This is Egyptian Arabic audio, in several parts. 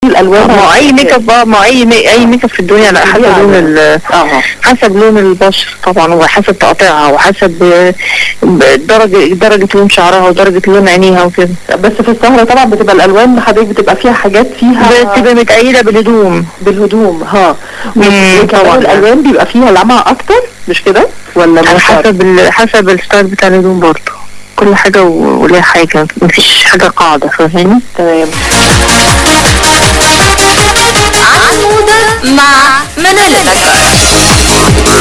الالوان ما اي ميك اب اه ما اي مي... اي ميك اب في الدنيا على حسب يعني. لون ال... اه حسب لون البشر طبعا وحسب تقطيعها وحسب آه، درجة درجة لون شعرها ودرجة لون عينيها وكده بس في السهرة طبعا بتبقى الالوان حضرتك بتبقى فيها حاجات فيها بتبقى متأيدة بالهدوم بالهدوم ها مم، وكمان طبعا. الالوان بيبقى فيها لمعة اكتر مش كده ولا على مش عارفة؟ حسب ال... حسب الستايل بتاع الهدوم برضه كل حاجة و- وليها حاجة مفيش حاجة قاعدة فاهماني؟ تمام عمودة مع منال الأكبر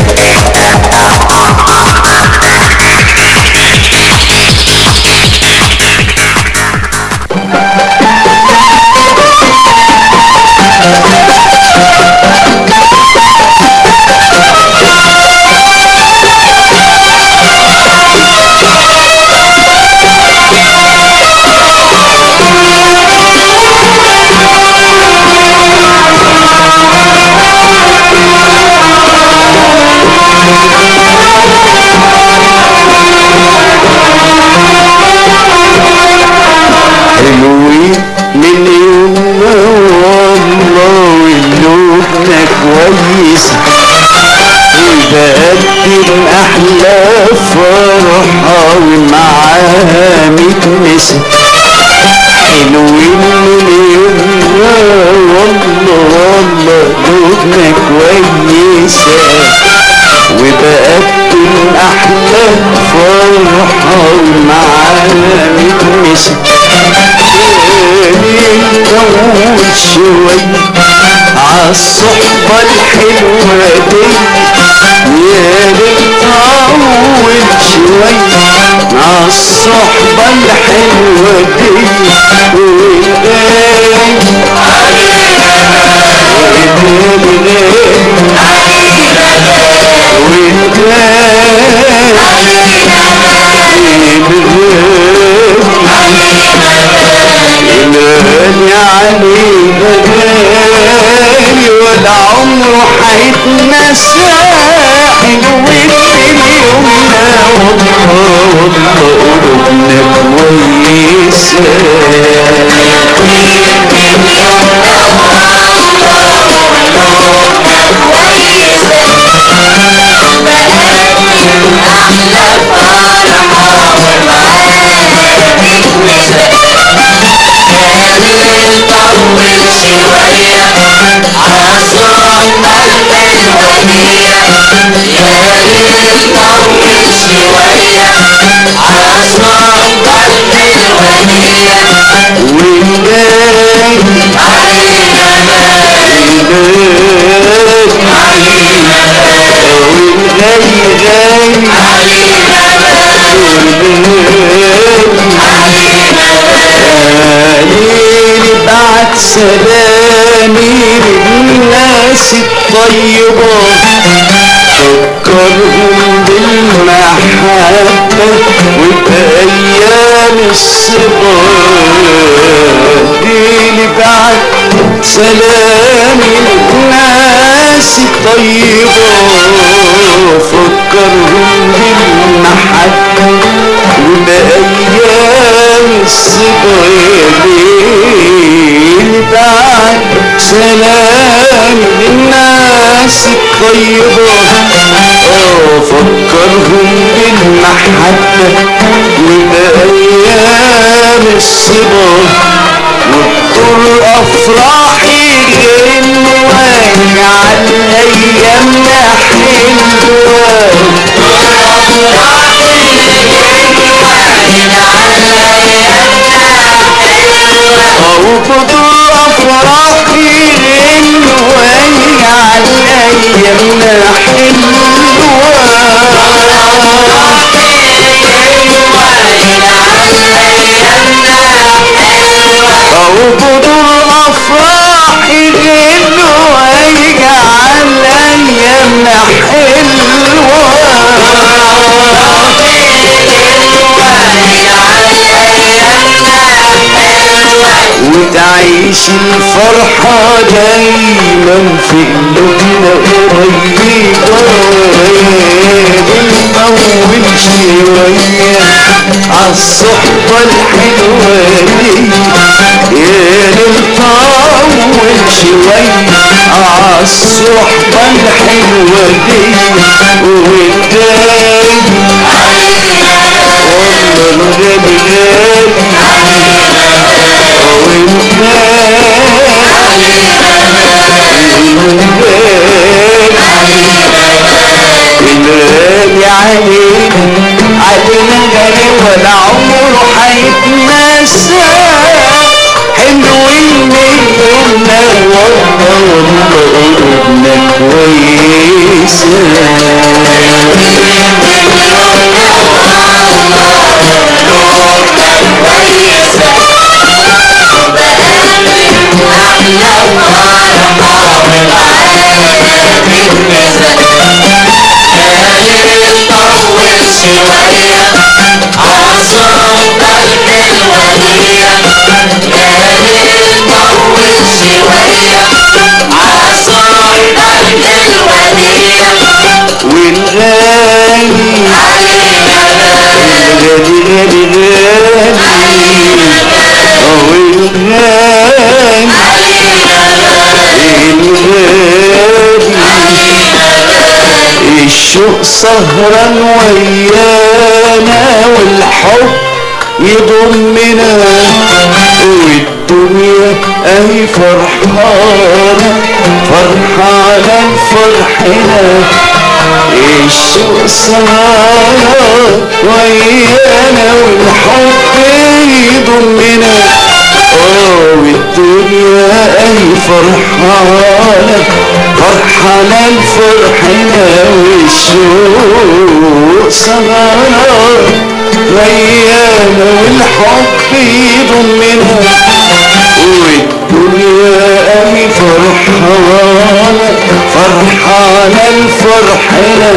حلوين من يومنا والله ولوبنا كويس وبقدم احلى فرحة ومعاها متنسة حلوين من يومنا والله والله لوبنا كويسة وبقدم احلى فرحة ومعاها متنسة نطول شوي عالصحبة الحلوة دي يا نطول شوي عالصحبة الحلوة دي ونغني ونغني علي بدالي ولا عمره حيتنسى حلوين اليومنا والله والله قلوبنا كويسة بعد سلامي للناس الطيبة فكرهم بالمحبة وبأيام الصبا ديلي بعد سلامي للناس الطيبة فكرهم بالمحبة وبأيام الصبا ليل بعد سلام للناس الطيبة اه فكرهم بالمحبة وبأيام الصبا وبطول أفراحي غنوان على أيامنا حلوة أو بدور أفراحي غنوان على أيامنا حلوة أو بدور أفراحي غنوان على أيامنا وتعيش الفرحة دايما في قلوبنا قريبة بنطول شوية عالصحبة الحلوة دي يا للطاعة شوية عالصحبة الحلوة دي والتاني والله الغالي غالي والغالي علينا علينا غالي ولا عمره هيتنسى حلو النية والله والله قلوبنا كويسة والغالي الغالي غالي غالي اه والغالي الغالي الشوق سهران ويانا والحب يضمنا والدنيا اهي فرحانة فرحانة فرحنا الشوق سهران ويانا والحب يضمنا اه والدنيا اهي فرحانة فرحانة الفرحنا والشوق سهران ويانا والحب يضمنا والدنيا اهي فرحانة فرحانة الفرحنا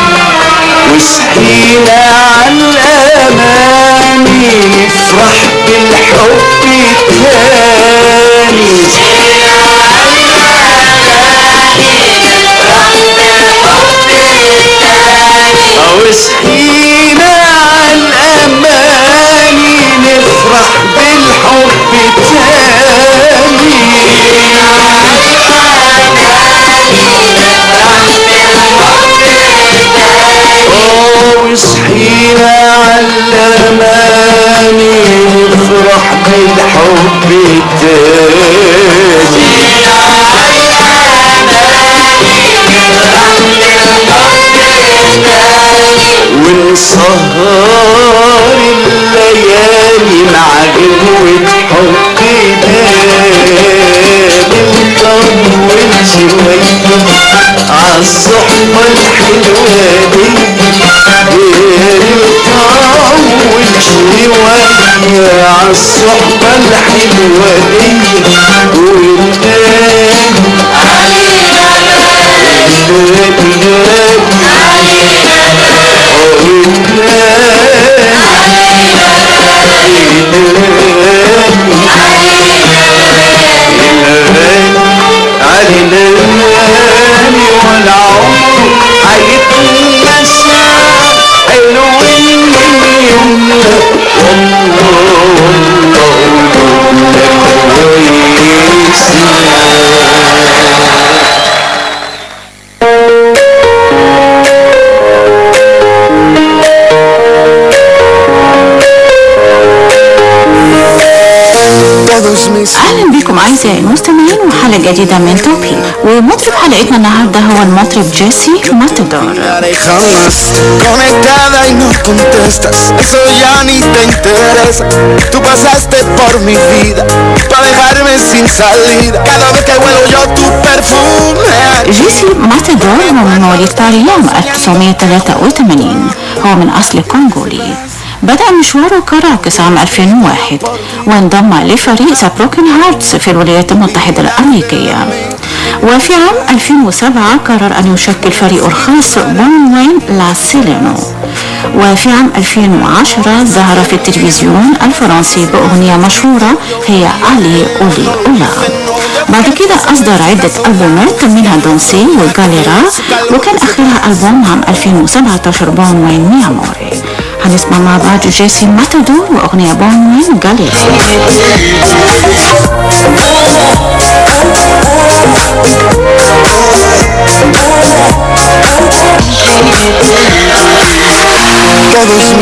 وصحينا على الاماني نفرح بالحب التاني وصحينا على الاماني نفرح بالحب التاني وصحينا على الاماني نفرح بالحب التاني ونسهر الليالي مع قهوة حب دام نطول شوية عالصحبة الحلوة دي نطول شوية عالصحبة الحلوة دي وننام علينا الماني والعمر هيتنسى حلو اليوم والله والله اهلا بكم اعزائي المستمعين وحلقه جديده من توبي ومطرب حلقتنا النهارده هو المطرب جيسي ماتادور jamás Conectada y no contestas Eso ya ni te interesa Tú pasaste por mi vida Para dejarme sin salida Cada vez que huelo yo tu perfume جيسي ماتادور هو من مواليد باريس عام 1983 هو من أصل كونغولي بدأ مشواره كراقص عام 2001 وانضم لفريق سابروكن هارتس في الولايات المتحدة الأمريكية وفي عام 2007 قرر أن يشكل فريقه الخاص بون وين لا سيلينو وفي عام 2010 ظهر في التلفزيون الفرنسي بأغنية مشهورة هي علي أولي أولا بعد كده أصدر عدة ألبومات منها دونسي وجاليرا وكان آخرها ألبوم عام 2017 بون وين مياموري هنسمع مع بعض جيسي ماتادور وأغنية بون وين جاليرا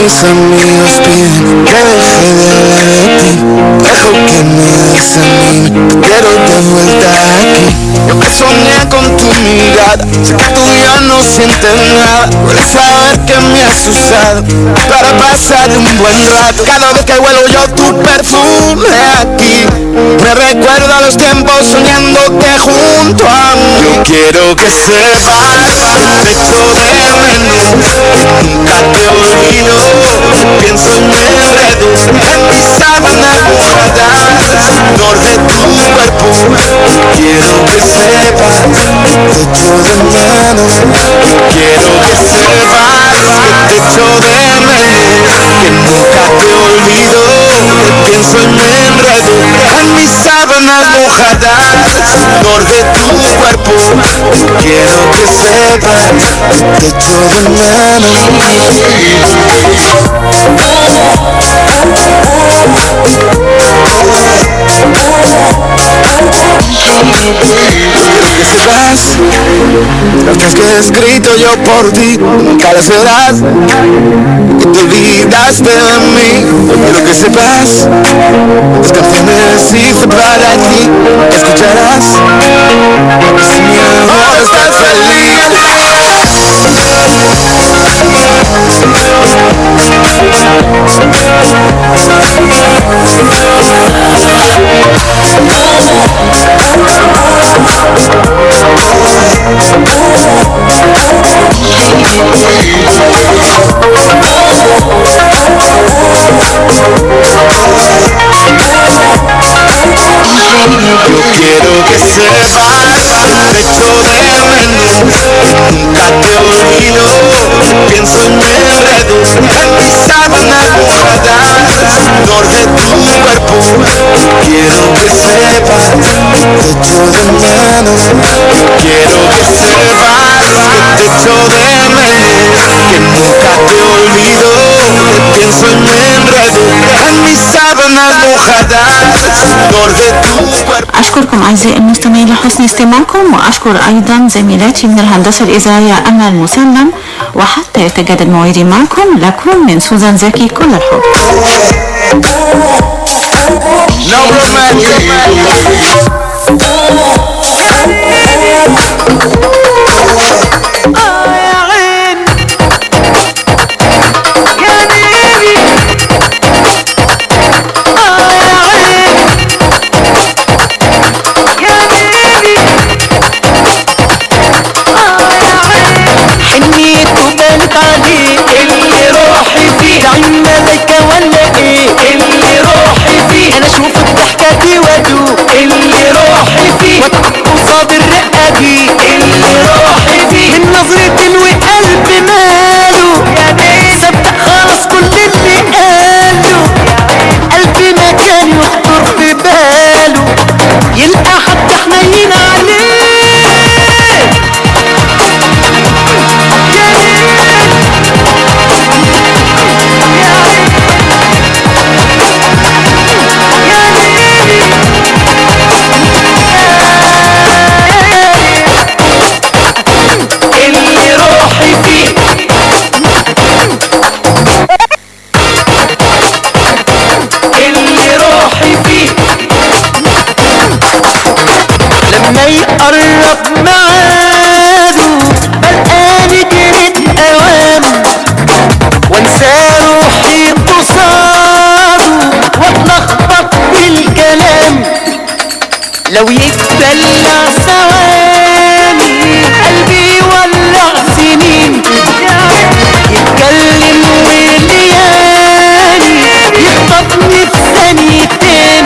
mis amigos piden que deje de hablar de ti Dejo que me desanime, te quiero de vuelta aquí Yo que soñé con tu mirada, sé que tú ya no sientes nada Puedes saber que me has usado para pasar un buen rato Cada vez que huelo yo tu perfume aquí Me recuerda los tiempos soñándote junto a mí Yo quiero que sepas que te echo de menos Nunca te olvido, pienso en el enredo En mis sábanas mojadas, sudor de tu cuerpo Quiero que sepas que te echo de menos Quiero que sepas que te echo de menos Que nunca te olvido, que pienso en el enredo En mis sábanas mojadas, sudor de tu cuerpo Quiero que sepas que te echo de menos Quiero que sepas Las que he escrito yo por ti Nunca las verás Que te olvidaste de mí Quiero que sepas Las canciones hice para ti Escucharás Si mi amor estás feliz Yo quiero que sepas Te echo de menos Nunca te olvido Pienso en el enredo En mis sábanas mojadas Sudor de tu cuerpo Quiero que sepas Te echo de menos Quiero que sepas Que te echo de menos Que nunca te olvido Que pienso en el enredo En mis sábanas mojadas Sudor de tu cuerpo أشكركم أعزائي المستمعين لحسن استماعكم وأشكر أيضا زميلاتي من الهندسة الإذاعية أمل مسلم وحتى يتجدد موعدي معكم لكم من سوزان زكي كل الحب No romantic. حنيت وبنت عليه اللي روحي فيه نعيم ملكة ولا ايه اللي روحي فيه انا اشوف الضحكة دي وادوب اللي روحي فيه قصاد الرقة دي اللي روحي فيه من نظرة وقلب ماله صدق خلاص كل اللي قاله قلبي ما كان يخطر في باله يلقى حد حنين عليه اللي روحي فيه اللي روحي فيه لما يقرب معاده بلقاني جريت اوام وانسى روحي قصاده واتلخبط بالكلام لو يتدلع ثواني قلبي يولع سنين يتكلم وليالي يخطفني في ثانيتين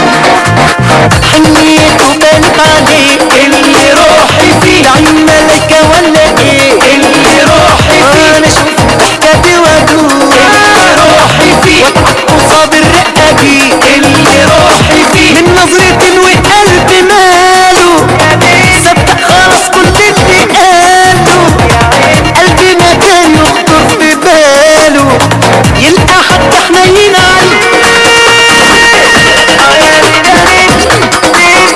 حنيت وبنت عليه اللي روحي فيه نعيم ملكة ولا ايه اللي روحي فيه انا اشوف الضحكة دي وادوب اللي روحي فيه قصاد الرقة دي اللي روحي فيه من نظرة وقلب ماله صدق خلاص كل اللي قاله قلبي ما كان يخطر في باله يلقى حد حنين عليه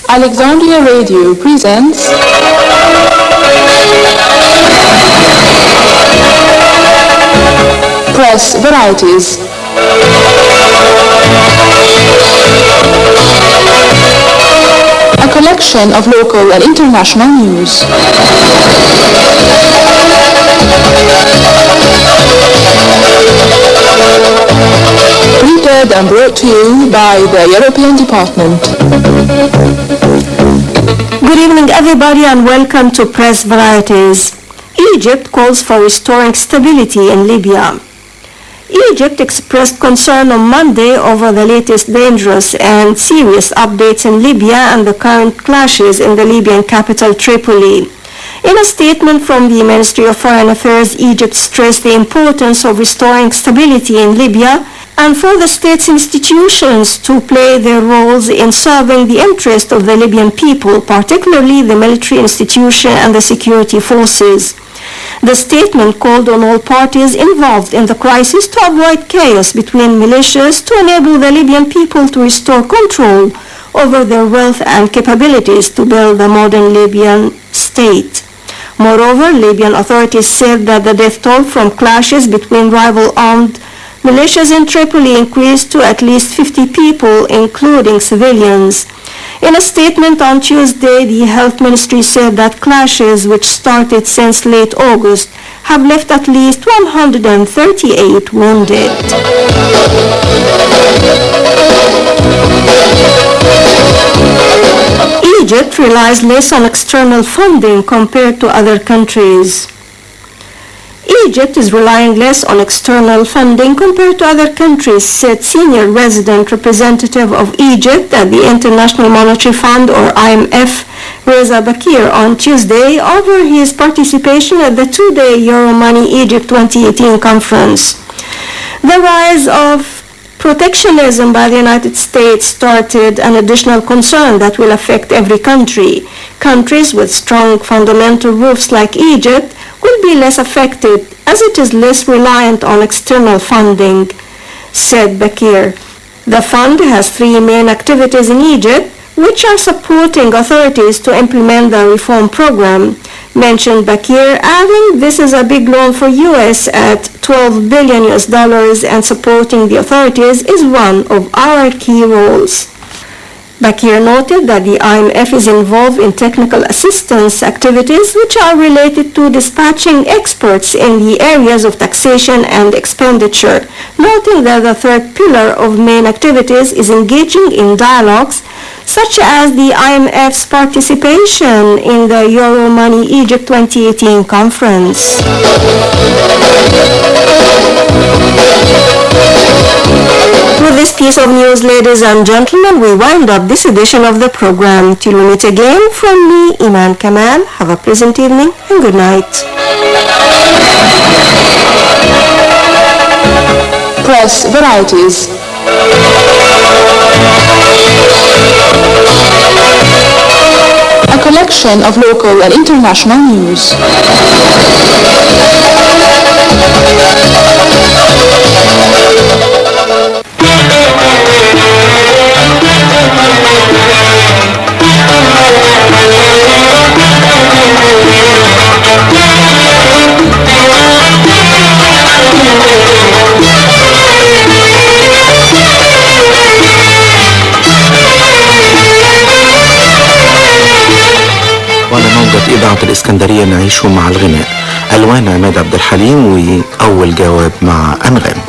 Alexandria Radio presents Press Varieties. A collection of local and international news. Prepared and brought to you by the European Department. Good evening, everybody, and welcome to Press Varieties. Egypt calls for restoring stability in Libya. Egypt expressed concern on Monday over the latest dangerous and serious updates in Libya and the current clashes in the Libyan capital Tripoli. In a statement from the Ministry of Foreign Affairs, Egypt stressed the importance of restoring stability in Libya and for the state's institutions to play their roles in serving the interest of the Libyan people, particularly the military institution and the security forces. The statement called on all parties involved in the crisis to avoid chaos between militias to enable the Libyan people to restore control over their wealth and capabilities to build a modern Libyan state. Moreover, Libyan authorities said that the death toll from clashes between rival armed militias in Tripoli increased to at least 50 people, including civilians. In a statement on Tuesday, the health ministry said that clashes, which started since late August, have left at least 138 wounded. Egypt relies less on external funding compared to other countries. Egypt is relying less on external funding compared to other countries, said senior resident representative of Egypt at the International Monetary Fund or IMF, Reza Bakir, on Tuesday over his participation at the two-day Euromoney Egypt 2018 conference. The rise of protectionism by the United States started an additional concern that will affect every country. Countries with strong fundamental roofs like Egypt will be less affected as it is less reliant on external funding, said Bakir. The fund has three main activities in Egypt which are supporting authorities to implement the reform program, mentioned Bakir, adding this is a big loan for US at 12 billion US dollars and supporting the authorities is one of our key roles. Bakir noted that the IMF is involved in technical assistance activities which are related to dispatching experts in the areas of taxation and expenditure, noting that the third pillar of main activities is engaging in dialogues such as the IMF's participation in the Euro Money Egypt 2018 conference. With this piece of news, ladies and gentlemen, we wind up this edition of the program. Till we meet again, from me, Iman Kamal, have a pleasant evening and good night. Press Varieties. A collection of local and international news. وعلى موجة إذاعة الإسكندرية نعيش مع الغناء ألوان عماد عبد الحليم وأول جواب مع أنغام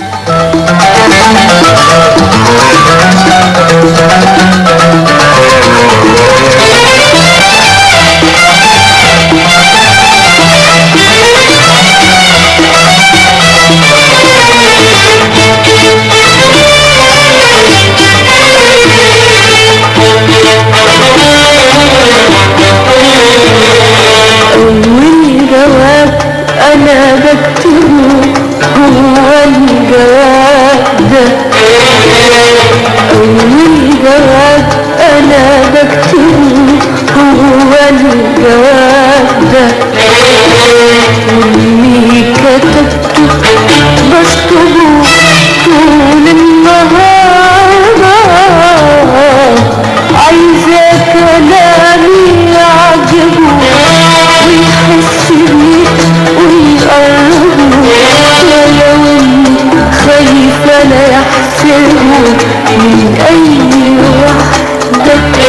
أول جواب أنا بكتبه هو الجواب ده أول جواب أي واحدة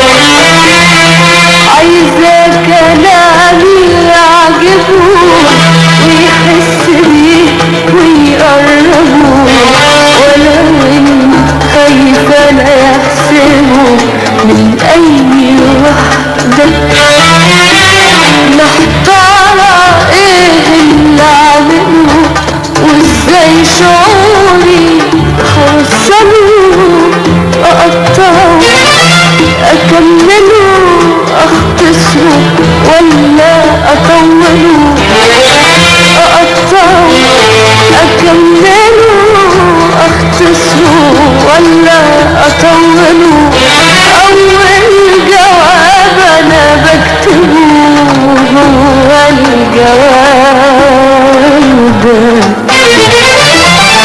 عايزة كلامي يعجبه ويحس بيه ويقربه ولو إن خايفة لا يحسبه من أي واحدة محتارة ايه اللي عامله وازاي شعوري هوصله اقطعه اكمله اختصره ولا اطوله اقطعه اكمله اختصره ولا اطوله اول جواب انا بكتبه هو الجواب ده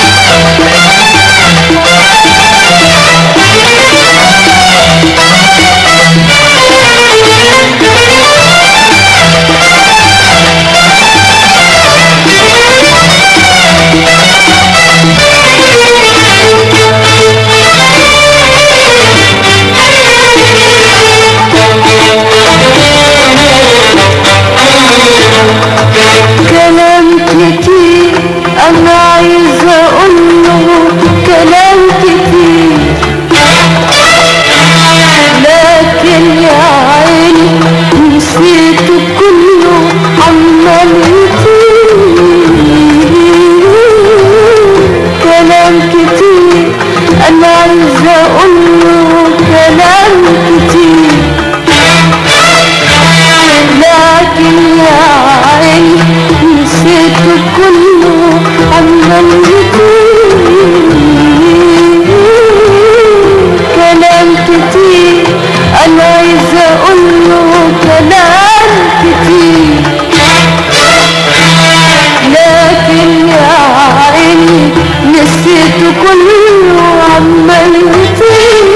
كلام كتير انا عايزه اقوله كلام كتير لكن يا عيني نسيته كله عمال يطير كلام كتير انا عايزه اقوله كلام كتير لكن يا عيني نسيته كله عمال يطير كلام كتير انا عايزه اقوله كلام كتير لكن يا عيني نسيته كله عمال يطير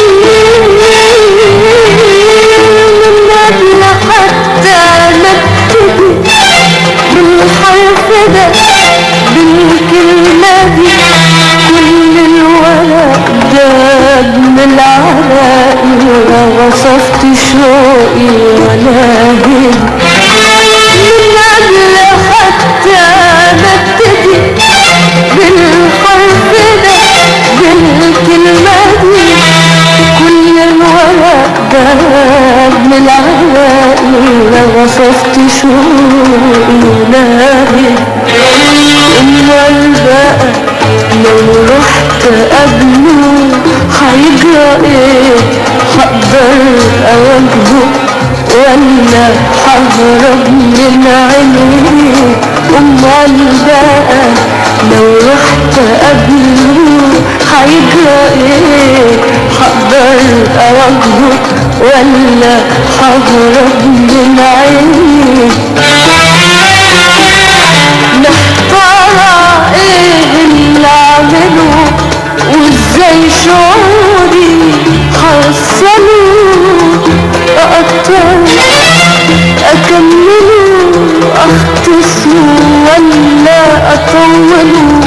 من قبل حتى ما ابتدي بالحرف ده بالكلمة دي كل الورق ده من العراق وصفت شوقي وانا هدي من قبل حتى ما ابتدي بالحرف ده بالكلمة دي كل الورق ده من العراق وصفت شوقي وناهي امال بقى لو رحت قبله هيجرى ايه هقدر اواجهه ولا ههرب من عينيه امال بقى لو رحت قبله هيجرى ايه هقدر اواجهه ولا ههرب من عينيه محتارة ايه اللي اعمله وازاي شعوري حصله اقطعه اكمله اختصره ولا اطوله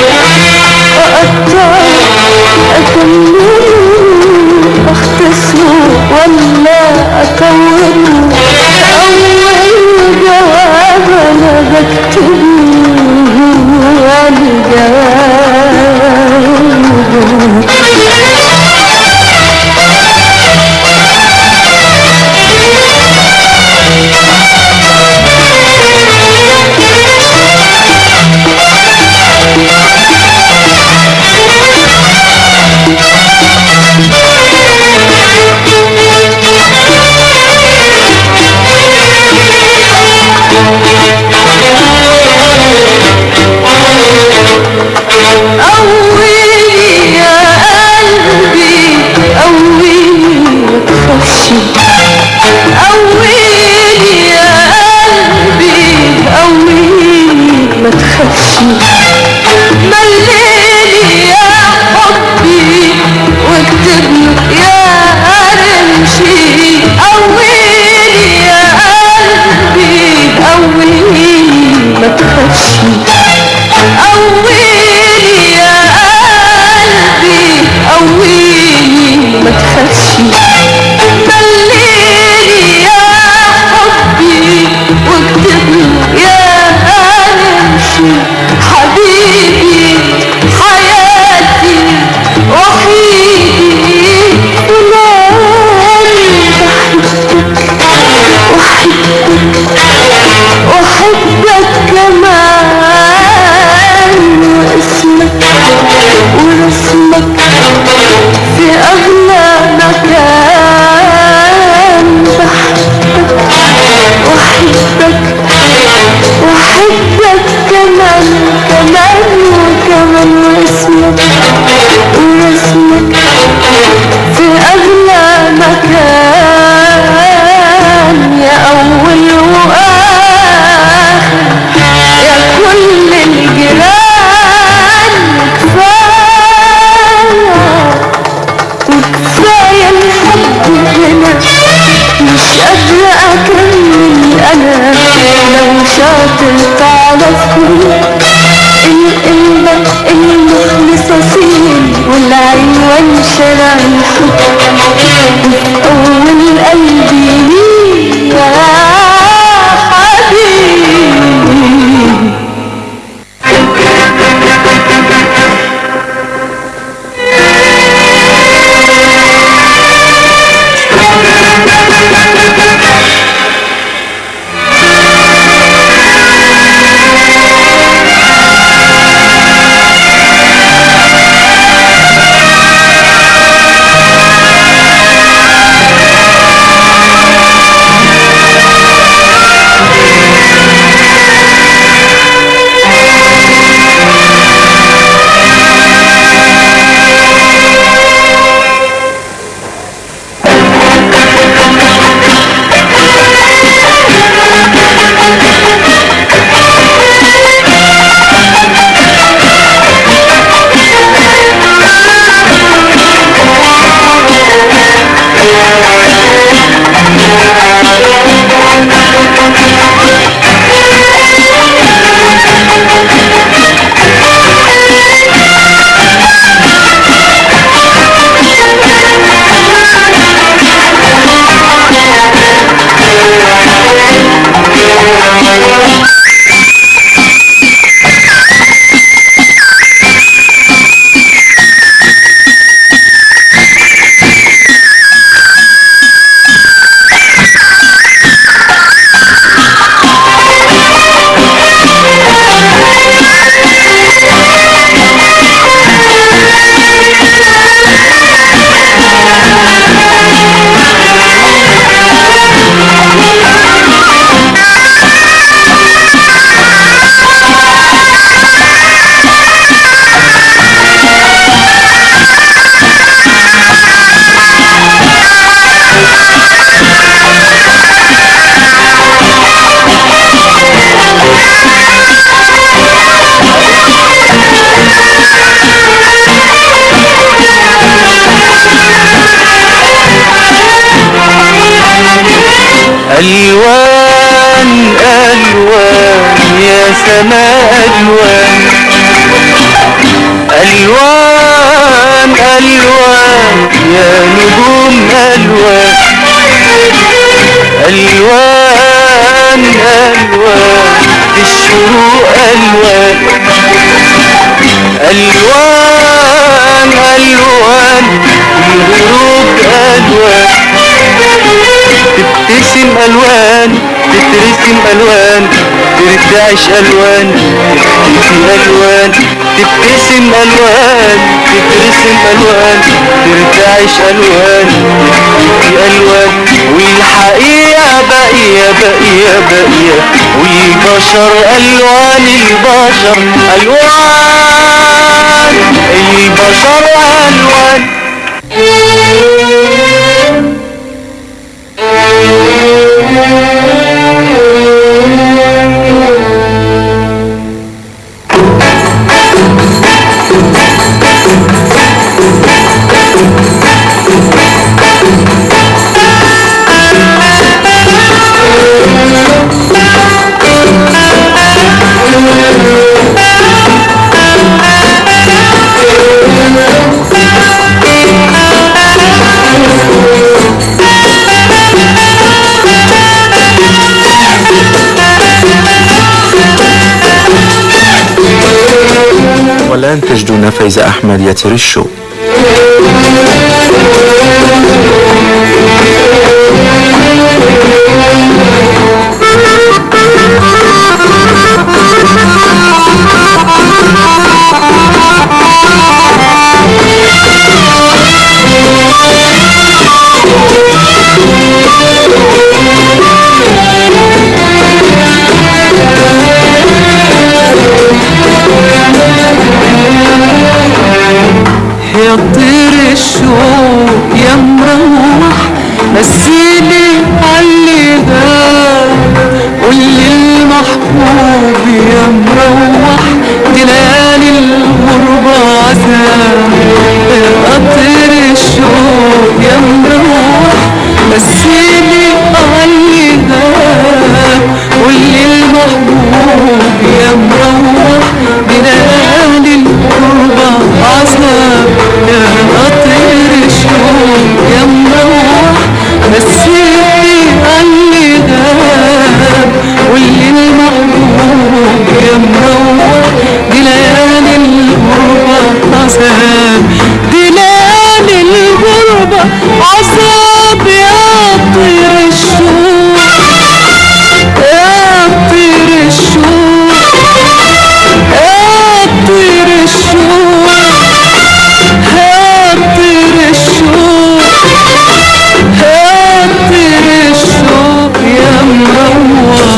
اقطعه اكمله اختصره ولا اطوله اول جواب انا بكتبه هو الجواب قويني يا قلبي قويني متخافش قويني يا قلبي قويني متخافش مليني يا حبي واكتبني يا رمشي قويني يا قلبي قويني متخافش قويني يا قلبي قويني ألوان ألوان يا نجوم ألوان ألوان ألوان في الشروق ألوان ألوان ألوان في الغروب ألوان تبتسم ألوان تترسم ألوان ترتعش ألوان تختفي ألوان تبتسم ألوان تترسم ألوان ترتعش ألوان تختفي ألوان والحقيقة باقية باقية باقية والبشر ألوان البشر ألوان البشر ألوان والآن تجدون فايزة أحمد يترشو يا طير الشوق يا مروح نسيني عاللي غاب قولي المحبوب يا مروح دي ليالي الغربة عذاب يا طير الشوق يا مروح نسيني عاللي غاب قولي المحبوب يا مروح دي ليالي الغربة عذاب يا قطر الشوق يا مروح نسيني عني غاب واللي المحبوب يا مروح دي ليالي الغربة عذاب دي ليالي الغربة عذاب يا طير الشوق يا طير الشوق يا طير الشوق يا طير الشوق يا طير الشوق يا مروح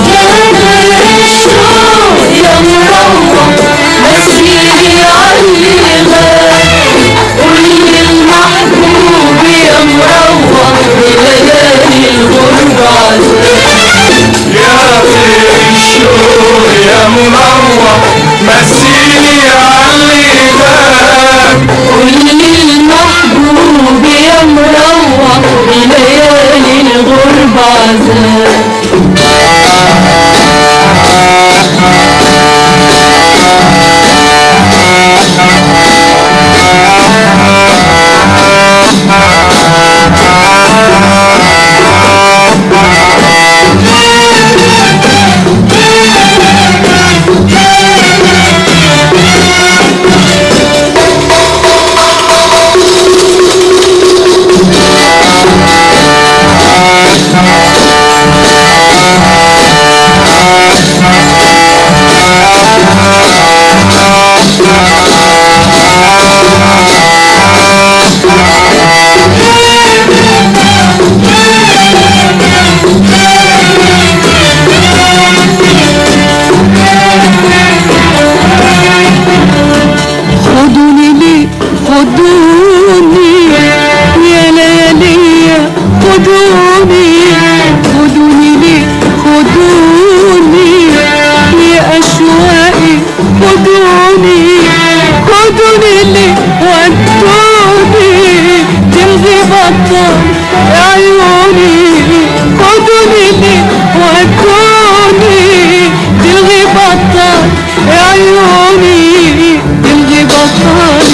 يا مروح مسيري علي غاب قولي المحبوب يا مروح بليالي الغربة عذاب يا طير الشوق يا مروح مسيني علي باب قولي المحبوب يا مروح بليالي الغربة عذاب خدوني ليه خدوني يا ليالي خدوني خدوني ليه خدوني يا أشواقي خدوني خدوني ليه ودوني تلغي بطل عيوني خدوني ليه ودوني تلغي بطل عيوني تلغي بطل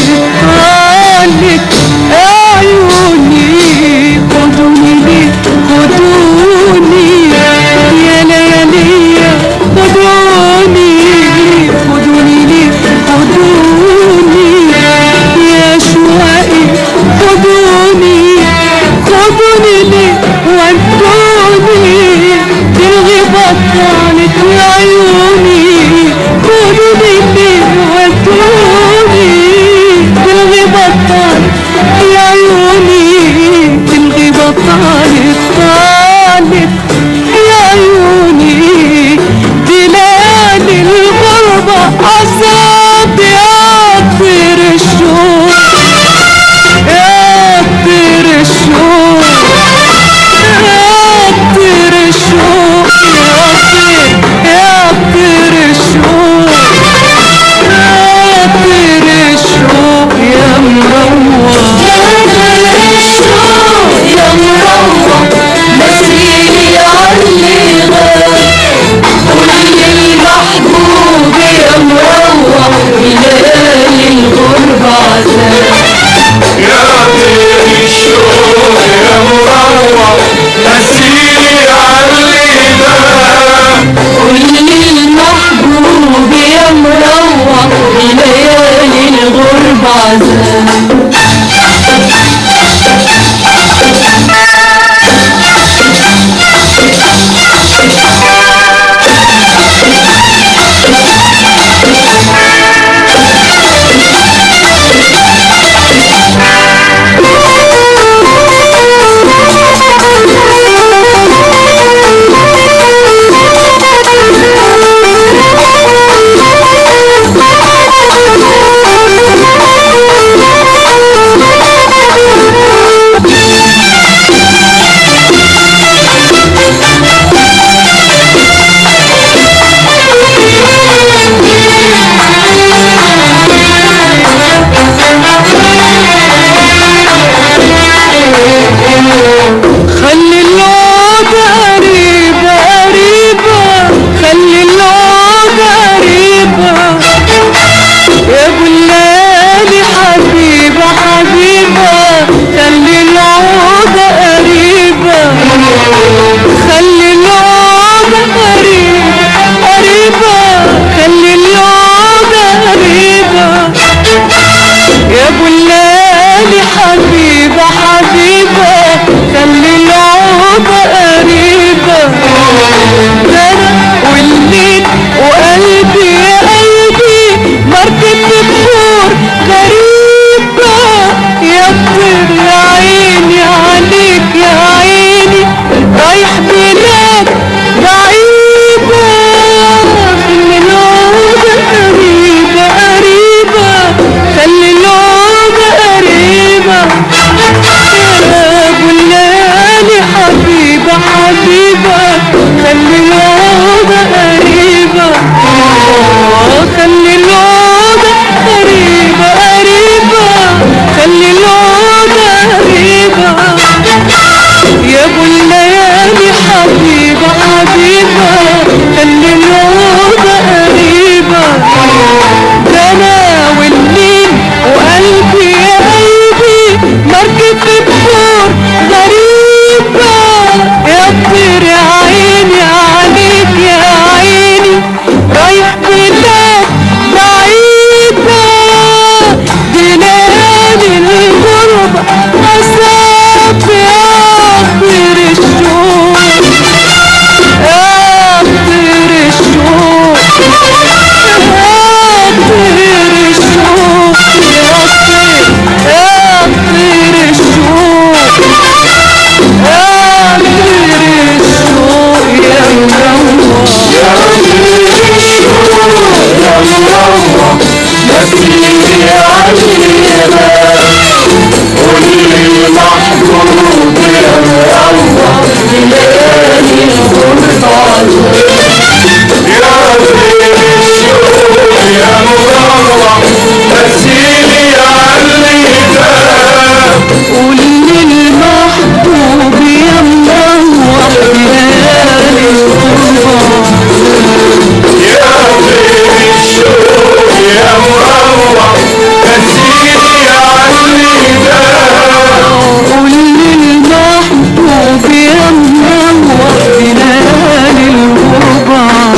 سيدي علينا قول للمحبوب يا مروح بليالي الغربة يا غير الشوق يا مروح نسيني علينا قول للمحبوب يا مروح بليالي الغربة يا غير الشوق يا مروح نسيني علينا قول للمحبوب يا مروح بليالي الغربة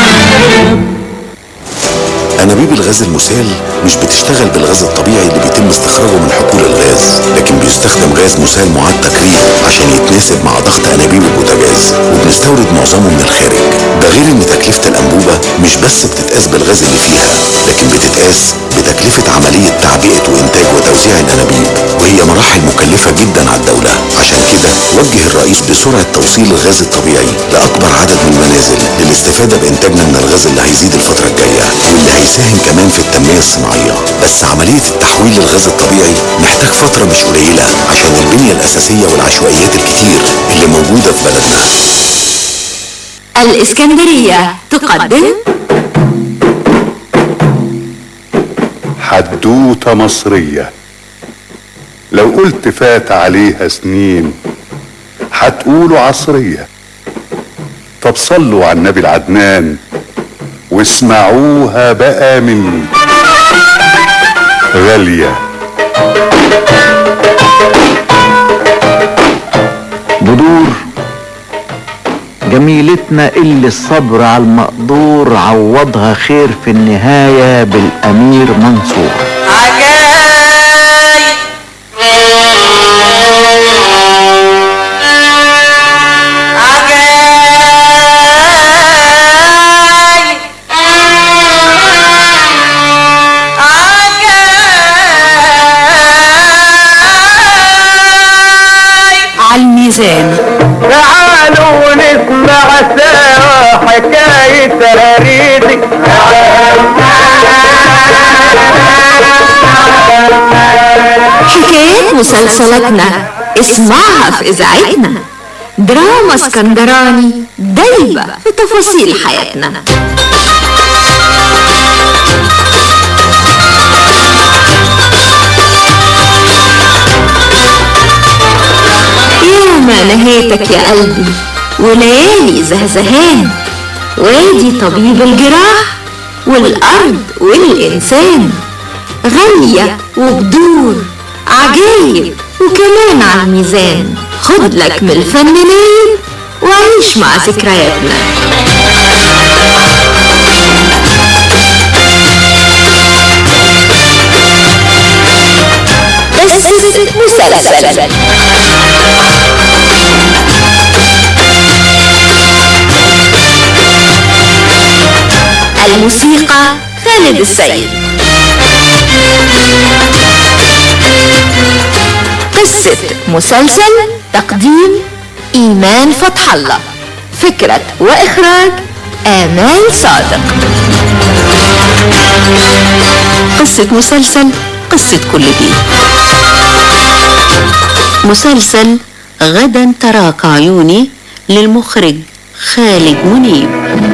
أنابيب الغاز المسال مش بتشتغل بالغاز الطبيعي اللي بيتم استخراجه من حقول الغاز لكن بيستخدم غاز مسال معاد تكرير عشان يتناسب مع ضغط أنابيب البوتاجاز وبنستورد معظمه من الخارج ده غير ان تكلفة الأنبوبة مش بس بتتقاس بالغاز اللي فيها لكن بتتقاس بتكلفة عملية تعبئة وإنتاج وتوزيع الأنابيب وهي مراحل مكلفة جدا على الدولة عشان كده وجه الرئيس بسرعة توصيل الغاز الطبيعي لأكبر عدد من المنازل للاستفادة بإنتاجنا من الغاز اللي هيزيد الفترة الجاية واللي هيساهم كمان في التنمية الصناعية بس عملية التحويل للغاز الطبيعي محتاج فترة مش قليلة عشان البنية الأساسية والعشوائيات الكتير اللي موجودة في بلدنا الإسكندرية تقدم حدوتة مصرية لو قلت فات عليها سنين هتقولوا عصرية طب صلوا على النبي العدنان واسمعوها بقى مني غالية بدور جميلتنا اللي الصبر على المقدور عوضها خير في النهاية بالأمير منصور على الميزان تعالوا نسمع سوا حكاية هريدي حكايات مسلسلاتنا اسمعها في إذاعتنا دراما اسكندراني دايبة في تفاصيل حياتنا يا ما نهيتك يا قلبي وليالي زهزهان وادي طبيب الجراح والأرض والإنسان غالية وبدور عجايب وكمان على الميزان خد لك من الفنانين وعيش مع ذكرياتنا بس مسلسل الموسيقى خالد السيد قصة مسلسل تقديم إيمان فتح الله فكرة وإخراج آمال صادق قصة مسلسل قصة كل بيت مسلسل غدا تراك عيوني للمخرج خالد منيب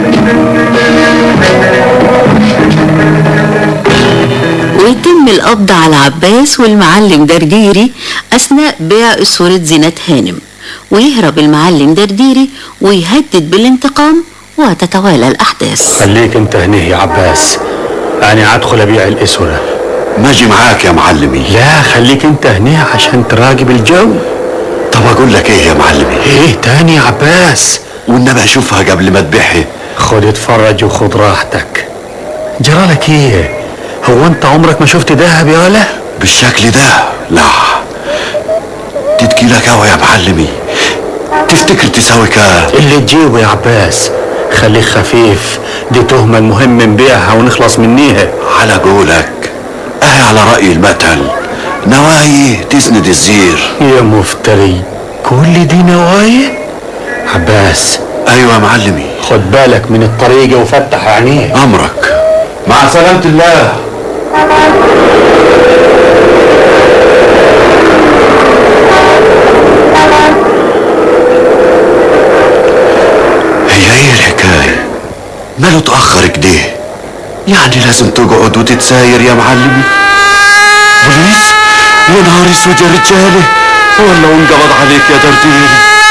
ويتم القبض على عباس والمعلم درديري أثناء بيع أسورة زينة هانم ويهرب المعلم درديري ويهدد بالانتقام وتتوالى الأحداث خليك انت هنا يا عباس انا هدخل ابيع الاسوره ماجي معاك يا معلمي لا خليك انت هنا عشان تراقب الجو طب اقول لك ايه يا معلمي ايه تاني يا عباس والنبي اشوفها قبل ما تبيعها خد اتفرج وخد راحتك جرالك ايه هو انت عمرك ما شفت دهب يا ولا بالشكل ده لا تتكيلك قوي يا معلمي تفتكر تساوي كام اللي تجيبه يا عباس خليك خفيف دي تهمة المهم نبيعها ونخلص منيها على قولك اهي على رأي المثل نوايا تسند الزير يا مفتري كل دي نوايا عباس ايوه يا معلمي خد بالك من الطريقة وفتح عينيك امرك مع سلامة الله هي ايه الحكاية ماله اتأخر كده يعني لازم تقعد وتتساير يا معلم بوليس يا نهار اسود يا رجالة والله انقبض عليك يا درديري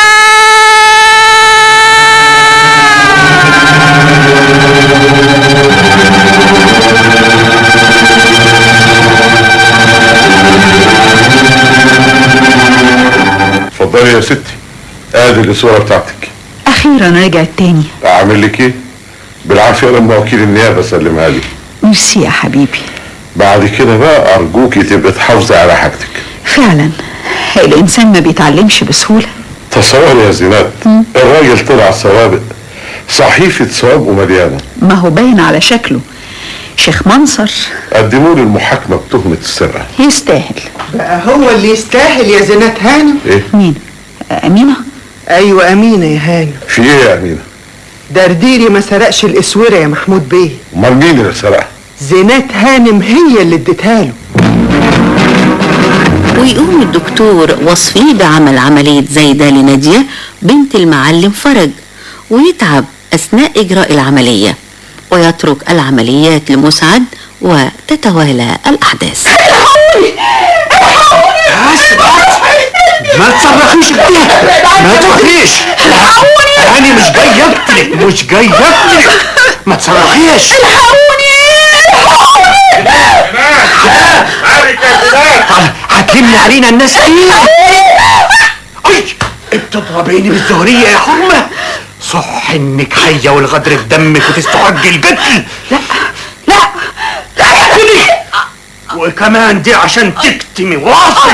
اتفضلي يا ستي ادي الصورة بتاعتك اخيرا رجعت تاني اعمل لك ايه بالعافية لما وكيل النيابة سلمها لي ميرسي يا حبيبي بعد كده بقى ارجوكي تبقي تحافظي على حاجتك فعلا الانسان ما بيتعلمش بسهوله تصوري يا زينات الراجل طلع سوابق صحيفة سوابقه مليانة ما هو باين على شكله شيخ منصر قدموا لي المحاكمة بتهمة السرقة يستاهل بقى هو اللي يستاهل يا زينات هانم ايه مين امينه ايوه امينه يا هانم في ايه يا امينة درديري ما سرقش الاسوره يا محمود بيه امال مين اللي سرقها زينات هانم هي اللي اديتها له ويقوم الدكتور وصفي بعمل عملية زايدة لنادية بنت المعلم فرج ويتعب أثناء إجراء العملية ويترك العمليات لمسعد وتتوالى الأحداث ما تصرخيش كده ما تصرخيش انا مش جاي اقتلك مش جاي اقتلك ما تصرخيش هتلمي علينا الناس ايه اي بتضربيني بالزهرية يا حرمة صح انك حية والغدر في دمك وتستحق القتل لا لا لا اقتلي وكمان دي عشان تكتمي واصل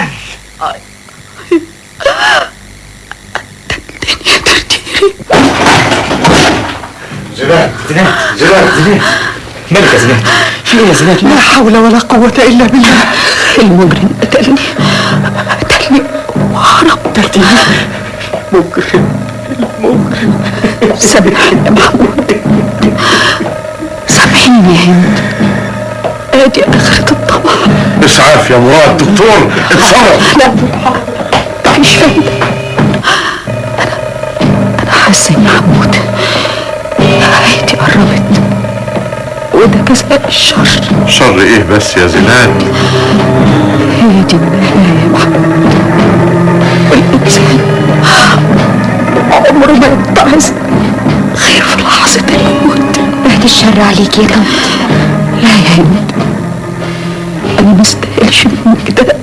زينات زينات زينات زينات مالك يا زينات في ايه يا زينات لا حول ولا قوه الا بالله المجرم قتلني قتلني وهرب قتلتني مجرم المجرم سامحني يا محمود سامحيني يا هند ادي اخرة الطمع اسعاف يا مراد دكتور اتصرف لا مفيش فايدة انا انا حاسة اني هموت حياتي قربت وده جزاء الشر شر ايه بس يا زينات هي دي النهاية يا محمود والإنسان عمره ما يتعظ غير في لحظة الموت بعد الشر عليك يا كنت لا يا هند أنا ما استاهلش منك ده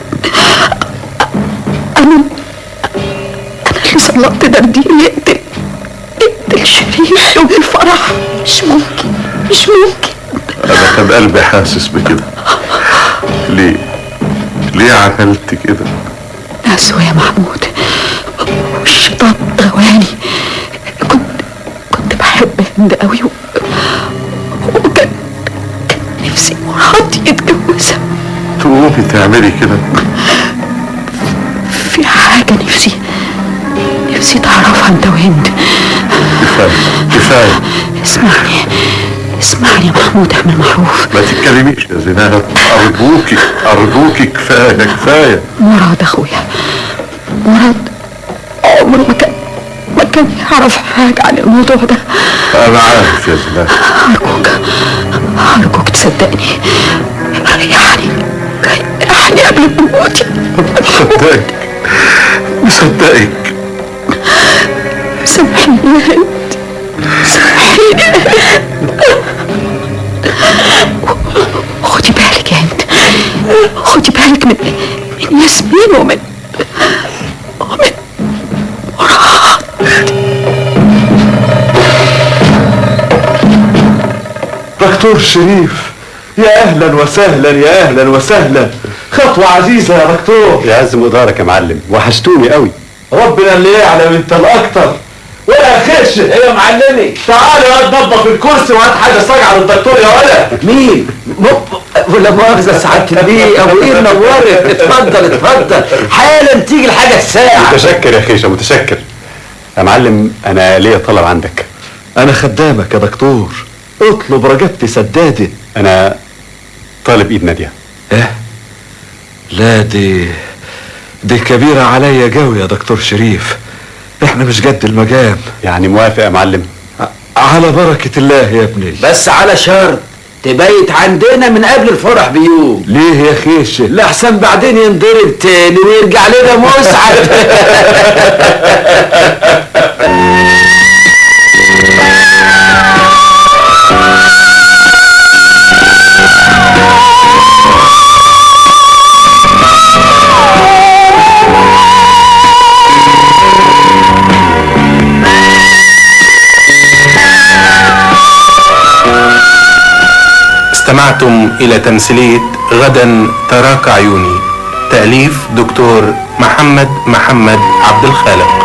أنا أنا اللي صلحت دردير يقتل يقتل شريف يوم الفرح مش ممكن مش ممكن انا كان قلبي حاسس بكده ليه ليه عملت كده ناسه يا محمود والشيطان غواني كنت كنت بحب هند قوي و... وكان كان نفسي مراد يتجوزها تقومي تعملي كده في حاجة نفسي نفسي تعرفها انت وهند كفايه كفايه اسمعني اسمعني يا محمود اعمل معروف ما تتكلميش يا زينات ارجوكي ارجوكي كفايه كفايه مراد اخويا مراد عمره ما كان ما كان يعرف حاجة عن الموضوع ده انا عارف يا زينات أرجوك أرجوك تصدقني ريحني ريحني قبل ما أموت مصدقك مصدقك سامحيني يا هند سامحيني يا هند خدي بالك يا هند خدي بالك من من ياسمين ومن ومن مراد دكتور شريف يا اهلا وسهلا يا اهلا وسهلا خطوة عزيزة يا دكتور يعزم ادارك يا معلم وحشتوني قوي ربنا اللي يعلم انت الاكتر ولا خش ايه يا معلمي تعال يا واد نظف الكرسي وهات حاجه صاجعه للدكتور يا ولد مين؟ ولا مؤاخذة سعادة البيه أبو إيه نورت اتفضل اتفضل حالا تيجي الحاجة الساعة متشكر يا خيشه متشكر يا معلم انا ليا طلب عندك انا خدامك يا دكتور اطلب رجبتي سدادة انا طالب ايد ناديه ايه لا دي دي كبيرة عليا قوي يا دكتور شريف احنا مش قد المقام يعني موافق يا معلم على بركة الله يا ابني بس على شرط تبيت عندنا من قبل الفرح بيوم ليه يا خيش لحسن بعدين ينضرب تاني ويرجع لنا مسعد استمعتم إلى تمثيلية غدا تراك عيوني تأليف دكتور محمد محمد عبد الخالق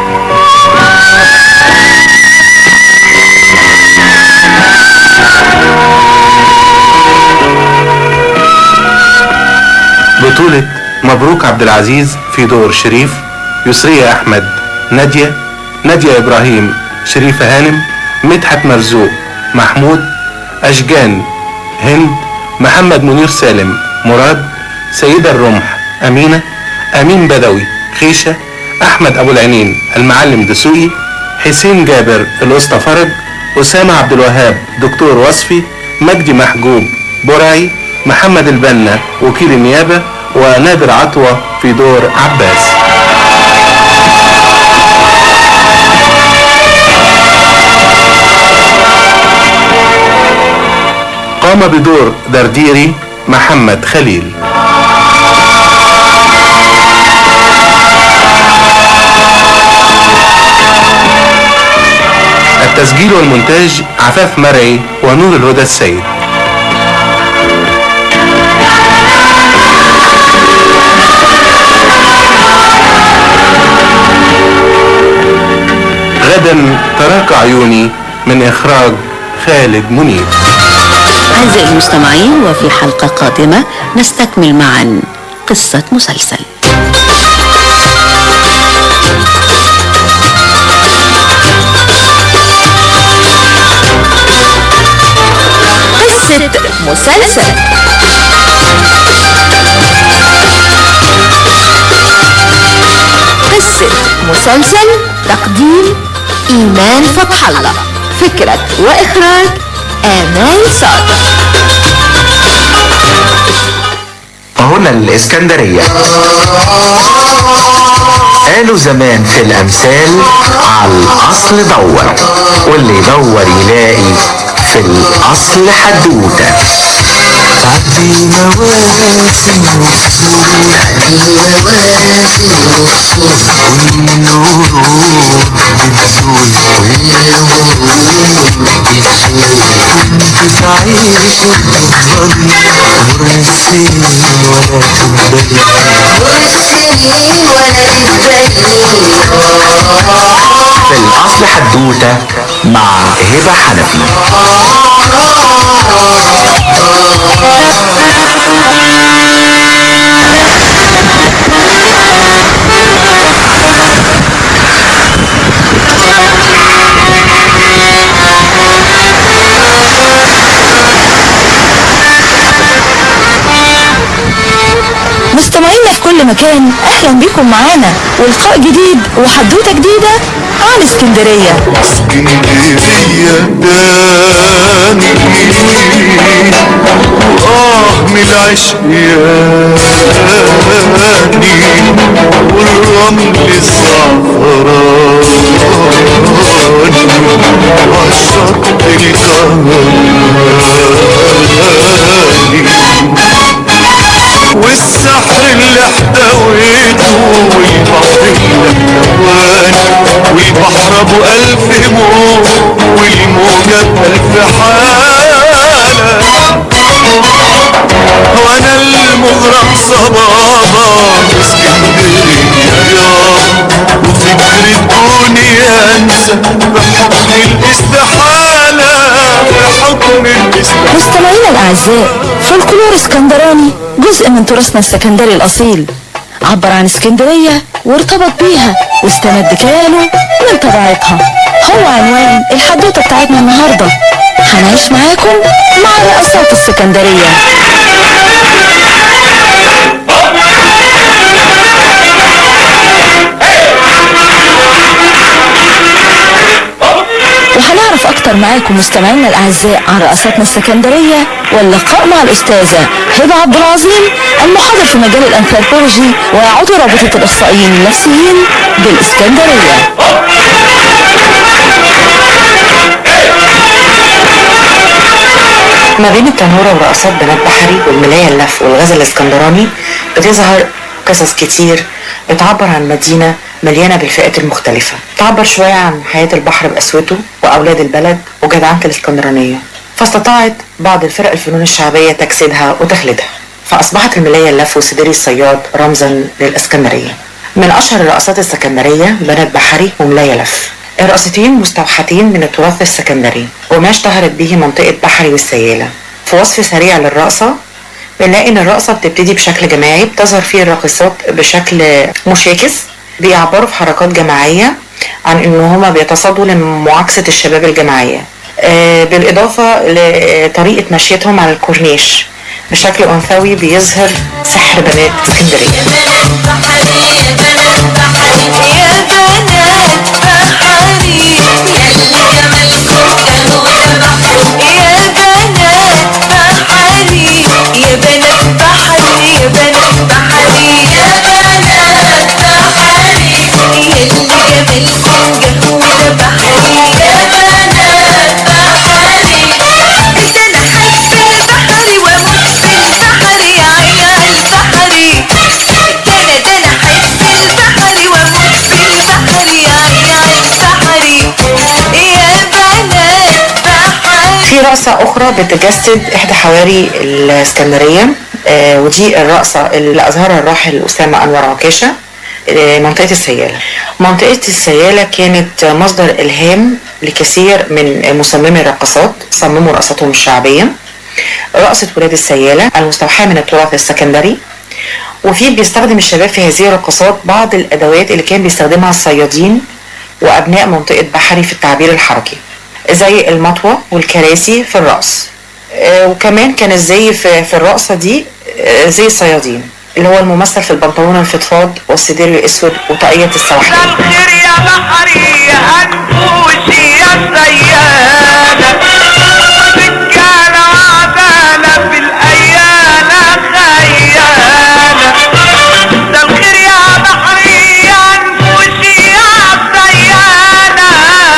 بطولة مبروك عبد العزيز في دور شريف يسرية أحمد نادية نادية إبراهيم شريفة هانم مدحت مرزوق محمود أشجان هند محمد منير سالم مراد سيدة الرمح أمينة أمين بدوي خيشة أحمد أبو العينين المعلم دسوقي حسين جابر الأسطى فرج أسامة عبد الوهاب دكتور وصفي مجدي محجوب برعي محمد البنا وكيل النيابة ونادر عطوة في دور عباس قام بدور درديري محمد خليل التسجيل والمونتاج عفاف مرعي ونور الهدى السيد غدا تراك عيوني من إخراج خالد منير أعزائي المستمعين وفي حلقة قادمة نستكمل معا قصة مسلسل قصة مسلسل قصة مسلسل تقديم إيمان فتح الله فكرة وإخراج آمال صادق هنا الإسكندرية قالوا زمان في الأمثال على الأصل دور واللي يدور يلاقي في الأصل حدوتة تعدي مواسم وفصول والنور بتزول كنت تعيش وتفضلي ورسين ولا تقبلي ورسين ولا تقبلي في الأصل حدوتة مع هبة حنفي مستمعينا في كل مكان اهلا بيكم معانا ولقاء جديد وحدوته جديده عن اسكندريه اسكندرية داني وآه من العشق ياني والرمل الزعفراني والشط الكهرباني والسحر اللي احتويته والبحر اللي والبحر ابو الف موج والموجة بألف حالة وانا المغرق صبابة اسكندرية يابا وفكر الدنيا انسى بحكم الاستحالة بحكم الاستحالة مستمعينا الاعزاء فولكلور اسكندراني جزء من تراثنا السكندري الاصيل عبر عن اسكندريه وارتبط بيها واستمد كيانه من طبيعتها هو عنوان الحدوته بتاعتنا النهارده هنعيش معاكم مع الرقصات السكندريه معاكم مستمعينا الأعزاء عن رقصاتنا السكندرية واللقاء مع الأستاذة هبة عبد العظيم المحاضر في مجال الأنثروبولوجي وعضو رابطة الأخصائيين النفسيين بالإسكندرية ما بين التنورة ورقصات بنات بحري والملاية اللف والغزل الاسكندراني بتظهر قصص كتير بتعبر عن مدينة مليانة بالفئات المختلفة تعبر شوية عن حياة البحر بقسوته وأولاد البلد وجدعنة الاسكندرانية فاستطاعت بعض الفرق الفنون الشعبية تجسيدها وتخليدها فأصبحت الملاية اللف وسديري الصياد رمزا للإسكندرية من أشهر الرقصات السكندرية بنات بحري وملاية لف الرقصتين مستوحتين من التراث السكندري وما اشتهرت به منطقة بحري والسيالة في وصف سريع للرقصة بنلاقي ان الرقصة بتبتدي بشكل جماعي بتظهر فيه الراقصات بشكل مشاكس بيعبروا في حركات جماعية عن ان هما بيتصدوا لمعاكسة الشباب الجماعية آه، بالإضافة لطريقة مشيتهم على الكورنيش بشكل أنثوي بيظهر سحر بنات اسكندرية يا بنات بحري يا بنات بحري يا بنات بحري يا اللي جمالكم جهود بحري يا بنات بحري ده انا حب البحري واموت في البحري يا عيال بحري ده انا ده انا حب البحري واموت في البحري يا عيال بحري يا بنات بحري في رقصة أخرى بتجسد إحدى حواري الإسكندرية آه، ودي الرقصة اللي أظهرها الراحل أسامة أنور عكاشة آه، منطقة السيالة منطقة السيالة كانت مصدر إلهام لكثير من مصممي الرقصات صمموا رقصاتهم الشعبية رقصة ولاد السيالة المستوحاة من التراث السكندري وفي بيستخدم الشباب في هذه الرقصات بعض الأدوات اللي كان بيستخدمها الصيادين وأبناء منطقة بحري في التعبير الحركي زي المطوة والكراسي في الرقص آه، وكمان كان الزي في, في الرقصة دي آه، زي الصيادين اللي هو الممثل في البنطلون الفضفاض والسدير الأسود وطاقية السواحل الخير يا بحري يا هنفوشي يا سيالة رجالة وعدالة في الأيالة خيالة ده الخير يا بحري يا هنفوشي يا سيالة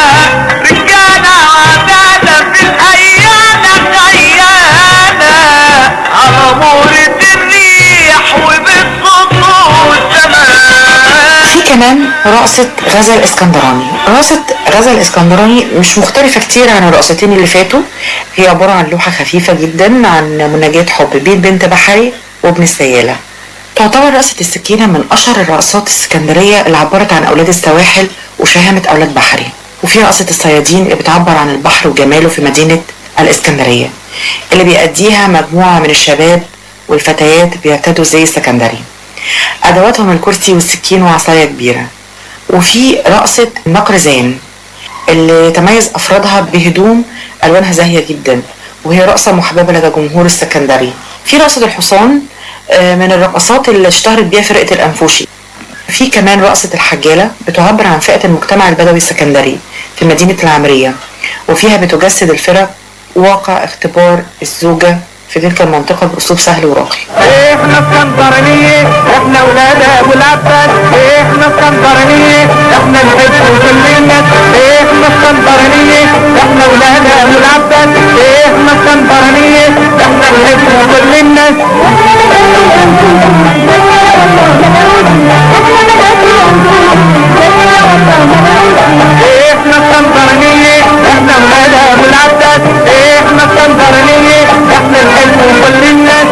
رجالة وعدالة في الأيالة خيالة على مورد الريح وبالسطوح زمان في كمان رقصة غزل اسكندراني رقصة غزل اسكندراني مش مختلفة كتير عن الرقصتين اللي فاتوا هي عبارة عن لوحة خفيفة جدا عن مناجاة حب بين بنت بحري وابن السيالة تعتبر رقصة السكينة من أشهر الرقصات السكندرية اللي عبرت عن أولاد السواحل وشهامة أولاد بحري وفي رقصة الصيادين اللي بتعبر عن البحر وجماله في مدينة الإسكندرية اللي بيأديها مجموعة من الشباب والفتيات بيرتدوا زي السكندري أدواتهم الكرسي والسكين وعصاية كبيرة وفي رقصة نقر زين اللي تميز أفرادها بهدوم ألوانها زاهية جدا وهي رقصة محببة لدى جمهور السكندري في رقصة الحصان آه، من الرقصات اللي اشتهرت بيها فرقة الأنفوشي في كمان رقصة الحجالة بتعبر عن فئة المجتمع البدوي السكندري في مدينة العمرية وفيها بتجسد الفرق واقع اختبار الزوجة في تلك المنطقة بأسلوب سهل وراقي احنا اسكندرانية احنا ولاد ابو العباس احنا اسكندرانية احنا نحب كل الناس احنا اسكندرانية احنا ولاد ابو العباس احنا اسكندرانية احنا نحب كل الناس احنا اسكندرانية احنا ولاد ابو العباس احنا اسكندرانية احنا نحب كل الناس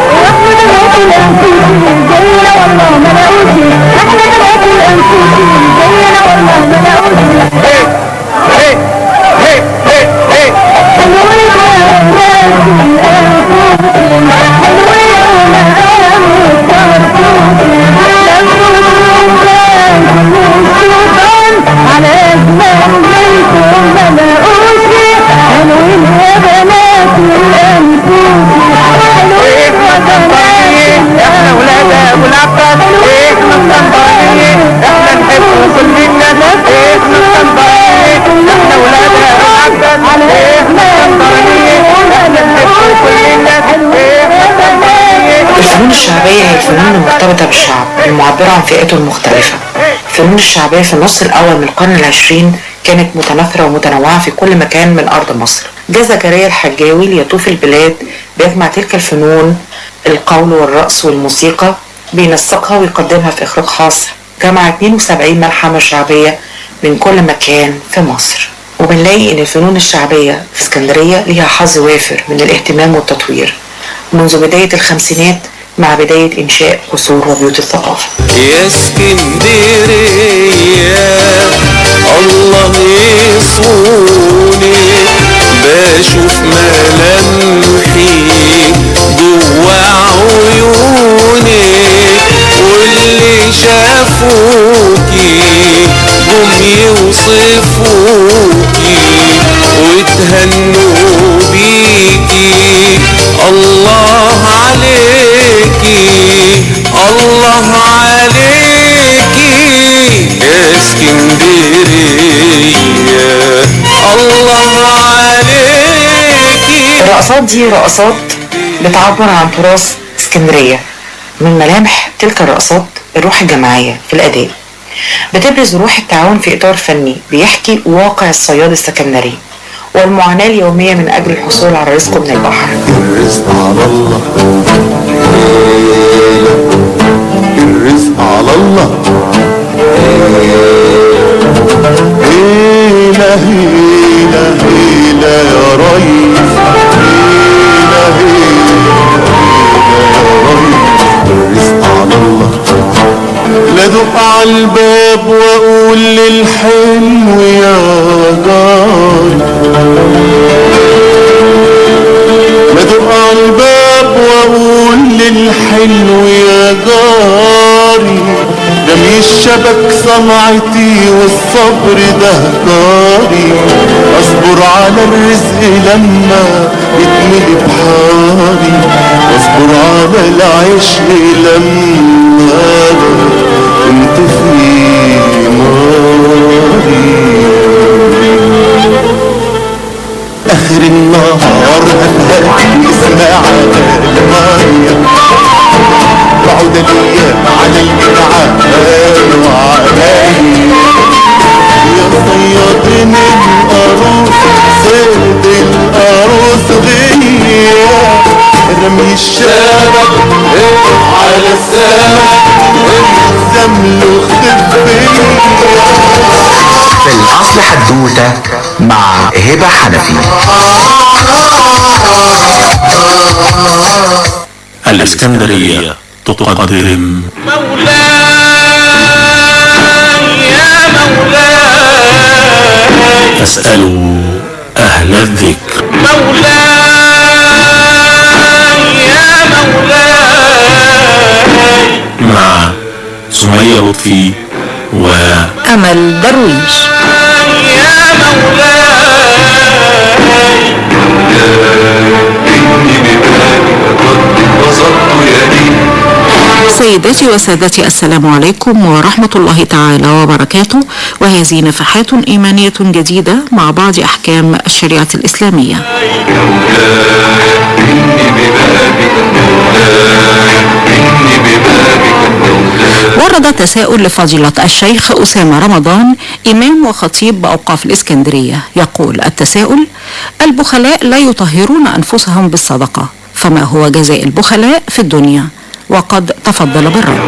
الشعبية هي الفنون المرتبطة بالشعب المعبرة عن فئاته المختلفة الفنون الشعبية في النص الأول من القرن العشرين كانت متناثرة ومتنوعة في كل مكان من أرض مصر جاء زكريا الحجاوي ليطوف البلاد بيجمع تلك الفنون القول والرقص والموسيقى بينسقها ويقدمها في إخراج خاص جمع 72 ملحمة شعبية من كل مكان في مصر وبنلاقي إن الفنون الشعبية في اسكندرية ليها حظ وافر من الاهتمام والتطوير منذ بداية الخمسينات مع بداية إنشاء قصور وبيوت الثقافة يا اسكندرية الله يصوني بشوف ملامحي جوا عيوني واللي شافوكي جم يوصفوكي وتهنوا بيكي الله عليكي الله عليكي يا اسكندرية الله عليكي الرقصات دي رقصات بتعبر عن تراث اسكندرية من ملامح تلك الرقصات الروح الجماعية في الأداء بتبرز روح التعاون في إطار فني بيحكي واقع الصياد السكندري والمعاناة اليومية من أجل الحصول على رزقه من البحر الرزق على الله الرزق على الله هيلا هيلا هيلا يا ريس هيلا هيلا هيلا يا ريس الرزق على الله لا دق على الباب واقول للحلم يا جاري لا دق على الباب واقول للحلو يا جاري رمي الشبك صنعتي والصبر ده جاري اصبر على الرزق لما يتملي بحاري اصبر على العشق لما كنت في ناري اخر النهار هفهمني اسمع المية وعود الايام على الجدعان وعلي يا صيادين القاروس صيد القاروس غية رمي الشبك على السمك الزمل خفية في الأصل حدوتة مع هبة حنفي الإسكندرية تقدم فاسألوا أهل الذكر مع سمية لطفي و أمل درويش سيداتي وسادتي السلام عليكم ورحمة الله تعالى وبركاته وهذه نفحات إيمانية جديدة مع بعض أحكام الشريعة الإسلامية ورد تساؤل لفضيلة الشيخ أسامة رمضان إمام وخطيب بأوقاف الإسكندرية يقول التساؤل البخلاء لا يطهرون أنفسهم بالصدقة فما هو جزاء البخلاء في الدنيا وقد تفضل بالرد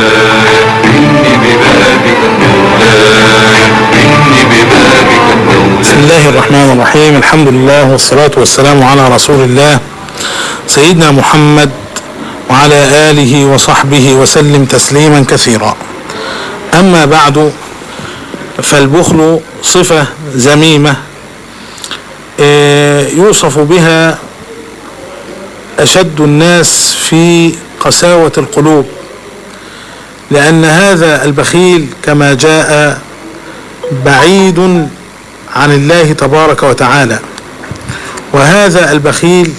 بسم الله الرحمن الرحيم الحمد لله والصلاة والسلام على رسول الله سيدنا محمد وعلى آله وصحبه وسلم تسليما كثيرا أما بعد فالبخل صفة ذميمة آه، يوصف بها أشد الناس في قساوة القلوب لأن هذا البخيل كما جاء بعيد عن الله تبارك وتعالى وهذا البخيل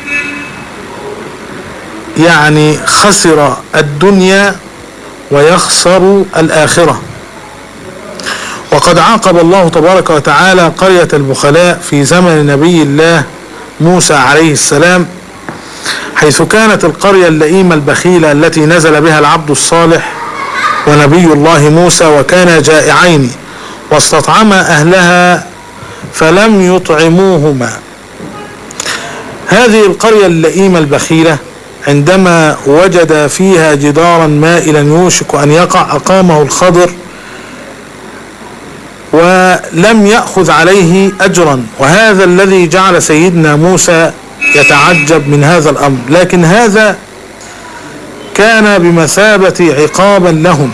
يعني خسر الدنيا ويخسر الآخرة وقد عاقب الله تبارك وتعالى قرية البخلاء في زمن نبي الله موسى عليه السلام حيث كانت القرية اللئيمة البخيلة التي نزل بها العبد الصالح ونبي الله موسى وكانا جائعين واستطعما أهلها فلم يطعموهما هذه القرية اللئيمة البخيلة عندما وجد فيها جدارا مائلا يوشك أن يقع أقامه الخضر ولم يأخذ عليه أجرا وهذا الذي جعل سيدنا موسى يتعجب من هذا الأمر لكن هذا كان بمثابة عقابا لهم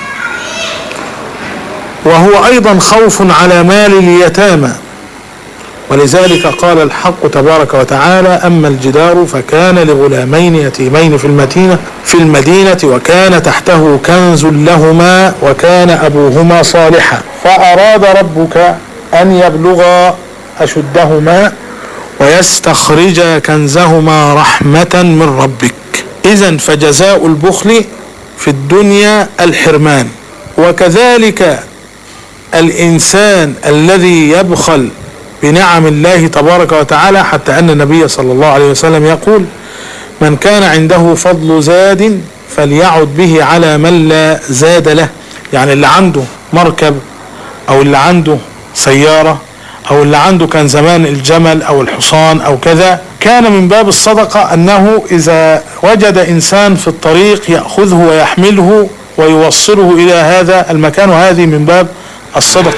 وهو أيضا خوف على مال اليتامى ولذلك قال الحق تبارك وتعالى أما الجدار فكان لغلامين يتيمين في المدينة في المدينة وكان تحته كنز لهما وكان أبوهما صالحا فأراد ربك أن يبلغا أشدهما ويستخرج كنزهما رحمة من ربك إذا فجزاء البخل في الدنيا الحرمان وكذلك الإنسان الذي يبخل بنعم الله تبارك وتعالى حتى أن النبي صلى الله عليه وسلم يقول من كان عنده فضل زاد فليعد به على من لا زاد له يعني اللي عنده مركب أو اللي عنده سيارة أو اللي عنده كان زمان الجمل أو الحصان أو كذا كان من باب الصدقة أنه إذا وجد إنسان في الطريق يأخذه ويحمله ويوصله إلى هذا المكان وهذه من باب الصدقة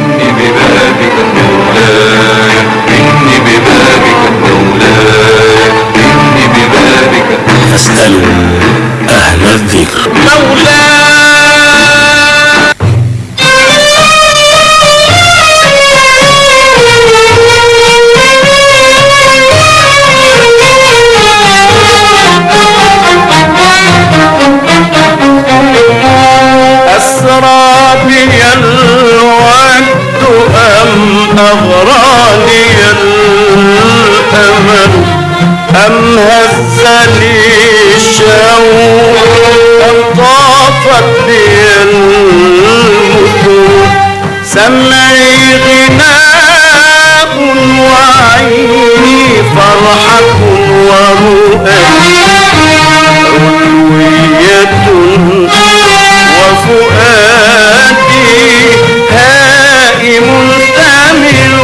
فاسألوا أهل الذكر أسرى بي الوقت أم أغراني الأمل أم هزني الشوق أم طافت بي المدود سمعي غناء وعيني فرحة ورؤى علوية وفؤادي هائم ثامل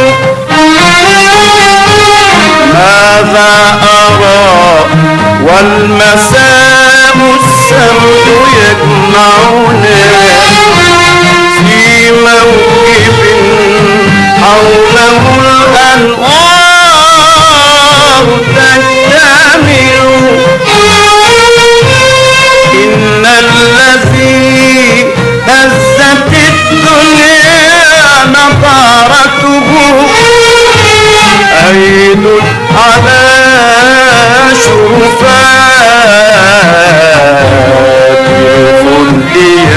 ماذا أرى والمساء السمت يجمعنا في موكب حوله الأنوار تشتمل إن الذي هزت الدنيا نظارته عيد على شرفات الخلد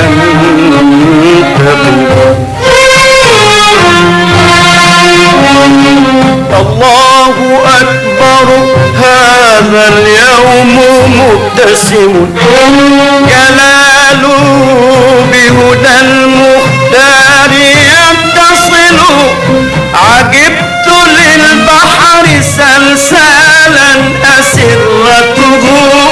ينتبه الله أكبر هذا اليوم مبتسم جلاله بهدى المختار يتصل عجبت للبحر سلسالا أسرته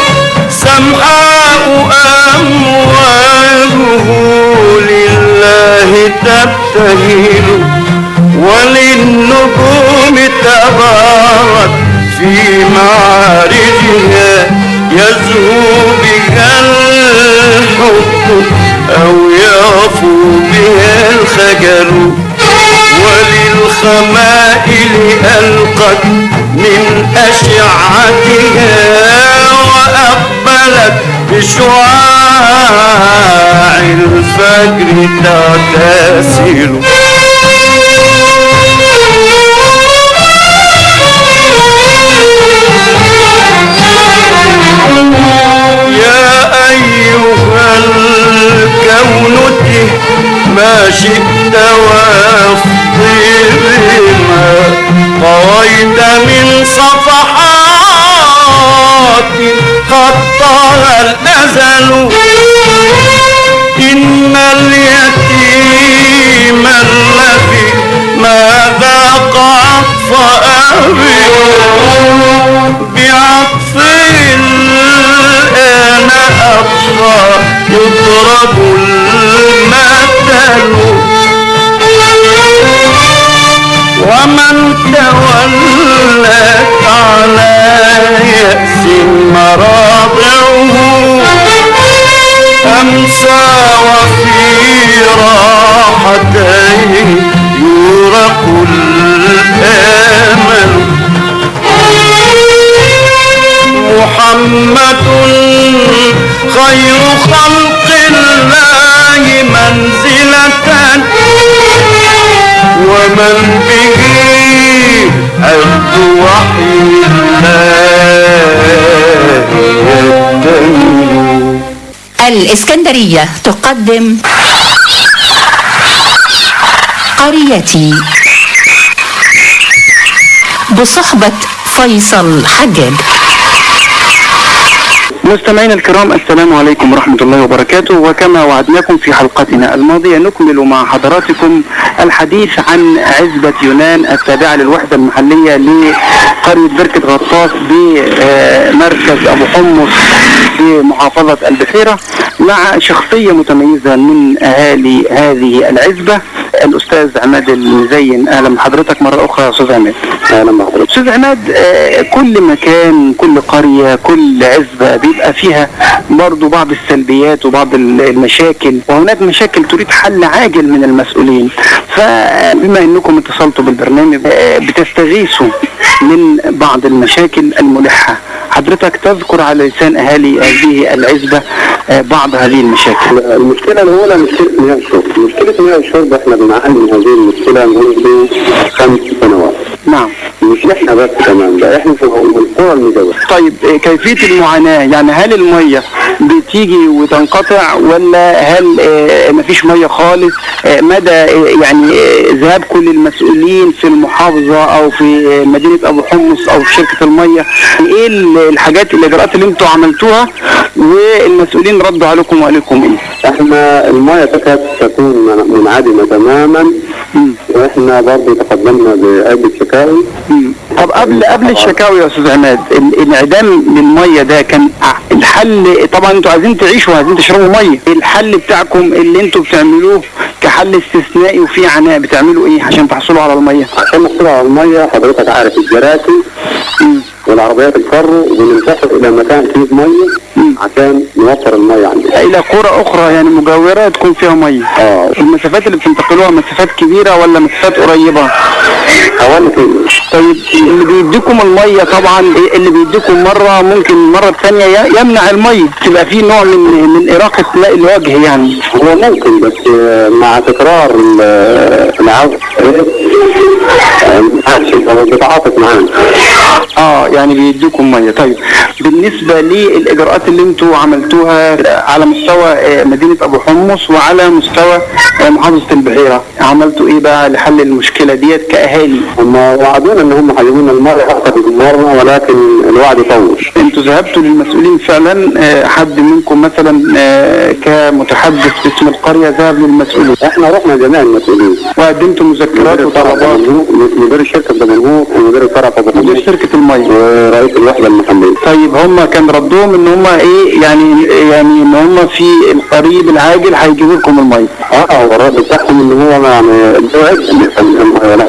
سمحاء أمواجه لله تبتهل وللنجوم تبارك في معارجها يزهو بها الحب أو يعفو بها الخجل وللخمائل ألقت من أشعتها وأقبلت بشعاع الفجر تغتسل يا أيها الكون ته ما شئت وافضي بما طويت من صفحات خطها الأزل إن اليتيم الذي ما ذاق عطف أبي بعطف خلق الله منزلة ومن به عبد وحي الله يتم الإسكندرية تقدم قريتي بصحبة فيصل حجاج مستمعينا الكرام السلام عليكم ورحمة الله وبركاته وكما وعدناكم في حلقتنا الماضية نكمل مع حضراتكم الحديث عن عزبة يونان التابعة للوحدة المحلية لقرية بركة غطاس بمركز أبو حمص بمحافظة البحيرة مع شخصية متميزة من أهالي هذه العزبة الأستاذ عماد المزين أهلا بحضرتك مرة أخرى يا أستاذ عماد أهلا بحضرتك أستاذ عماد آه، كل مكان كل قرية كل عزبة بيبقى فيها برضو بعض السلبيات وبعض ال- المشاكل وهناك مشاكل تريد حل عاجل من المسؤولين فبما أنكم اتصلتوا بالبرنامج آه، بتستغيثوا من بعض المشاكل الملحة حضرتك تذكر على لسان أهالي هذه العزبة آه، بعض هذه المشاكل المشكلة الأولى مشكلة مياه الشرب، مشكلة مياه الشرب احنا بنعاني من هذه المشكلة منذ خمس سنوات. نعم. مش احنا بس كمان ده احنا في القرى المجاورة. طيب آه، كيفية المعاناة يعني هل المية بتيجي وتنقطع ولا هل آه، مفيش مية خالص آه، مدى آه، يعني آه، ذهاب كل المسؤولين في المحافظة او في آه، مدينة ابو حمص او في شركة المية ايه ال- الحاجات الاجراءات اللي انتوا عملتوها والمسؤولين ردوا عليكم وعليكم ايه احنا المياه تكاد تكون من- منعدمة تماما واحنا برضه تقدمنا بعدة شكاوي. طب قبل قبل الشكاوي يا استاذ عماد ال- الانعدام للميه ده كان ع- الحل طبعا انتوا عايزين تعيشوا وعايزين تشربوا ميه الحل بتاعكم اللي انتوا بتعملوه كحل استثنائي وفي عناء بتعملوا ايه عشان تحصلوا على الميه عشان نحصل على المية حضرتك عارف الجراكي والعربيات الكرو بننتقل إلى مكان فيه مية عشان نوفر المية عندنا. الى قرى اخرى يعني مجاوره تكون فيها ميه اه المسافات اللي بتنتقلوها مسافات كبيره ولا مسافات قريبه حوالي كده طيب اللي بيديكم الميه طبعا اللي بيديكم مره ممكن المره الثانيه ي- يمنع الميه تبقى في نوع من من اراقه لا- الوجه يعني هو ممكن بس آه، مع تكرار ال- العودة آه، ما عادش هو بيتعاطف معانا. اه يعني بيديكم ميه طيب بالنسبه للاجراءات اللي انتوا عملتوها على مستوى آه، مدينه ابو حمص وعلى مستوى آه، محافظه البحيره عملتوا ايه بقى لحل المشكله ديت كاهالي هم وعدونا ان هم هيجيبوا لنا المية اكتر من مرة ولكن الوعد طول. انتوا ذهبتوا للمسؤولين فعلا آه، حد منكم مثلا آه، كمتحدث باسم القريه ذهب للمسؤولين احنا رحنا جميع المسؤولين وقدمتوا مذكرات مدير الفرع وطلبات مدير الشركة دمنهور ومدير الفرع في مدير شركه الميه ورئيس الوحدة المحلية. طيب هم كان ردهم ان هم ايه يعني يعني ان هم في القريب العاجل هيجيبوا لكم الميه اه هو الرد بتاعهم ان هو يعني الوعد ولا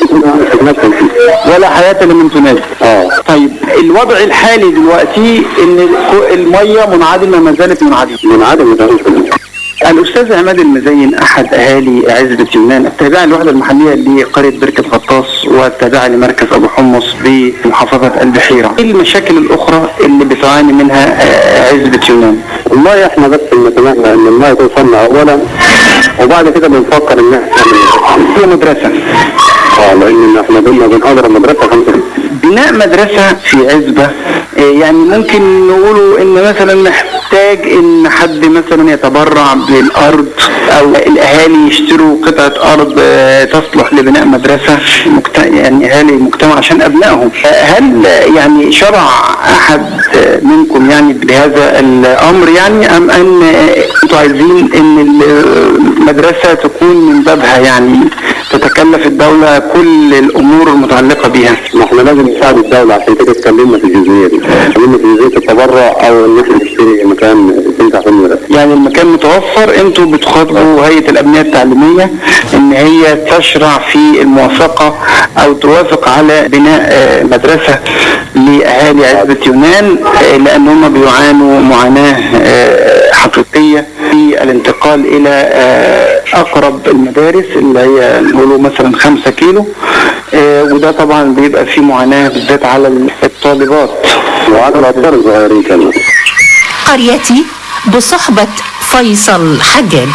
ولا حياه لمن تنادي اه طيب الوضع الحالي دلوقتي ان الك- الميه منعدمه ما زالت منعدمه منعدمه الاستاذ عماد المزين احد اهالي عزبه يونان التابعه للوحده المحليه لقريه بركه غطاس والتابعه لمركز ابو حمص بمحافظه البحيره. ايه المشاكل الاخرى اللي بتعاني منها آه، عزبه يونان؟ والله احنا بس نتمنى ان المية توصلنا اولا وبعد كده بنفكر ان احنا هي مدرسه اه لان احنا قلنا بنحضر المدرسة خمسة بناء مدرسة في عزبة آه، يعني ممكن نقولوا ان مثلا نحتاج ان حد مثلا يتبرع بالارض او الاهالي يشتروا قطعة ارض آه، تصلح لبناء مدرسة مجت... يعني اهالي المجتمع عشان ابنائهم آه، هل آه، يعني شرع احد آه، منكم يعني بهذا الامر يعني ام ان آه، انتوا عايزين ان المدرسة تكون من بابها يعني تتكلف الدولة كل الامور المتعلقة بيها ما احنا لازم نساعد الدولة عشان كده اتكلمنا في الجزئية دي اتكلمنا في جزئية التبرع او ان احنا نشتري مكان تنفع في المدرسة يعني المكان متوفر انتوا بتخاطبوا هيئة الأبنية التعليمية ان هي تشرع في الموافقة او توافق على بناء آه، مدرسة لأهالي عزبة يونان آه، لأن هم بيعانوا معاناة آه، حقيقية في الانتقال إلى آه، أقرب المدارس اللي هي نقوله مثلا خمسة كيلو آه، وده طبعا بيبقى فيه معاناة بالذات على الطالبات وعلى الأطفال الصغيرين كمان قريتي بصحبة فيصل حجاج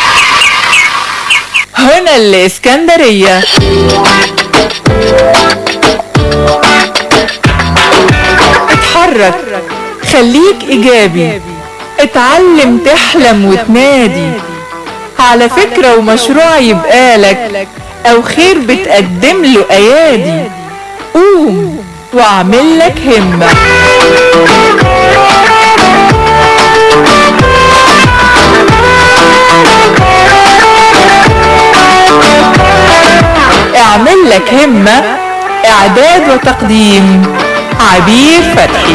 هنا الإسكندرية اتحرك خليك إيجابي اتعلم تحلم وتنادي على فكرة ومشروع يبقالك أو خير بتقدم له أيادي قوم واعمل لك همة اعمل لك همة اعداد وتقديم عبير فتحي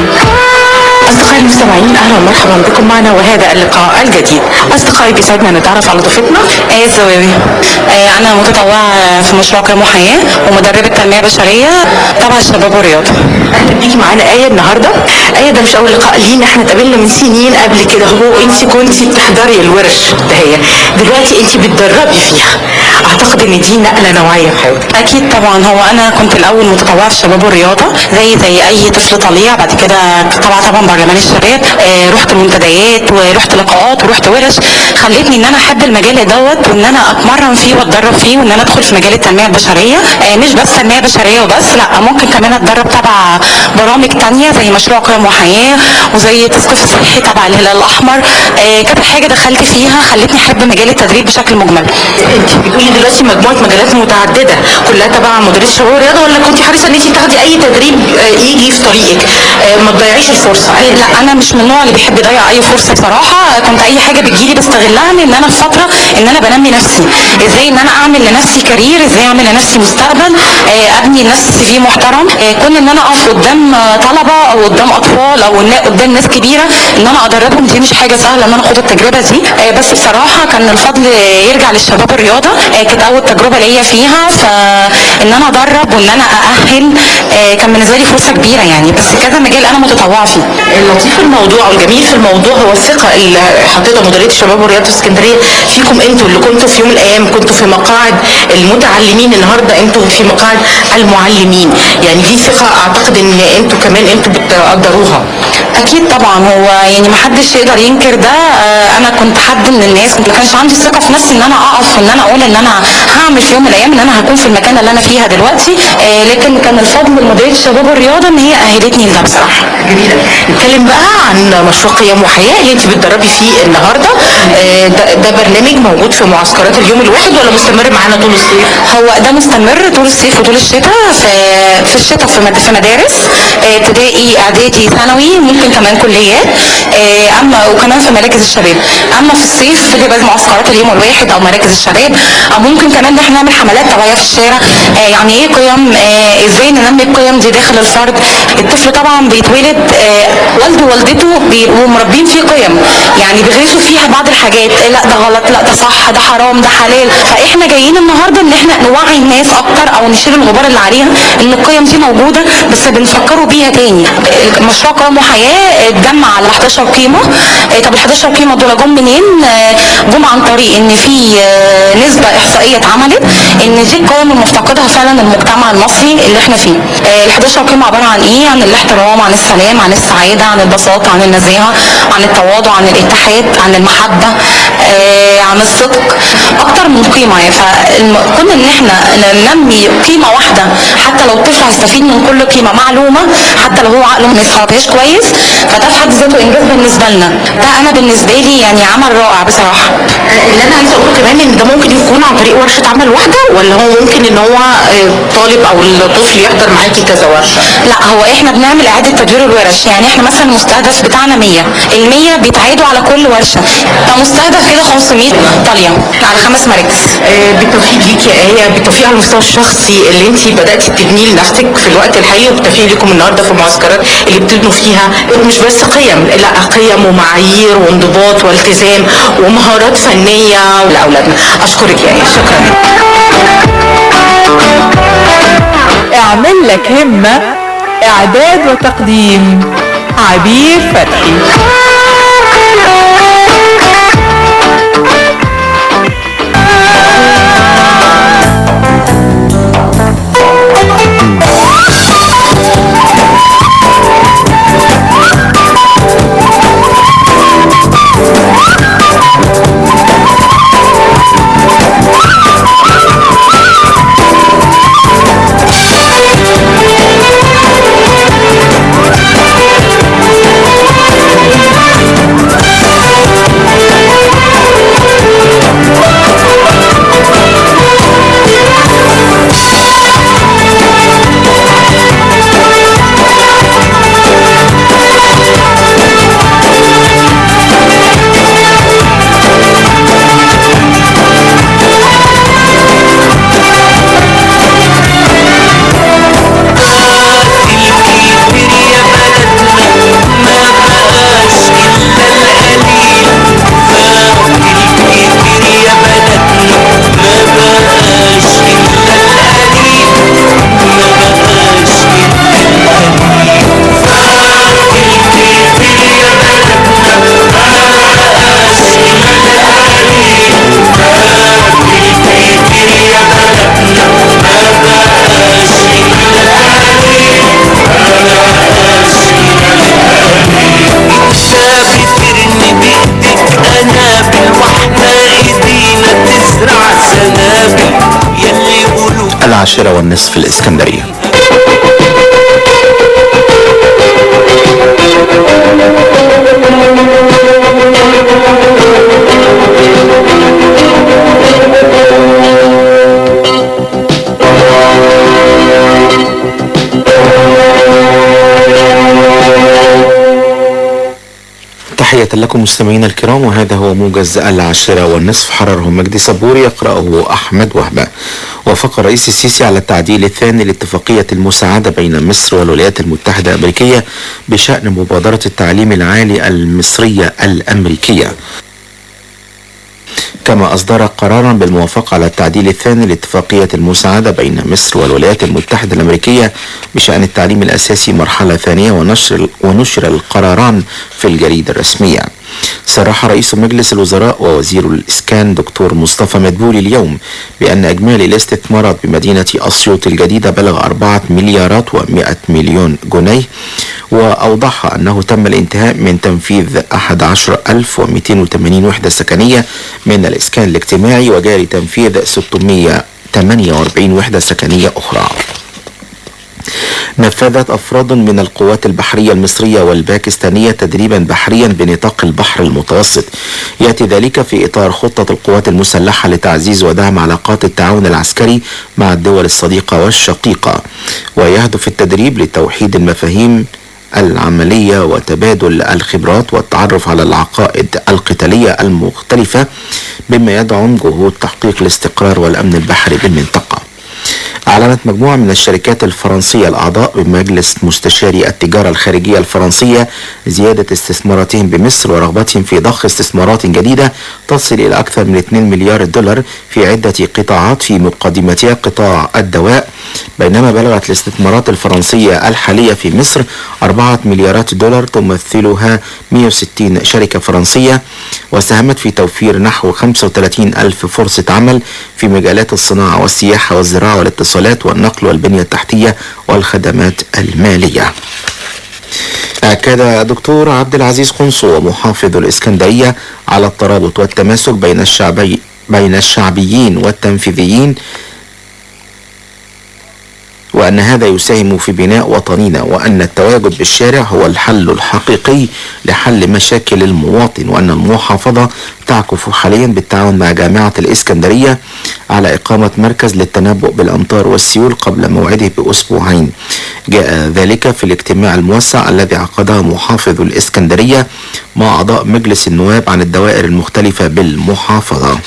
أصدقائي المستمعين أهلا ومرحبا بكم معنا وهذا اللقاء الجديد أصدقائي بيسعدنا نتعرف على ضيفتنا آية الزواوي آه أنا متطوعة في مشروع كرم وحياة ومدربة تنمية بشرية تبع الشباب والرياضة أهلا بيكي معانا آية النهاردة آية ده مش أول لقاء لينا احنا اتقابلنا من سنين قبل كده هو أنت كنتي بتحضري الورش دهية دلوقتي أنت بتدربي فيها أعتقد إن دي نقلة نوعية في حياتك أكيد طبعا هو أنا كنت الأول متطوعة في الشباب والرياضة زي زي أي طفل طليع بعد كده طبعا طبعا برلمان الشباب آه رحت منتديات ورحت لقاءات ورحت ورش خلتني ان انا احب المجال دوت وان انا اتمرن فيه واتدرب فيه وان انا ادخل في مجال التنميه البشريه آه مش بس تنميه بشريه وبس لا ممكن كمان اتدرب تبع برامج تانية زي مشروع قيم وحياه وزي تثقيف صحي تبع الهلال الاحمر آه كذا حاجه دخلت فيها خلتني احب مجال التدريب بشكل مجمل انت بتقولي دلوقتي مجموعه مجالات متعدده كلها تبع مديريه الشباب والرياضه ولا كنت حريصه ان انت تاخدي اي تدريب آه يجي في طريقك آه ما تضيعيش الفرصه لا انا مش من النوع اللي بيحب يضيع اي فرصه بصراحه كنت اي حاجه بتجيلي بستغلها لان انا في فتره ان انا بنمي نفسي ازاي ان انا اعمل لنفسي كارير ازاي اعمل لنفسي مستقبل آه، ابني لنفسي سي في محترم آه، كون ان انا اقف قدام آه، طلبه او قدام اطفال او إن- قدام ناس كبيره ان انا ادربهم دي مش حاجه سهله ان انا اخد التجربه دي آه، بس بصراحه كان الفضل يرجع للشباب الرياضه آه، كانت اول تجربه ليا فيها فان انا ادرب وان انا ااهل آه، كان بالنسبه لي فرصه كبيره يعني بس كذا مجال انا متطوعه فيه اللطيف في الموضوع والجميل في الموضوع هو الثقه اللي حطيتها مديريه الشباب والرياضه في اسكندريه فيكم انتوا اللي كنتوا في يوم من الايام كنتوا في مقاعد المتعلمين النهارده انتوا في مقاعد المعلمين يعني دي ثقه اعتقد ان انتوا كمان انتوا بتقدروها اكيد طبعا هو يعني ما حدش يقدر ينكر ده آه، انا كنت حد من الناس ما كانش عندي ثقه في نفسي ان انا اقف وان انا اقول ان انا هعمل في يوم من الايام ان انا هكون في المكان اللي انا فيها دلوقتي آه، لكن كان الفضل لمديريه الشباب والرياضه ان هي اهلتني لده بصراحه جميله نتكلم بقى عن مشروع قيم وحياه اللي انت بتدربي فيه النهارده آه، ده, ده برنامج موجود في معسكرات اليوم الواحد ولا مستمر معانا طول الصيف؟ هو ده مستمر طول الصيف وطول الشتاء في في الشتاء في مد- في مدارس آه، ابتدائي اعدادي ثانوي ممكن كمان كليات آه، اما وكمان في مراكز الشباب اما في الصيف بتبقى معسكرات اليوم الواحد او مراكز الشباب او ممكن كمان ان احنا نعمل حملات توعيه في الشارع آه، يعني ايه قيم آه، ازاي ننمي القيم دي داخل الفرد الطفل طبعا بيتولد آه، والده ووالدته بيبقوا مربين فيه قيم يعني بيغرسوا فيها بعض الحاجات آه، لا ده غلط لا ده صح ده حرام ده حلال فاحنا جايين النهارده ان احنا نوعي الناس اكتر او نشيل الغبار اللي عليها ان القيم دي موجوده بس بنفكروا بيها تاني آه، مشروع قيم وحياه اتجمع على 11 قيمه آه، طب ال 11 قيمه دول جم منين؟ آه، جم عن طريق ان في آه، نسبه احصائيه اتعملت ان دي القيم المفتقدها فعلا المجتمع المصري اللي احنا فيه. ال 11 قيمه عباره عن ايه؟ عن الاحترام، عن السلام، عن السعاده، عن البساطه، عن النزاهه، عن التواضع، عن الاتحاد، عن المحبه، آه، عن الصدق، اكتر من قيمه يعني فكون ان احنا ننمي قيمه واحده حتى لو الطفل هيستفيد من كل قيمه معلومه حتى لو هو عقله ما يستوعبهاش كويس فده في حد ذاته انجاز بالنسبه لنا ده انا بالنسبه لي يعني عمل رائع بصراحه اللي انا عايزه اقوله كمان ان ده ممكن يكون عن طريق ورشه عمل واحده ولا هو ممكن ان هو آه، طالب او الطفل يحضر معاكي كذا ورشه لا هو احنا بنعمل اعاده تدوير الورش يعني احنا مثلا المستهدف بتاعنا 100 ال 100 بيتعادوا على كل ورشه فمستهدف كده 500 طاليه على خمس مراكز بالتوفيق ليكي يا ايه بالتوفيق على المستوى الشخصي اللي انت بداتي تبنيه لنفسك في الوقت الحالي وبالتوفيق لكم النهارده في المعسكرات اللي بتبنوا فيها مش بس قيم لا قيم ومعايير وانضباط والتزام ومهارات فنيه لاولادنا اشكرك يا ايه شكرا اعمل لك همة اعداد وتقديم عبير فتحي العاشرة والنصف في الإسكندرية تحية لكم مستمعينا الكرام وهذا هو موجز العاشرة والنصف حرره مجدي صبور يقرأه أحمد وهبة وافق الرئيس السيسي على التعديل الثاني لاتفاقية المساعدة بين مصر والولايات المتحدة الأمريكية بشأن مبادرة التعليم العالي المصرية الأمريكية كما أصدر قرارا بالموافقة على التعديل الثاني لاتفاقية المساعدة بين مصر والولايات المتحدة الأمريكية بشأن التعليم الأساسي مرحلة ثانية ونشر, ونشر القراران في الجريدة الرسمية صرح رئيس مجلس الوزراء ووزير الإسكان دكتور مصطفى مدبولي اليوم بأن إجمالي الاستثمارات بمدينة أسيوط الجديدة بلغ أربعة مليارات ومائة مليون جنيه وأوضح أنه تم الانتهاء من تنفيذ 11280 وحدة سكنية من الإسكان الاجتماعي وجاري تنفيذ 648 وحدة سكنية أخرى نفذت أفراد من القوات البحرية المصرية والباكستانية تدريبا بحريا بنطاق البحر المتوسط يأتي ذلك في إطار خطة القوات المسلحة لتعزيز ودعم علاقات التعاون العسكري مع الدول الصديقة والشقيقة ويهدف التدريب لتوحيد المفاهيم العملية وتبادل الخبرات والتعرف على العقائد القتالية المختلفة بما يدعم جهود تحقيق الاستقرار والأمن البحري بالمنطقة أعلنت مجموعة من الشركات الفرنسية الأعضاء بمجلس مستشاري التجارة الخارجية الفرنسية زيادة استثماراتهم بمصر ورغبتهم في ضخ استثمارات جديدة تصل إلى أكثر من 2 مليار دولار في عدة قطاعات في مقدمتها قطاع الدواء بينما بلغت الاستثمارات الفرنسية الحالية في مصر 4 مليارات دولار تمثلها 160 شركة فرنسية وساهمت في توفير نحو 35 ألف فرصة عمل في مجالات الصناعة والسياحة والزراعة والاتصالات والنقل والبنية التحتية والخدمات المالية أكد دكتور عبد العزيز قنصو محافظ الإسكندرية على الترابط والتماسك بين الشعبي بين الشعبيين والتنفيذيين وأن هذا يساهم في بناء وطننا وأن التواجد بالشارع هو الحل الحقيقي لحل مشاكل المواطن وأن المحافظة تعكف حاليا بالتعاون مع جامعة الإسكندرية على إقامة مركز للتنبؤ بالأمطار والسيول قبل موعده بأسبوعين جاء ذلك في الاجتماع الموسع الذي عقده محافظ الإسكندرية مع أعضاء مجلس النواب عن الدوائر المختلفة بالمحافظة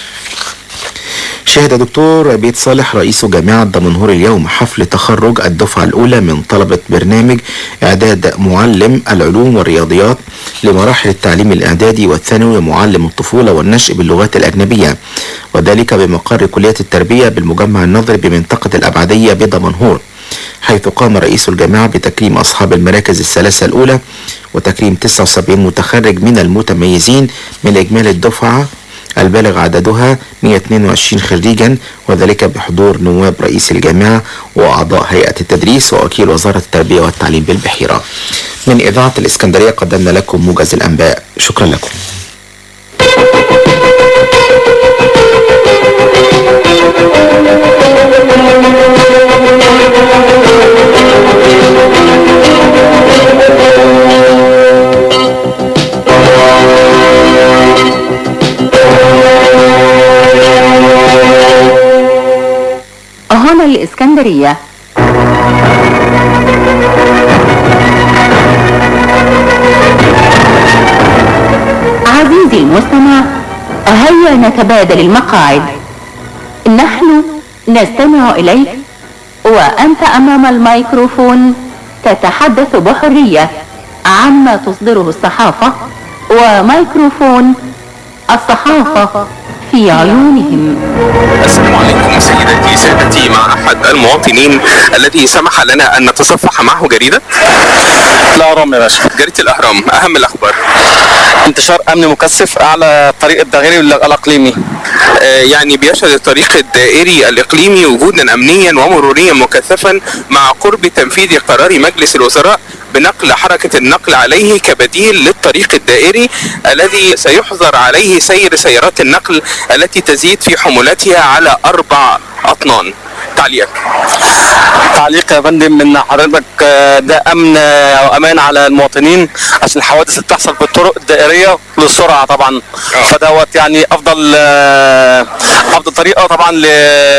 شهد دكتور بيت صالح رئيس جامعة دمنهور اليوم حفل تخرج الدفعة الأولى من طلبة برنامج إعداد معلم العلوم والرياضيات لمراحل التعليم الإعدادي والثانوي ومعلم الطفولة والنشء باللغات الأجنبية وذلك بمقر كلية التربية بالمجمع النظري بمنطقة الأبعدية بدمنهور حيث قام رئيس الجامعة بتكريم أصحاب المراكز الثلاثة الأولى وتكريم 79 متخرج من المتميزين من إجمالي الدفعة البالغ عددها 122 خريجا وذلك بحضور نواب رئيس الجامعة وأعضاء هيئة التدريس ووكيل وزارة التربية والتعليم بالبحيرة من إذاعة الإسكندرية قدمنا لكم موجز الأنباء شكرا لكم هنا الإسكندرية عزيزي المستمع هيا نتبادل المقاعد نحن نستمع إليك وأنت أمام الميكروفون تتحدث بحرية عما تصدره الصحافة وميكروفون الصحافة في عيونهم السلام عليكم سيدتي سادتي مع احد المواطنين الذي سمح لنا ان نتصفح معه جريده الاهرام يا باشا جريده الاهرام اهم الاخبار انتشار امن مكثف على طريق الدائري الاقليمي آه، يعني بيشهد الطريق الدائري الاقليمي وجودا امنيا ومروريا مكثفا مع قرب تنفيذ قرار مجلس الوزراء بنقل حركة النقل عليه كبديل للطريق الدائري الذي سيحظر عليه سير سيارات النقل التي تزيد في حمولتها على أربع أطنان تعليقك تعليق يا فندم من حضرتك آه، ده امن آه، وامان على المواطنين عشان الحوادث اللي بتحصل في الطرق الدائريه للسرعه طبعا فدوت يعني افضل آه، افضل طريقه طبعا ل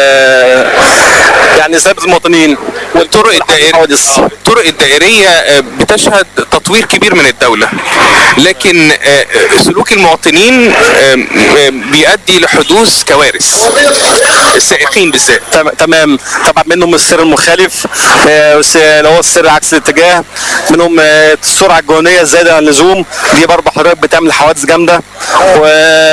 يعني ثابت المواطنين والطرق الدائرية الطرق الدائرية آه، بتشهد تطوير كبير من الدولة لكن آه، سلوك المواطنين آه، آه، بيؤدي لحدوث كوارث السائقين بالذات تم- تمام طبعا منهم السير المخالف آه، والس- اللي هو السير عكس الاتجاه منهم آه، السرعه الجنونيه الزايده عن اللزوم دي برضه حضرتك بتعمل حوادث جامده و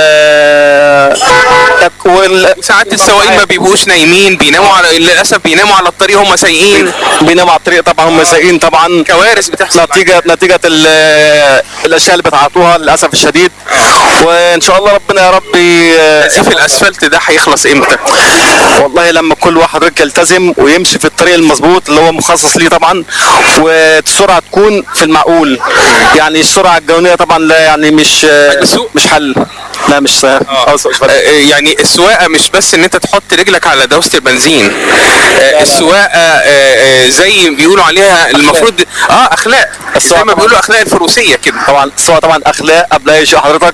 ساعات السواقين ما بيبقوش نايمين بيناموا على للاسف بيناموا على الطريق هم سايقين بيناموا على الطريق طبعا هم سايقين طبعا كوارث بتحصل نتيجه نتيجه ال- الاشياء اللي بتعاطوها للاسف الشديد وان شاء الله ربنا يا رب ي- نزيف الاسفلت ده هيخلص امتى؟ والله لما كل واحد حضرتك يلتزم ويمشي في الطريق المظبوط اللي هو مخصص ليه طبعا والسرعه تكون في المعقول يعني السرعه الجنونيه طبعا لا يعني مش مش حل لا مش خلاص مش آه، يعني السواقه مش بس ان انت تحط رجلك على دواسه البنزين آه، السواقه آه، آه، زي بيقولوا عليها المفروض اه اخلاق زي ما بيقولوا اخلاق الفروسيه كده طبعا السواقه طبعا اخلاق قبل اي شيء حضرتك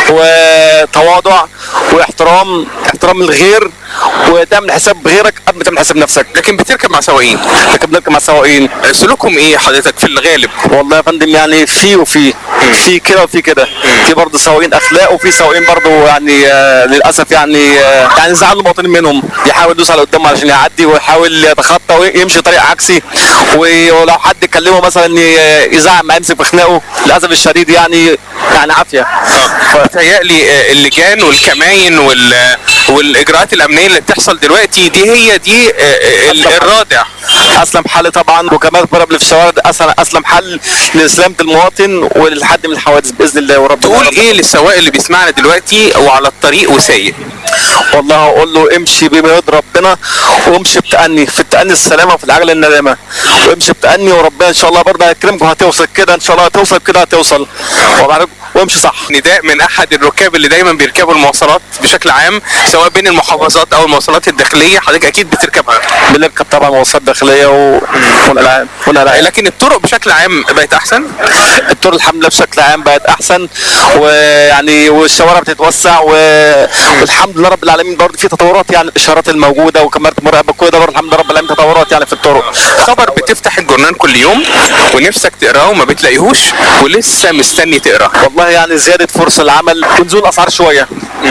وتواضع واحترام احترام الغير وتعمل حساب غيرك قبل ما تعمل حساب نفسك لكن بتركب مع سواقين لكن بنركب مع سواقين سلوكهم ايه حضرتك في الغالب والله يا فندم يعني في وفي في كده وفي كده في برضه سواقين اخلاق وفي سواقين برضه يعني آه للاسف يعني آه يعني زعلوا المواطنين منهم يحاول يدوس على قدام علشان يعدي ويحاول يتخطى ويمشي طريق عكسي و- ولو حد كلمه مثلا ي- يزعق معاه يمسك في خناقه للاسف الشديد يعني يعني عافيه فتهيألي آه، اللجان والكماين وال والاجراءات الامنيه اللي بتحصل دلوقتي دي هي دي آه، آه، ال- الرادع اسلم حل طبعا وكمان الضرب اللي في الشوارع ده اسلم اسلم حل لسلامه المواطن وللحد من الحوادث باذن الله ورب تقول ايه للسواق اللي بيسمعنا دلوقتي وعلى الطريق وسايق والله هقول له امشي بما يرضي ربنا وامشي بتأني في التأني السلامة وفي العجلة الندامة وامشي بتأني وربنا ان شاء الله برضه هيكرمك وهتوصل كده ان شاء الله هتوصل كده هتوصل وبعد- وامشي صح نداء من احد الركاب اللي دايما بيركبوا المواصلات بشكل عام سواء بين المحافظات او المواصلات الداخليه حضرتك اكيد بتركبها بنركب طبعا مواصلات داخلية و... والألعاب والألعاب لكن الطرق بشكل عام بقت احسن الطرق الحمد لله بشكل عام بقت احسن ويعني والشوارع بتتوسع و... والحمد لله رب العالمين برضه في تطورات يعني الاشارات الموجوده وكاميرات المراقبه كل ده برضه الحمد لله رب العالمين تطورات يعني في الطرق خبر بتفتح الجورنال كل يوم ونفسك تقراه وما بتلاقيهوش ولسه مستني تقراه والله يعني زياده فرص العمل ونزول الاسعار شويه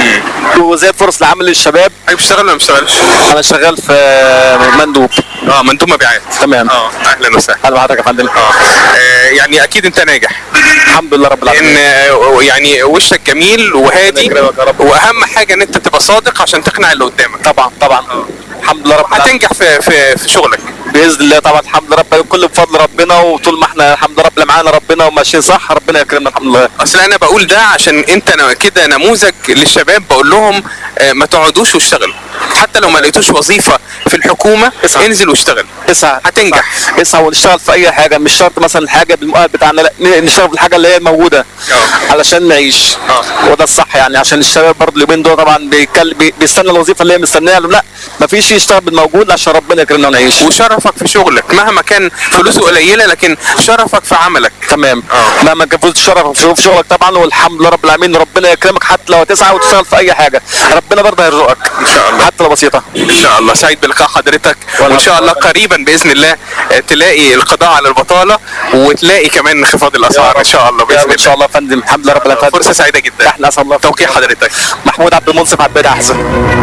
وزياده فرص العمل للشباب حضرتك بتشتغل ولا ما بتشتغلش؟ انا شغال في مندوب اه مندوب مبيعات تمام اه اهلا وسهلا اهلا بحضرتك يا فندم آه، يعني اكيد انت ناجح الحمد لله رب العالمين لان آه، يعني وشك جميل وهادي واهم حاجه ان انت تبقى صادق عشان تقنع اللي قدامك طبعا طبعا الحمد لله رب العالمين هتنجح في في في شغلك باذن الله طبعا الحمد لله رب كل بفضل ربنا وطول ما احنا الحمد لله رب اللي معانا ربنا وماشيين صح ربنا يكرمنا الحمد لله اصل انا بقول ده عشان انت نا- كده نموذج للشباب بقول لهم آه، ما تقعدوش واشتغلوا حتى لو ما لقيتوش وظيفه في الحكومه انزل واشتغل اسعى هتنجح اسعى ونشتغل في اي حاجه مش شرط مثلا الحاجه بالمؤهل بتاعنا لا ن- نشتغل في الحاجه اللي هي موجوده علشان نعيش وده الصح يعني عشان الشباب برضه اليومين دول طبعا بيكل... بي... بيستنى الوظيفه اللي هي مستنيها لا مفيش يشتغل بالموجود عشان ربنا يكرمنا ونعيش وشرفك في شغلك مهما كان فلوسه قليله لكن شرفك في عملك تمام مهما كان فلوس شرف في شغلك طبعا والحمد لله رب العالمين ربنا يكرمك حتى لو تسعى وتشتغل في اي حاجه ربنا برضه هيرزقك ان شاء الله حتى لو بسيطه ان شاء الله سعيد بلقاء حضرتك وان شاء الله قريبا باذن الله آه، تلاقي القضاء على البطاله وتلاقي كمان انخفاض الاسعار ان شاء الله باذن الله ان شاء الله يا فندم الحمد لله رب العالمين فرصه سعيده جدا احنا اسال الله توقيع حضرتك محمود عبد المنصف عباد احسن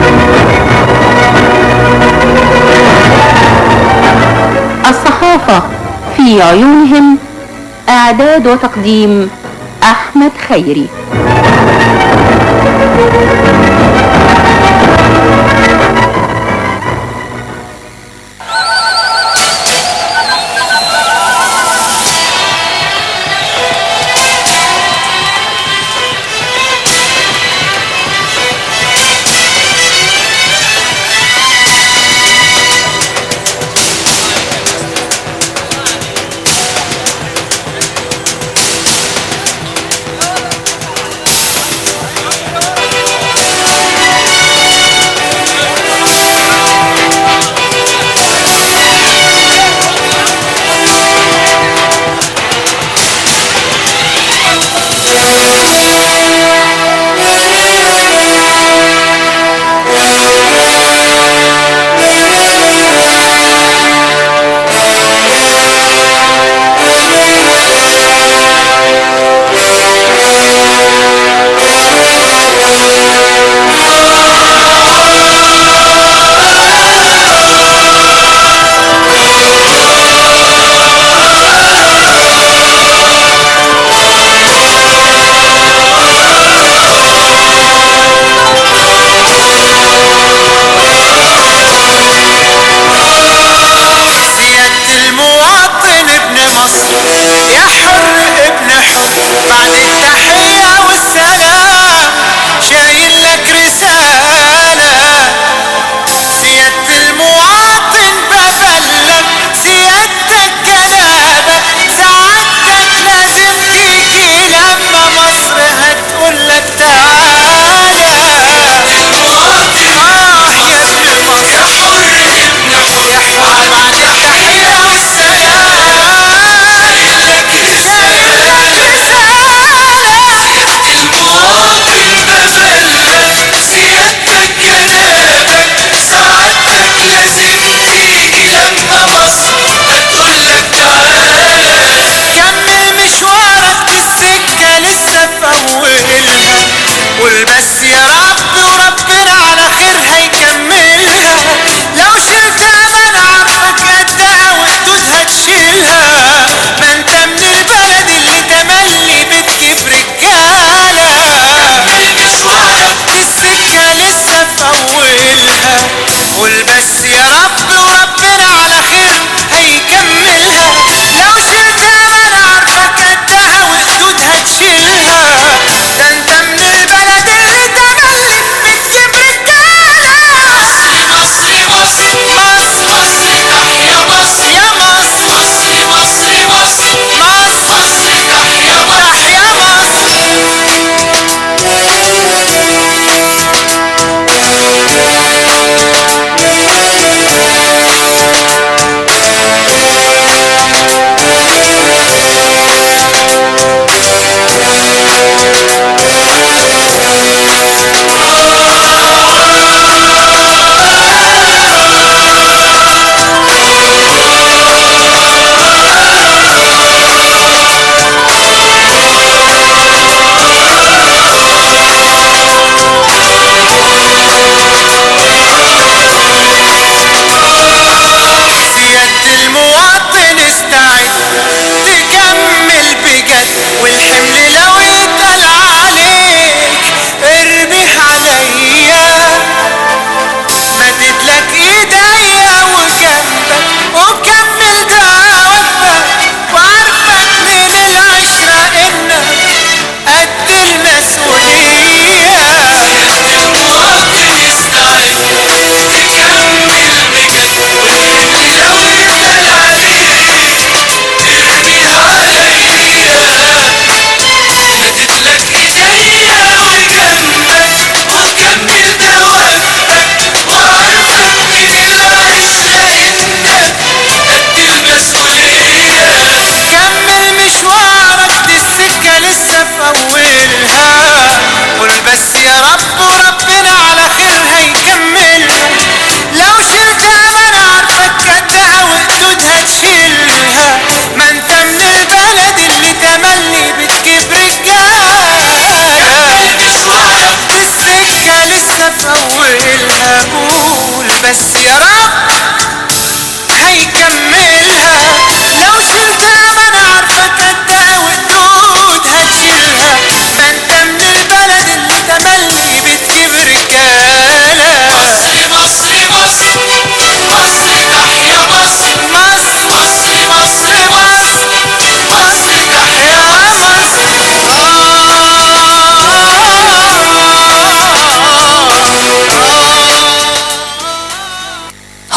الصحافة في عيونهم إعداد وتقديم أحمد خيري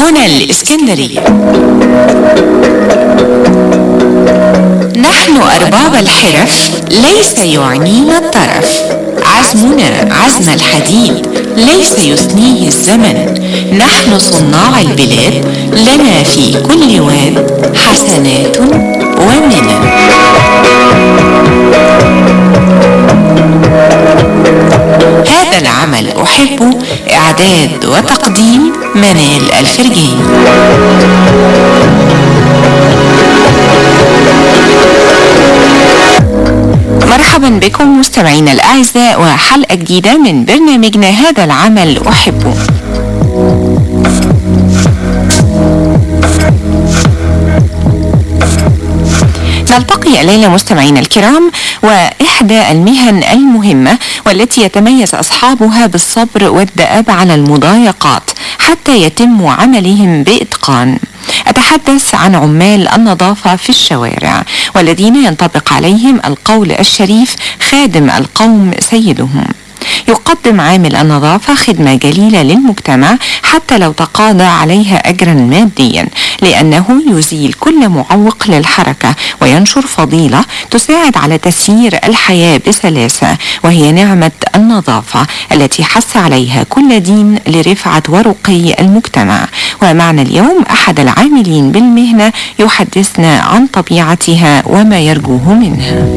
هنا الإسكندرية نحن أرباب الحرف ليس يعنينا الطرف عزمنا عزم الحديد ليس يثنيه الزمن نحن صناع البلاد لنا في كل واد حسنات ومنن هذا العمل أحبه إعداد وتقديم منال الفرجاني مرحبا بكم مستمعينا الأعزاء وحلقة جديدة من برنامجنا هذا العمل أحبه نلتقي الليلة مستمعينا الكرام وإحدى المهن المهمة والتي يتميز أصحابها بالصبر والدأب على المضايقات حتى يتم عملهم بإتقان أتحدث عن عمال النظافة في الشوارع والذين ينطبق عليهم القول الشريف خادم القوم سيدهم يقدم عامل النظافة خدمة جليلة للمجتمع حتى لو تقاضى عليها أجرا ماديا لأنه يزيل كل معوق للحركة وينشر فضيلة تساعد على تسيير الحياة بسلاسة وهي نعمة النظافة التي حث عليها كل دين لرفعة ورقي المجتمع ومعنا اليوم أحد العاملين بالمهنة يحدثنا عن طبيعتها وما يرجوه منها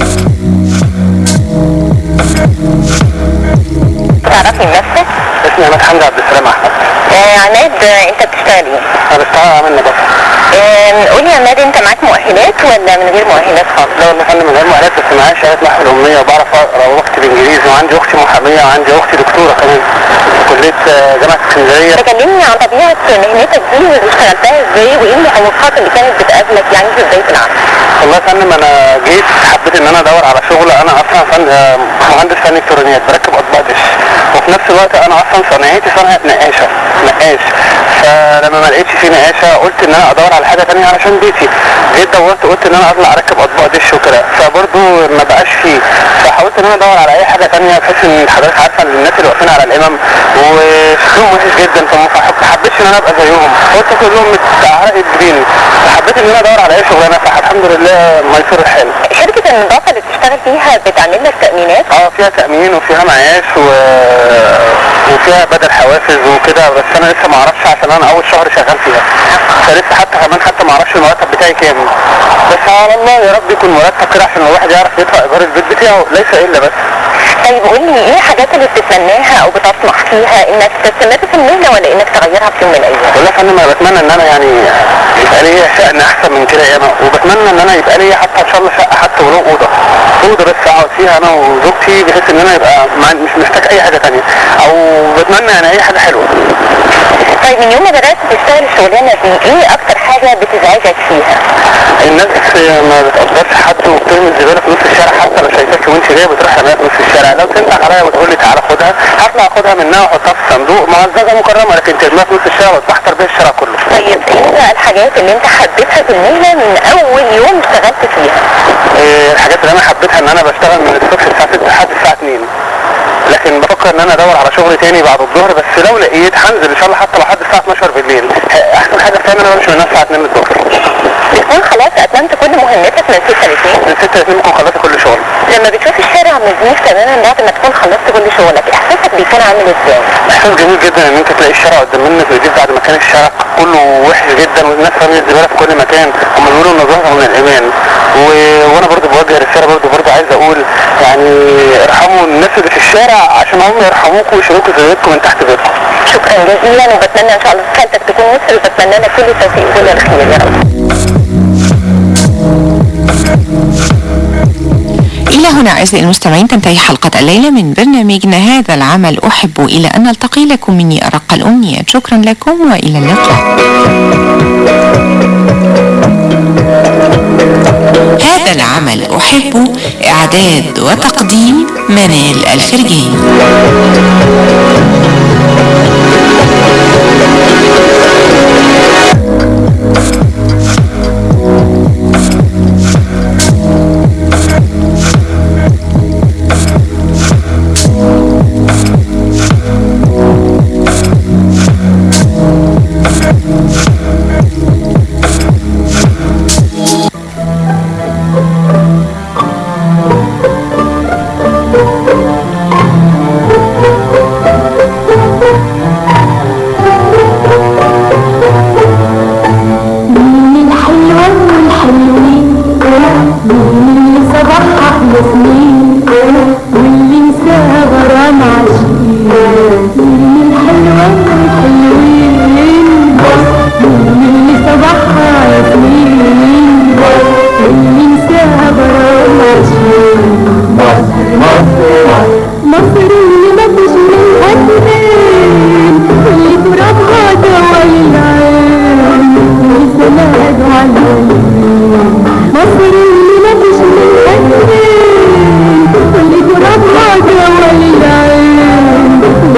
تعرفي نفسك؟ اسمي عماد حمدي عبد السلام احمد آه عماد آه، انت بتشتغل ايه؟ انا بشتغل عامل نظافه آه، قولي يا عماد انت معاك مؤهلات ولا من غير مؤهلات خالص؟ لا والله فن من غير مؤهلات بس معايا شهاده نحو الاميه وبعرف اقرا واكتب انجليزي وعندي اختي محاميه وعندي اختي دكتوره كمان في كليه آه، جامعه اسكندريه تكلمني عن طبيعة مهنتك دي واشتغلتها ازاي وايه المعوقات اللي كانت بتقابلك يعني في بداية العمل؟ والله يا فندم انا جيت حبيت ان انا ادور على شغل انا اصلا فن آه، مهندس فن الكترونيات بركب اطباق دش وفي نفس الوقت انا اصلا صناعتي صنعه نقاشه نقاش فلما ما لقيتش في نقاشه قلت ان انا ادور على حاجه تانية علشان بيتي جيت دورت قلت ان انا اطلع اركب اطباق دش وكده فبرضه ما بقاش فيه فحاولت ان انا ادور على اي حاجه تانية بحيث ان حضرتك عارفه ان الناس اللي واقفين على الامم وشكلهم وحش جدا فما فح- حبيتش ان انا ابقى زيهم قلت كلهم متعرق جبيني فحبيت ان انا ادور على اي شغلانه فالحمد لله ميسور الحال شركة النظافة اللي بتشتغل فيها بتعمل لك تأمينات؟ اه فيها تأمين وفيها معاش و... وفيها بدل حوافز وكده بس انا لسه ما اعرفش عشان انا اول شهر شغال فيها فلسه حتى كمان حتى ما اعرفش المرتب بتاعي كام بس على الله يا رب يكون مرتب كده عشان الواحد يعرف يدفع ايجار البيت بتاعه ليس الا بس طيب قولي ايه الحاجات اللي بتتمناها او بتطمح فيها انك تستمر في المهنة ولا انك تغيرها في يوم من الايام؟ والله يا فندم انا بتمنى ان انا يعني يبقى لي شأن احسن من كده ياما وبتمنى ان انا يبقى لي حتى ان شاء الله شقه حتى ولو اوضه اوضه بس اقعد فيها انا وزوجتي بحيث ان انا يبقى مع- مش محتاج اي حاجه تانية او بتمنى يعني اي حاجه حلوه طيب من يوم ما بدأت تشتغل الشغلانة دي ايه اكتر حاجة بتزعجك فيها؟ الناس ما بتقدرش حد وبترمي الزباله في نص الشارع حتى لو شايفاكي وانت جايه بتروح رميها في نص الشارع لو تنتع عليا وتقول لي تعالى خدها هطلع اخدها منها واحطها في صندوق معززه مكرمه لكن ترميها في نص الشارع وتبحتر بيها الشارع كله طيب ايه بقى الحاجات اللي انت حبيتها في المهنة من اول يوم اشتغلت فيها؟ إيه الحاجات اللي انا حبيتها ان انا بشتغل من الصبح الساعه 6 لحد الساعه 2 لكن بفكر ان انا ادور على شغل تاني بعد الظهر بس لو لقيت هنزل ان شاء الله حتى لحد الساعه 12 بالليل احسن حاجه فيها ان انا بمشي من الساعه 2 الظهر بتكون خلاص اتممت كل مهمتك من 6 ل 2 من 6 ل 2 ممكن خلصت كل شغل لما بتشوف الشارع نظيف تماما بعد ما تكون خلصت كل شغلك احساسك بيكون عامل ازاي؟ احساس جميل جدا ان انت تلاقي الشارع قدام منك نضيف بعد ما كان الشارع كله وحش جدا والناس راميه الزباله في كل مكان هم بيقولوا النظافه من الايمان و... وانا برضو بوجه رساله برضو برضو عايز اقول يعني ارحموا الناس اللي في الشارع عشان هم يرحموكم ويشيلوكوا زيتكم من تحت بيتكم شكرا جزيلا وبتمنى ان شاء الله رسالتك تكون وصلت وبتمنى لك كل التوفيق وكل الخير يا رب إلى هنا أعزائي المستمعين تنتهي حلقة الليلة من برنامجنا هذا العمل أحب إلى أن نلتقي لكم مني أرق الأمنيات شكرا لكم وإلى اللقاء هذا العمل أحب إعداد وتقديم منال الفرجاني Thank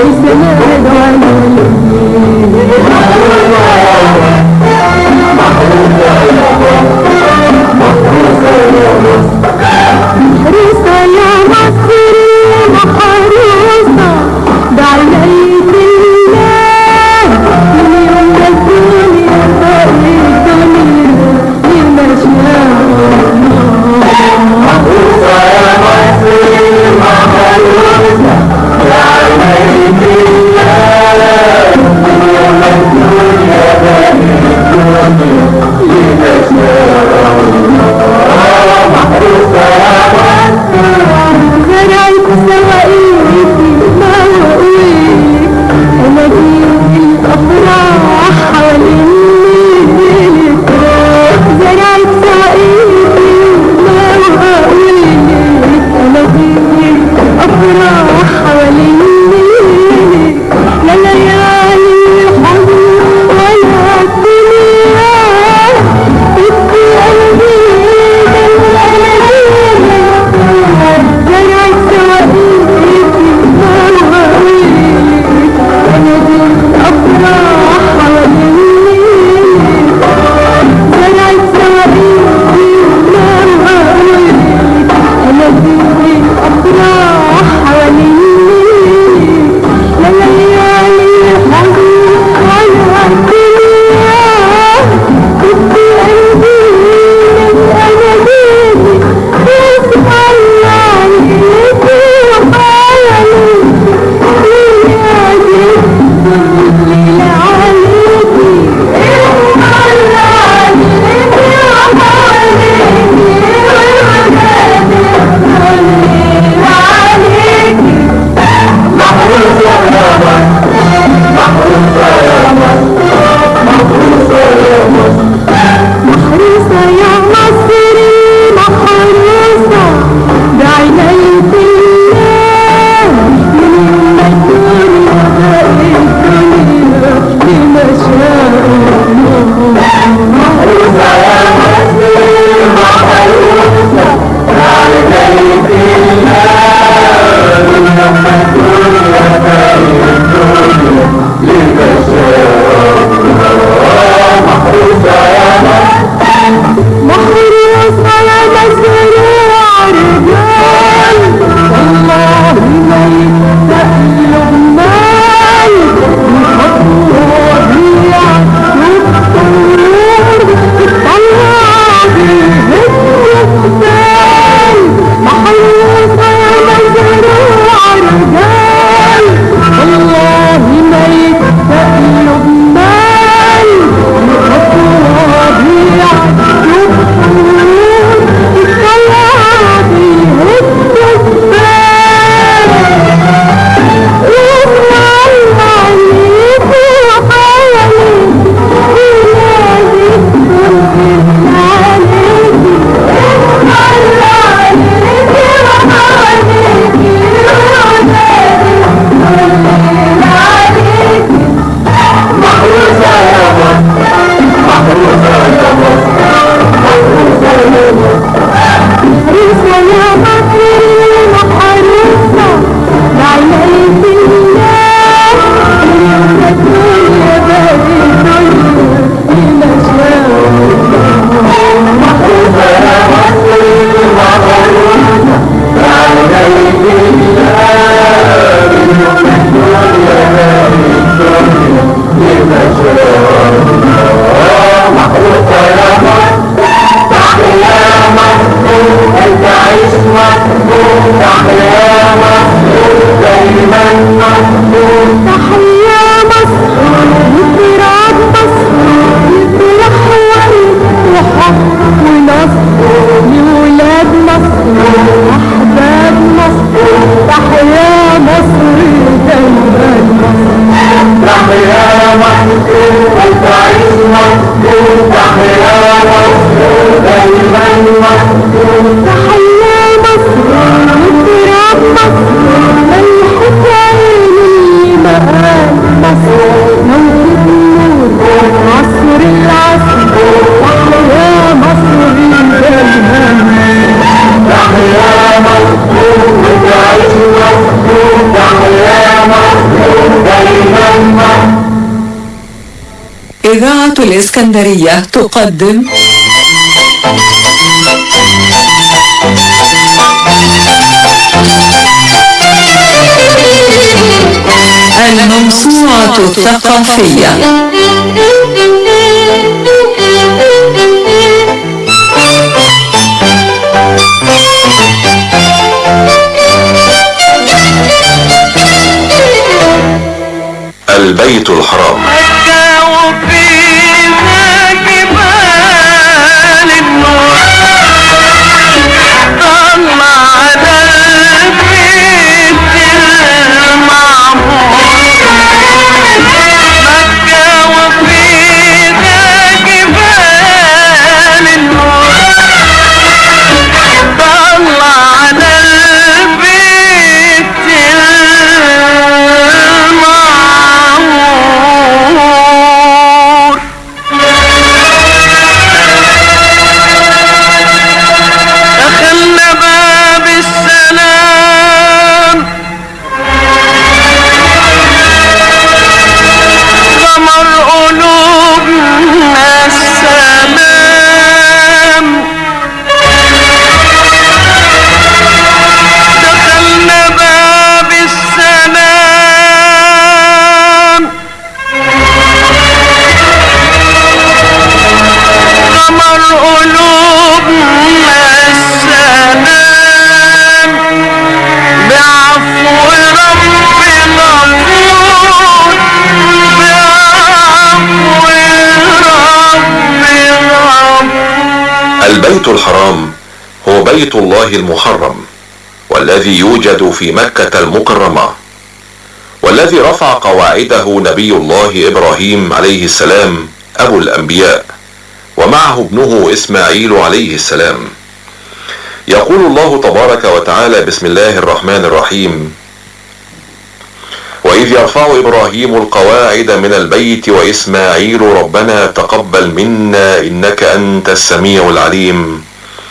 تحيا مصر وتراب مصر الحكاية إذاعة الإسكندرية تقدم الموسوعة الثقافية البيت الحرام دخلنا باب السلام غمر قلوبنا السلام دخلنا باب السلام غمر قلوبنا السلام بعفو رب غفور بعفو رب غفور البيت الحرام هو بيت الله المحرم والذي يوجد في مكة المكرمة والذي رفع قواعده نبي الله إبراهيم عليه السلام أبو الأنبياء ومعه ابنه إسماعيل عليه السلام يقول الله تبارك وتعالى بسم الله الرحمن الرحيم وإذ يرفع إبراهيم القواعد من البيت وإسماعيل ربنا تقبل منا إنك أنت السميع العليم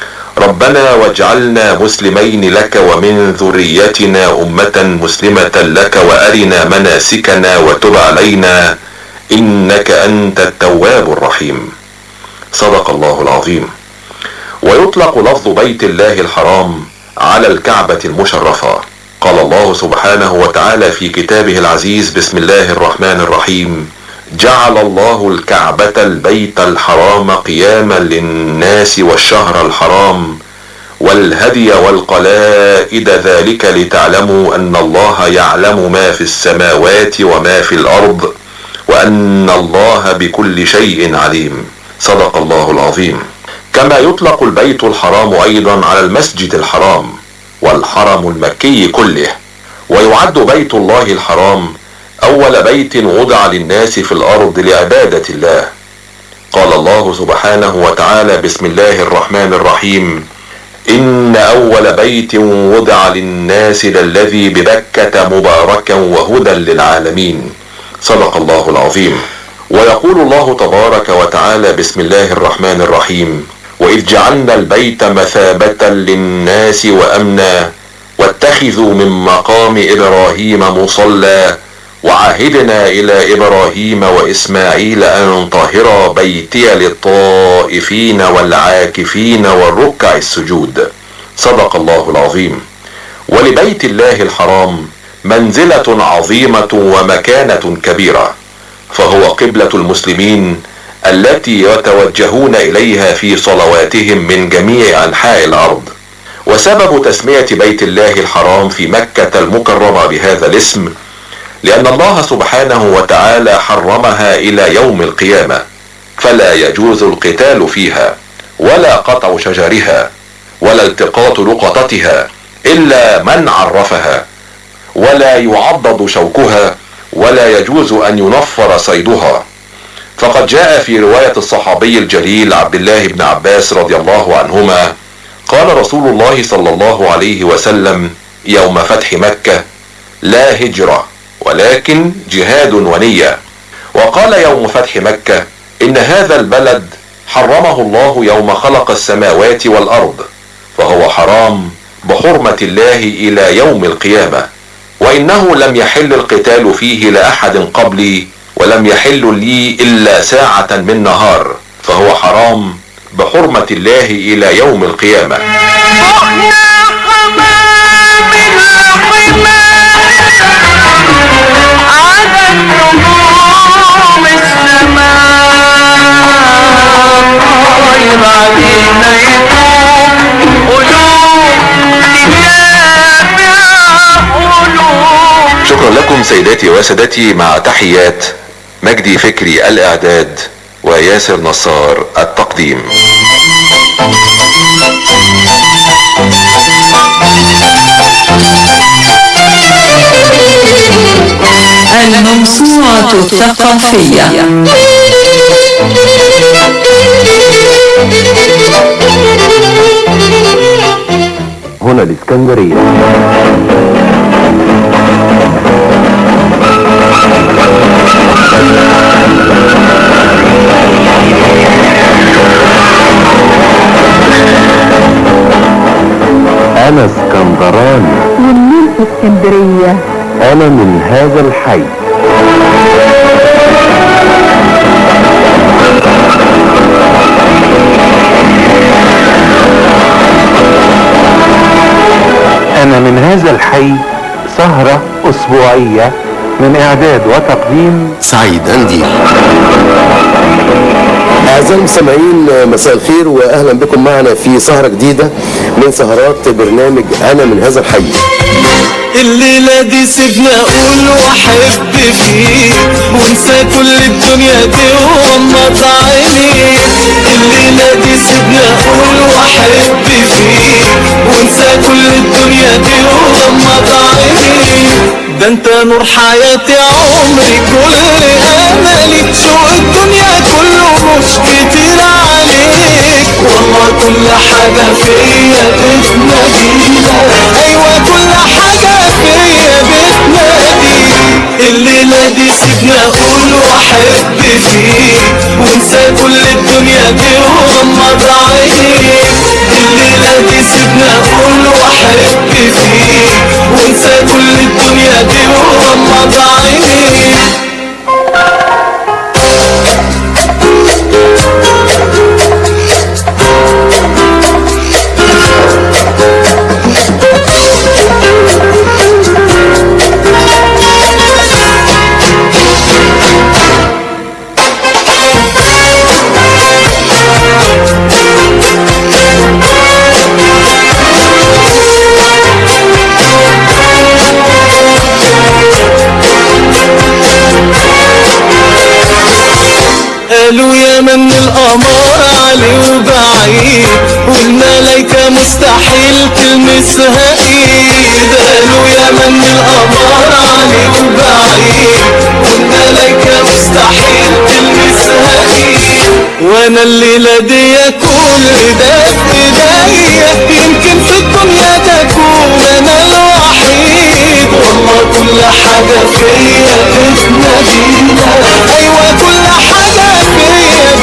ربنا واجعلنا مسلمين لك ومن ذريتنا أمة مسلمة لك وأرنا مناسكنا وتب علينا إنك أنت التواب الرحيم صدق الله العظيم ويطلق لفظ بيت الله الحرام على الكعبة المشرفة قال الله سبحانه وتعالى في كتابه العزيز بسم الله الرحمن الرحيم جعل الله الكعبة البيت الحرام قياما للناس والشهر الحرام والهدي والقلائد ذلك لتعلموا أن الله يعلم ما في السماوات وما في الأرض وأن الله بكل شيء عليم صدق الله العظيم كما يطلق البيت الحرام أيضا على المسجد الحرام والحرم المكي كله ويعد بيت الله الحرام أول بيت وضع للناس في الأرض لعبادة الله قال الله سبحانه وتعالى بسم الله الرحمن الرحيم إن أول بيت وضع للناس للذي ببكة مباركا وهدى للعالمين صدق الله العظيم ويقول الله تبارك وتعالى بسم الله الرحمن الرحيم وإذ جعلنا البيت مثابة للناس وأمنا واتخذوا من مقام إبراهيم مصلى وعهدنا إلى إبراهيم وإسماعيل أن طهر بيتي للطائفين والعاكفين والركع السجود صدق الله العظيم ولبيت الله الحرام منزلة عظيمة ومكانة كبيرة فهو قبلة المسلمين التي يتوجهون إليها في صلواتهم من جميع أنحاء الأرض وسبب تسمية بيت الله الحرام في مكة المكرمة بهذا الاسم لأن الله سبحانه وتعالى حرمها إلى يوم القيامة فلا يجوز القتال فيها ولا قطع شجرها ولا التقاط لقطتها إلا من عرفها ولا يعضد شوكها ولا يجوز أن ينفر صيدها فقد جاء في رواية الصحابي الجليل عبد الله بن عباس رضي الله عنهما قال رسول الله صلى الله عليه وسلم يوم فتح مكة لا هجرة ولكن جهاد ونية وقال يوم فتح مكة إن هذا البلد حرمه الله يوم خلق السماوات والأرض فهو حرام بحرمة الله إلى يوم القيامة وإنه لم يحل القتال فيه لأحد قبلي ولم يحل لي إلا ساعة من نهار فهو حرام بحرمة الله إلى يوم القيامة شكرا لكم سيداتي وسادتي مع تحيات مجدي فكري الإعداد وياسر نصار التقديم الموسوعة الثقافية هنا الإسكندرية أنا اسكندراني ومنين في اسكندرية أنا من هذا الحي أنا من هذا الحي سهرة أسبوعية من إعداد وتقديم سعيد أنديل أعزائي المستمعين مساء الخير وأهلا بكم معنا في سهرة جديدة من سهرات برنامج أنا من هذا الحي الليلة دي سيبني اقول واحب فيك وانسى كل الدنيا دي وغمض عينيك الليلة دي سيبني اقول واحب فيك وانسى كل الدنيا دي وغمض عينيك ده انت نور حياتي عمري كل املي شوق الدنيا كله مش كتير عليك والله كل حاجة فيا بتناديك ايوه كل حاجة فيا بتناديك الليلة دي سيبني اقول واحب فيك وانسى كل الدنيا دي وغمض عينيك الليلة دي سيبني اقول واحب فيك وانسى كل الدنيا دي وغمض عينيك قالوا يا من القمر علي وبعيد والملايكة مستحيل تلمسها ايد قالوا يا من القمر علي وبعيد والملايكة مستحيل تلمسها ايد وانا الليلة دي كل ده في ايديا يمكن في الدنيا تكون انا الوحيد والله كل حاجة فيا بتنادينا ايوه كل حاجة فيا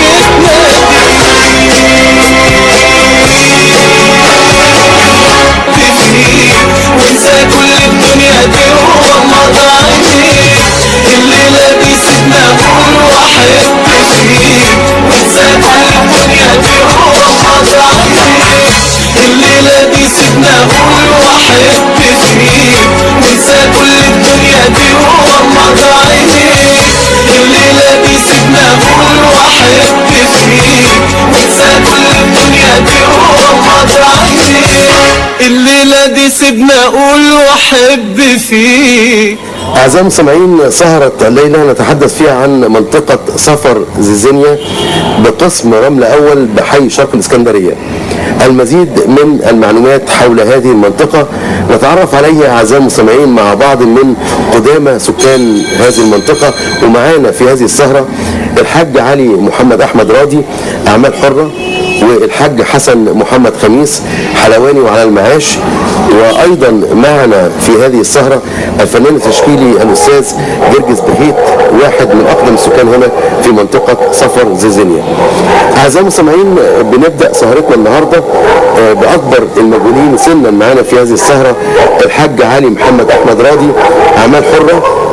بتناديك وانسى كل الدنيا دي وغمض عينيك الليلة دي سيبنا اقول واحب فيك وانسى كل الدنيا دي وغمض عينيك الليلة دي سيبنا اقول واحب فيك وانسى كل الدنيا دي وغمض عينيك الليلة دي سيبنا اقول واحب فيك وانسى كل الدنيا دي وغمض عينيك الليلة دي سيبنا اقول واحب فيك أعزائي المستمعين سهرة الليلة نتحدث فيها عن منطقة سفر زيزينيا بقسم رمل أول بحي شرق الإسكندرية المزيد من المعلومات حول هذه المنطقة نتعرف عليها أعزائي المستمعين مع بعض من قدامى سكان هذه المنطقة ومعانا في هذه السهرة الحاج علي محمد أحمد راضي أعمال حرة والحاج حسن محمد خميس حلواني وعلى المعاش وايضا معنا في هذه السهره الفنان التشكيلي الاستاذ جرجس بهيت واحد من اقدم السكان هنا في منطقه سفر زيزينيا. اعزائي المستمعين بنبدا سهرتنا النهارده آه، باكبر المجهولين سنا معانا في هذه السهره الحاج علي محمد احمد راضي اعمال حره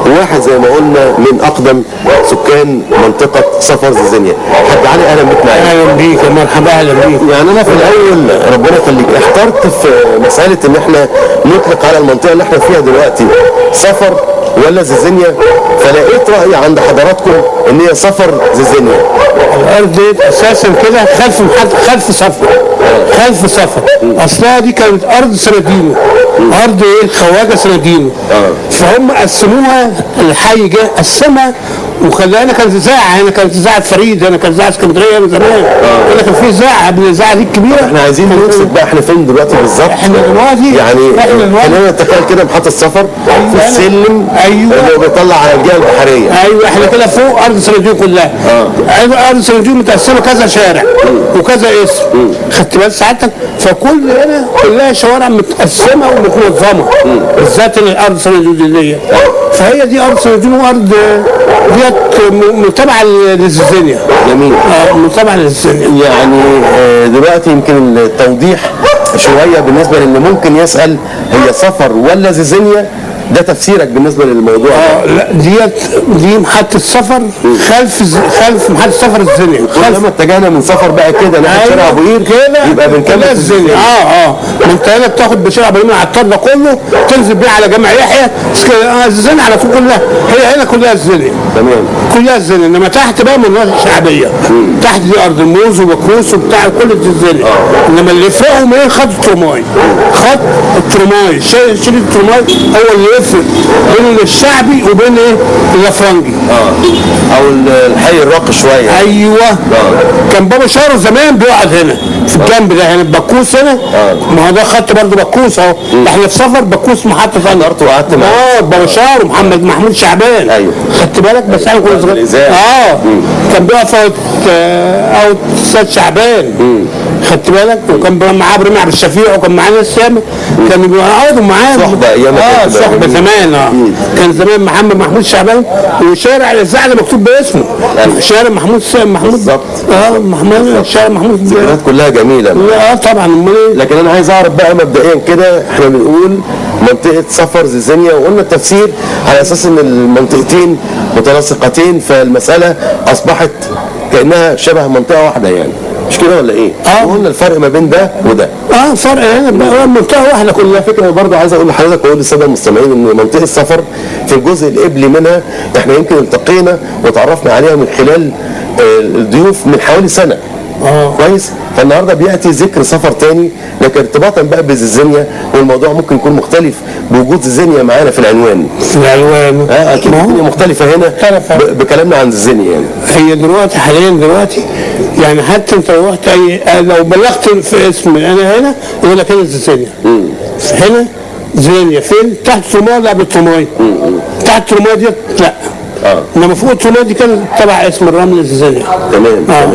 وواحد زي ما قلنا من اقدم سكان منطقه صفر زيزينيا حاج علي اهلا بك معايا اهلا بيك يا مرحبا اهلا بيك يعني انا في الاول ربنا يخليك احترت في مساله ان احنا نطلق على المنطقه اللي احنا فيها دلوقتي سفر ولا زيزينيا فلقيت راي عند حضراتكم ان هي سفر زيزينيا الارض دي اساسا كده خلف محط خلف صفر خلف صفر اصلها دي كانت ارض سنادينو ارض ايه خواجه سنادينو فهم قسموها الحي جه قسمها وخلى هنا كانت اذاعه هنا كانت اذاعه فريد هنا كانت اذاعه اسكندريه من زمان هنا كان في اذاعه قبل الاذاعه دي الكبيره احنا عايزين نمسك بقى احنا فين دلوقتي بالظبط احنا دلوقتي يعني احنا دلوقتي خلينا نتخيل كده محطه سفر في السلم ايوه اللي بيطلع على الجهه البحريه ايوه احنا كده فوق ارض سناديو كلها اه ارض سناديو متقسمه كذا شارع وكذا اسم خدت بال ساعتك فكل هنا كلها شوارع متقسمه ومتنظمه بالذات الارض سناديو دي فهي دي ارض سناديو ارض ديت م- متابعه للزيزينيا جميل اه متابعه للزيزينيا يعني آه، دلوقتي يمكن التوضيح شويه بالنسبه للي ممكن يسال هي سفر ولا زيزينيا ده تفسيرك بالنسبه للموضوع اه لا ديت دي محطه سفر خلف ز- خلف محطه سفر الزينيا خلف لما اتجهنا من سفر بقى كده ناحيه شارع ابو قير كده يبقى بنكمل كلها في الزينيا اه اه ما انت هنا بتاخد بشارع ابو قير من العطار ده كله تنزل بيه على جامع يحيى اسك- آه، الزينيا على طول كلها هي هنا كلها الزينيا تمام كلها الزينيا انما تحت بقى مناطق شعبيه تحت دي ارض الموز وبكوس وبتاع كل دي الزينيا انما اللي فوقهم ايه خط الترماي خط الترماي شيل شيل الترماي هو اللي يفرق بين الشعبي وبين ايه الافرنجي اه او ال- الحي الراقي شويه ايوه كان بابا شارو زمان بيقعد هنا في الجنب ده هنا بكوس هنا ما هو ده خط برضه بكوس اهو احنا في سفر بكوس محطه ثانيه حضرت وقعدت معاه اه بابا شارو محمد محمود شعبان ايوه خدت بالك بس احنا كنا صغيرين اه كان بيقف اوت آه، اوت استاذ شعبان خدت بالك وكان بقى معاه ابراهيم عبد الشفيع وكان معاه ناس ياما كانوا بيقعدوا معاه صحبة أيام اه كانت بقى. صحبه زمان اه كان زمان محمد محمود شعبان وشارع الاذاعه اللي مكتوب باسمه شارع محمود سام محمود بالظبط اه محمود شارع محمود الذكريات كلها جميله اه طبعا امال ايه لكن انا عايز اعرف بقى مبدئيا كده احنا بنقول منطقه سفر زيزينيا وقلنا التفسير على اساس ان المنطقتين متلاصقتين فالمساله اصبحت كانها شبه منطقه واحده يعني مش كده ولا ايه؟ اه وقلنا الفرق ما بين ده وده اه فرق هنا بقى منطقه واحده كلها فكره برضه عايز اقول لحضرتك واقول للساده المستمعين ان منطقه السفر في الجزء القبلي منها احنا يمكن التقينا وتعرفنا عليها من خلال آه، الضيوف من حوالي سنه اه كويس فالنهارده بياتي ذكر سفر تاني لكن ارتباطا بقى بزيزينيا والموضوع ممكن يكون مختلف بوجود زيزينيا معانا في العنوان في العنوان اه اكيد الدنيا مختلفه هنا ب- بكلامنا عن زيزينيا يعني هي دلوقتي حاليا دلوقتي يعني حتى انت لو رحت اي لو بلغت في اسم انا هنا يقول لك هنا زيزينيا هنا زينيا فين تحت الترمايه لا بالترمايه تحت الترمايه ديت لا اه انما فوق الترمايه دي كانت تبع اسم الرمل زيزينيا تمام تمام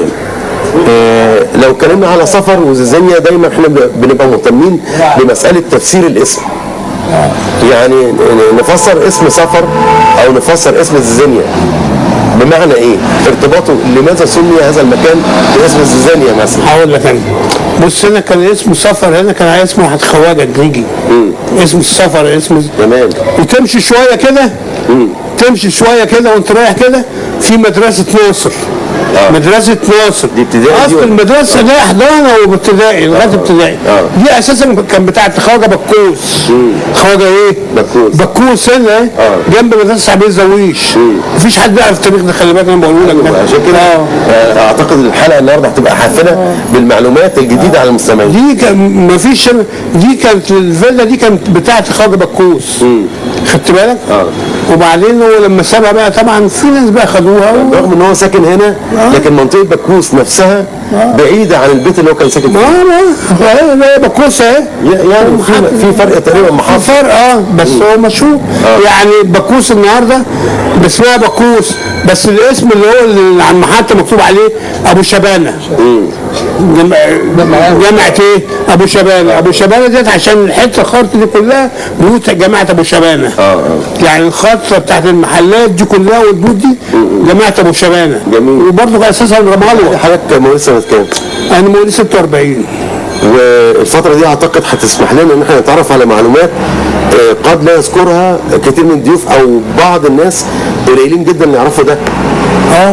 آه لو اتكلمنا على سفر وزيزينيا دايما احنا ب- بنبقى مهتمين بمساله تفسير الاسم يعني ن- نفسر اسم سفر او نفسر اسم زيزينيا بمعنى ايه؟ ارتباطه لماذا سمي هذا المكان باسم زيزينيا مثلا؟ هقول لك انا بص هنا كان اسمه سفر هنا كان اسمه واحد خواجه جريجي اسم السفر اسم تمام وتمشي شويه كده تمشي شويه كده وانت رايح كده في مدرسه ناصر مدرسة ناصر دي ابتدائي اصل المدرسة دي حضانة وابتدائي لغاية ابتدائي دي اساسا كان بتاعت خواجة بكوس خواجة ايه؟ بكوس بكوس هنا جنب مدرسة عبيد زويش مفيش حد يعرف التاريخ ده خلي بالك انا بقول لك ده عشان كده آه، اعتقد الحلقه النهارده هتبقى حافله بالمعلومات الجديده على المستمعين دي كان مفيش دي كانت الفيلا دي كانت بتاعت خواجة بكوس خدت بالك؟ اه وبعدين هو لما سابها بقى طبعا في ناس بقى خدوها و... رغم ان هو ساكن هنا لكن منطقه بكوس نفسها بعيده عن البيت اللي هو كان ساكن فيه اه لا بكوس اهي يعني في في فرق تقريبا محافظ في فرق اه بس هو مشهور يعني بكوس النهارده باسمها بكوس بس الاسم اللي هو اللي على المحطه مكتوب عليه ابو شبانه جمع جامعة ايه؟ ابو شبانه، ابو شبانه ديت عشان الحته الخرط دي كلها بيوت جامعه ابو شبانه. يعني الخطه بتاعت المحلات دي كلها والبيوت دي جامعه ابو شبانه. جميل وبرضه اساسا رمالوه. حضرتك مواليد سنه كام؟ انا مواليد 46 والفتره دي اعتقد هتسمح لنا ان احنا نتعرف على معلومات آه، قد لا يذكرها كتير من الضيوف او بعض الناس قليلين جدا اللي يعرفوا ده اه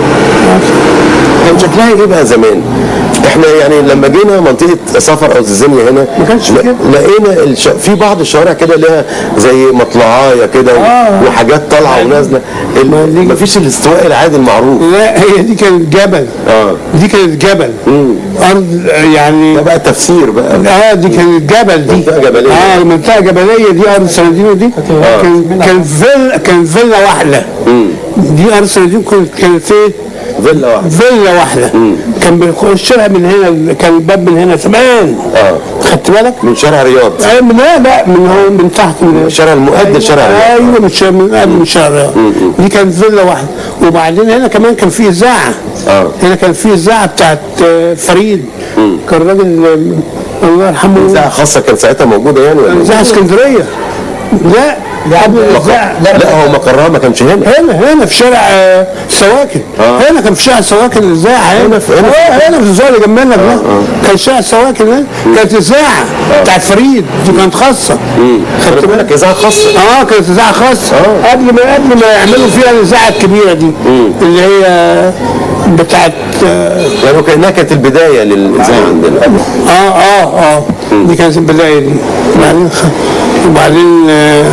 كان شكلها ايه بقى زمان؟ احنا يعني لما جينا منطقه سفر او زيزانيا هنا ما كانش لقينا الش... في بعض الشوارع كده لها زي مطلعايه كده و... وحاجات طالعه ونازله ال... مفيش الاستواء العادي المعروف لا هي دي كانت جبل اه دي كانت جبل ارض يعني ده بقى تفسير بقى اه دي كانت جبل دي منطقة جبلية. اه منطقه جبليه دي ارض سندينو دي كان كان فيلا كان فيلا واحده دي ارض سندينو كانت كانت ايه فيلا واحده فيلا واحده كان بيخش لها من هنا كان الباب من هنا زمان اه خدت بالك من شارع رياض آه من لا لا من هو من تحت من الشارع المؤدي لشارع رياض ايوه من شارع من قبل من شارع رياض دي كانت فيلا واحده وبعدين هنا كمان كان في اذاعه اه هنا كان في اذاعه بتاعت آه، فريد كان راجل آه، الله يرحمه اذاعه خاصه كانت ساعتها موجوده يعني ولا اذاعه اسكندريه لا قبل الاذاعه لا, لا هو مقرها ما كانش هنا هنا هنا في شارع آه، سواكن آه. هنا كان في شارع سواكن الاذاعه هنا في- هنا اه هنا في الزول اللي جنبنا ده كان شارع سواكن هنا كانت اذاعه بتاعت فريد دي كانت خاصه خدت بالك اذاعه خاصه اه كانت اذاعه خاصه قبل ما قبل ما يعملوا فيها الاذاعه الكبيره دي اللي هي بتاعت اه يعني وكانها كانت البدايه للاذاعه عندنا اه اه, آه دي كانت البدايه دي وبعدين خ- وبعدين آه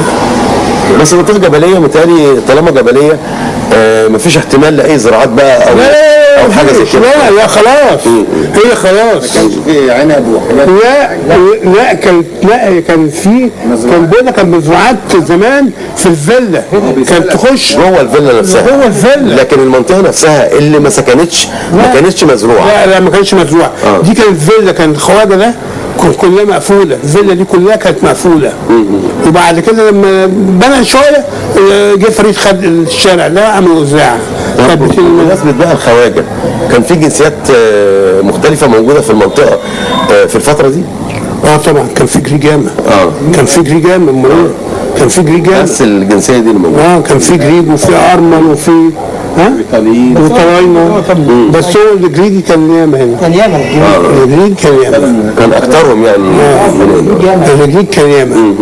بس منطقه جبليه متهيألي طالما جبليه آه مفيش احتمال لاي زراعات بقى او او حاجه زي كده لا لا خلاص هي خلاص في عنب وحاجات لا لا كان لا كان في كان بيقول كان مزروعات زمان في الفيلا كانت تخش جوه الفيلا نفسها جوه الفيلا لكن المنطقه نفسها اللي ما سكنتش ما كانتش مزروعه لا لا ما كانش مزروع دي كانت فيلا كانت الخواجه ده كان كلها مقفوله الفيلا دي كلها كانت مقفوله وبعد كده لما بنى شويه آه، جه فريد خد الشارع ده عملوا اذاعه كانت بت- بمناسبه بقى الخواجه كان في جنسيات آه، مختلفه موجوده في المنطقه آه، في الفتره دي اه طبعا كان في جريجامه اه كان في جريجامه امال إيه؟ كان في جريجامه بس الجنسيه دي اللي موجوده اه كان في جريج وفي ارمن وفي ها وطلاينة بس هو الجريجي كان ياما هنا كان ياما الجريج كان ياما كان اكثرهم يعني الجريج كان ياما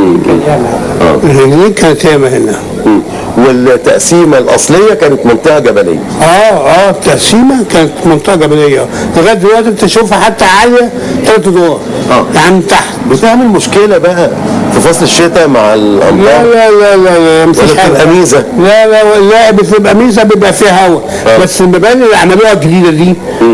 الجريج كانت ياما هنا مم. والتقسيمه الاصليه كانت منطقه جبليه اه اه التقسيمه كانت منطقه جبليه لغايه دلوقتي انت تشوفها حتى عاليه ثلاث ادوار اه يعني تحت بتعمل مشكله بقى في فصل الشتاء مع لا الامطار لا لا لا لا مفيش ولا حاجه بتبقى ميزه لا لا لا بتبقى ميزه بيبقى فيها هواء آه. بس المباني اللي عملوها الجديده دي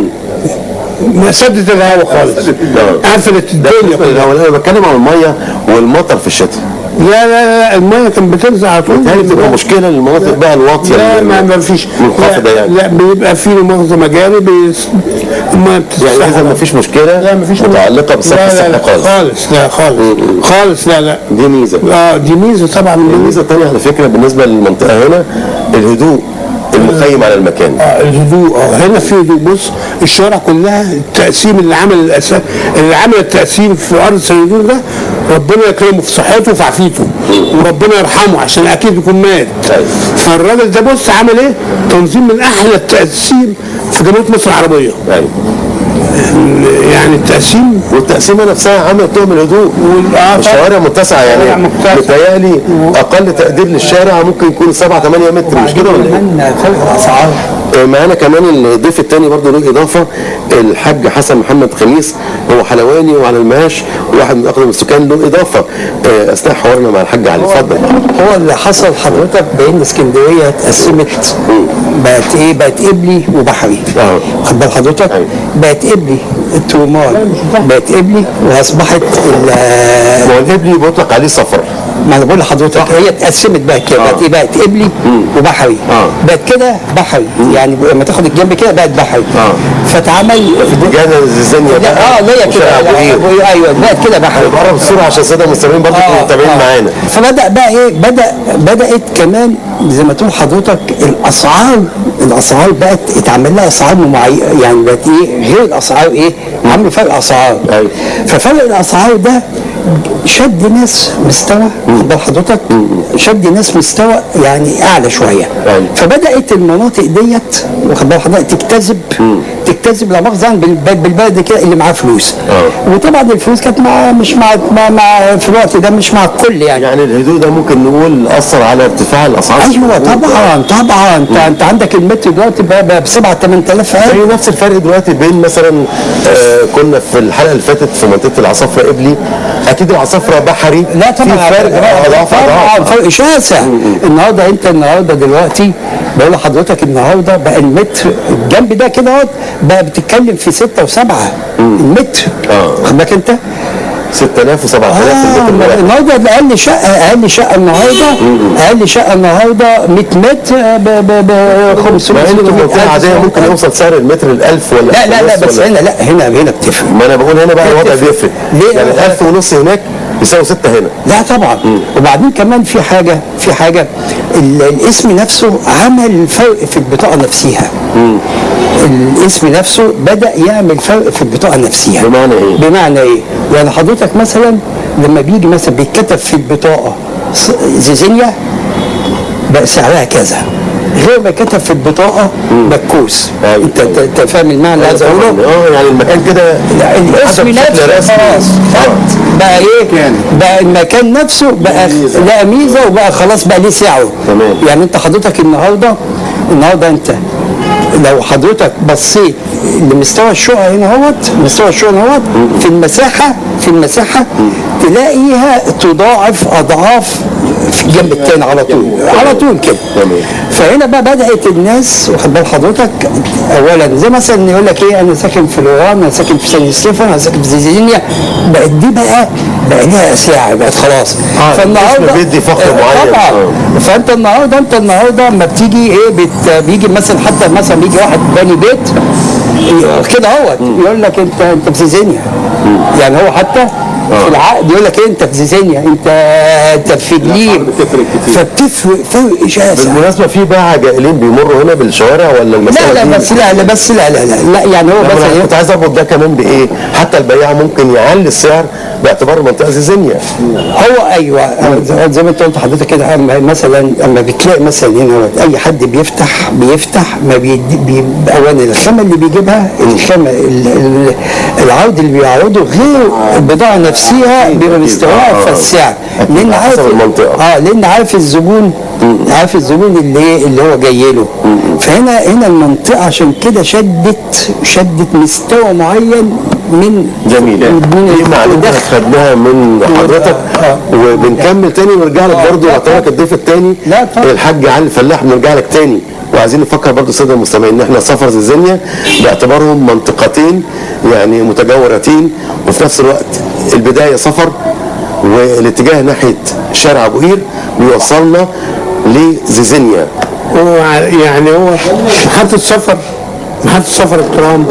ما سدت الهواء خالص قفلت الدنيا كلها لو انا بتكلم عن الميه والمطر في الشتاء لا لا لا الميه كانت بتنزل على طول هل بتبقى مشكله للمناطق بقى الواطيه لا اللي- ما ما فيش منخفضه لا, يعني لا بيبقى في مؤاخذه مجاري بيس... الميه بتتسحب يعني اذا ما فيش مشكله لا مفيش متعلقه بصرف لا لا, لا الصحه خالص خالص لا خالص خالص لا لا دي ميزه اه دي ميزه طبعا الميزه الثانيه على فكره بالنسبه للمنطقه هنا الهدوء المخيم على المكان آه الهدوء اه هنا في هدوء بص الشوارع كلها التقسيم اللي عمل الاساس اللي عمل التقسيم في ارض سندون ده ربنا يكرمه في صحته وفي عافيته وربنا يرحمه عشان اكيد يكون مات فالراجل ده بص عمل ايه؟ تنظيم من احلى التقسيم في جمهوريه مصر العربيه ايوه يعني التقسيم والتقسيمه نفسها عملت لهم الهدوء آه، الشوارع متسعه شوارع يعني متسعة. متهيألي اقل تقدير للشارع ممكن يكون 7 8 متر مش كده ولا ايه؟ فرق الاسعار آه، معانا كمان الضيف الثاني برضه له اضافه الحاج حسن محمد خميس هو حلواني وعلى المعاش وواحد من اقدم السكان له اضافه آه، اثناء حوارنا مع الحاج علي اتفضل هو اللي حصل حضرتك بان اسكندريه اتقسمت بقت ايه بقت قبلي وبحري خد بال حضرتك بقت قبلي الترومال بقت قبلي واصبحت ال- ما هو القبلي بيطلق عليه سفر ما انا بقول لحضرتك هي اتقسمت بقى كده بقت ايه بقت قبلي وبحري بقت كده بحري يعني لما تاخد الجنب كده بقت بحري فاتعمل اتجاه الزنزانيا لا اه اللي هي كده وشارع أبو قير. لا، ايوه بقت كده بحري قرب الصوره عشان الساده المستمعين برضه يكونوا متابعين معانا فبدا بقى ايه بدا بدات كمان زي ما تقول حضرتك الاسعار الاسعار بقت اتعمل لها اسعار معينه يعني بقت ايه غير الاسعار ايه عملوا فرق اسعار ففرق الاسعار ده شد ناس مستوى واخد بال حضرتك شد ناس مستوى يعني اعلى شويه فبدات المناطق ديت واخد بال حضرتك تجتذب تجتذب لا مؤاخذه يعني بالب- بالبلد كده اللي معاه فلوس وطبعا الفلوس كانت مع مش مع, مع, مع في الوقت ده مش مع الكل يعني يعني الهدوء ده ممكن نقول اثر على ارتفاع الاسعار ايوه طبعا طبعا انت انت عندك المتر دلوقتي بقى ب 7 8000 زي نفس الفرق دلوقتي بين مثلا آه كنا في الحلقه اللي فاتت في منطقه العصافره قبلي اكيد العصافره بحري لا طبعا في فرق آه، اضعاف طبعا اضعاف فرق شاسع النهارده انت النهارده دلوقتي بقول لحضرتك النهارده بقى المتر الجنب ده كده اهوت بقى بتتكلم في 6 و7 المتر خد بالك انت 6000 و7000 آه النهارده ده اقل شقه اقل شقه النهارده اقل شقه النهارده 100 متر ب ب ب 500 مع ان في 600 المنطقه ألف. العاديه ممكن يوصل سعر المتر ال 1000 ولا لا لا لا 1000 بس ولا- هنا لا هنا هنا بتفرق ما انا بقول هنا بقى الوضع بتفرق. بيفرق ليه؟ يعني ال 1000 ونص هناك يساوي 6 هنا لا طبعا وبعدين كمان في حاجه في حاجه ال- الاسم نفسه عمل فرق في البطاقه نفسها الاسم نفسه بدا يعمل فرق في البطاقه نفسها بمعنى ايه؟ بمعنى ايه؟ يعني حضرتك مثلا لما بيجي مثلا بيتكتب في البطاقه ص- زيزينيا بقى سعرها كذا غير ما كتب في البطاقه بكوس انت انت أنت فاهم المعنى اللي عايز اقوله؟ اه يعني المكان كده لا الاسم حسب شكل نفسه رسمي. خلاص خد بقى ايه بقى المكان نفسه بقى لقى ميزه وبقى خلاص بقى ليه سعره تمام. يعني انت حضرتك النهارده النهارده انت لو حضرتك بصيت لمستوى الشقق هنا اهوت مستوى الشقق هنا اهوت في المساحه في المساحه تلاقيها تضاعف اضعاف في الجنب التاني على طول على طول كده فهنا بقى بدات الناس واخد بال حضرتك اولا زي مثلا يقول لك ايه انا ساكن في لوران انا ساكن في سان ستيفن انا ساكن في زيزينيا بقت دي بقى بقى لها سعر بقت خلاص آه، الاسم بيدي فخر آه، معين. طبعا آه. فانت النهارده انت النهارده اما بتيجي ايه بت بيجي مثلا حتى مثلا بيجي واحد باني بيت كده اهوت يقول لك انت انت في زيزينيا يعني هو حتى في العقد يقول لك إيه انت في زيزينيا انت انت في جليم فبتفرق فرق شاسع بالمناسبه في بقى عجائلين بيمروا هنا بالشوارع ولا المسافه لا لا دي- بس لا لا بس لا لا لا, لا يعني هو لا، بس ما انا إيه؟ كنت عايز اربط ده كمان بايه؟ حتى البياع ممكن يعلي السعر باعتبار المنطقه زيزينيا هو ايوه زي- زي ما انت قلت حضرتك كده أما مثلا اما بتلاقي مثلا هنا اي حد بيفتح بيفتح ما بيدي بي اولا الخامه اللي بيجيبها الخامه ال- ال- العرض اللي بيعرضه غير البضاعه نفسها بيبقى مستواها آه. في السعر لان عارف حسب المنطقة. اه لان عارف الزبون عارف الزبون اللي اللي هو جاي له فهنا هنا المنطقه عشان كده شدت شدت مستوى معين من جميل من دي معلومه الدخل. خدناها من حضرتك وبنكمل تاني ونرجع لك برضه وعطاك الضيف التاني الحاج علي الفلاح بنرجع لك تاني وعايزين نفكر برضه الساده المستمعين ان احنا سفر زيزينيا باعتبارهم منطقتين يعني متجاورتين وفي نفس الوقت البدايه سفر والاتجاه ناحيه شارع ابو قير بيوصلنا لزيزينيا هو يعني هو محطة سفر محطة سفر الترام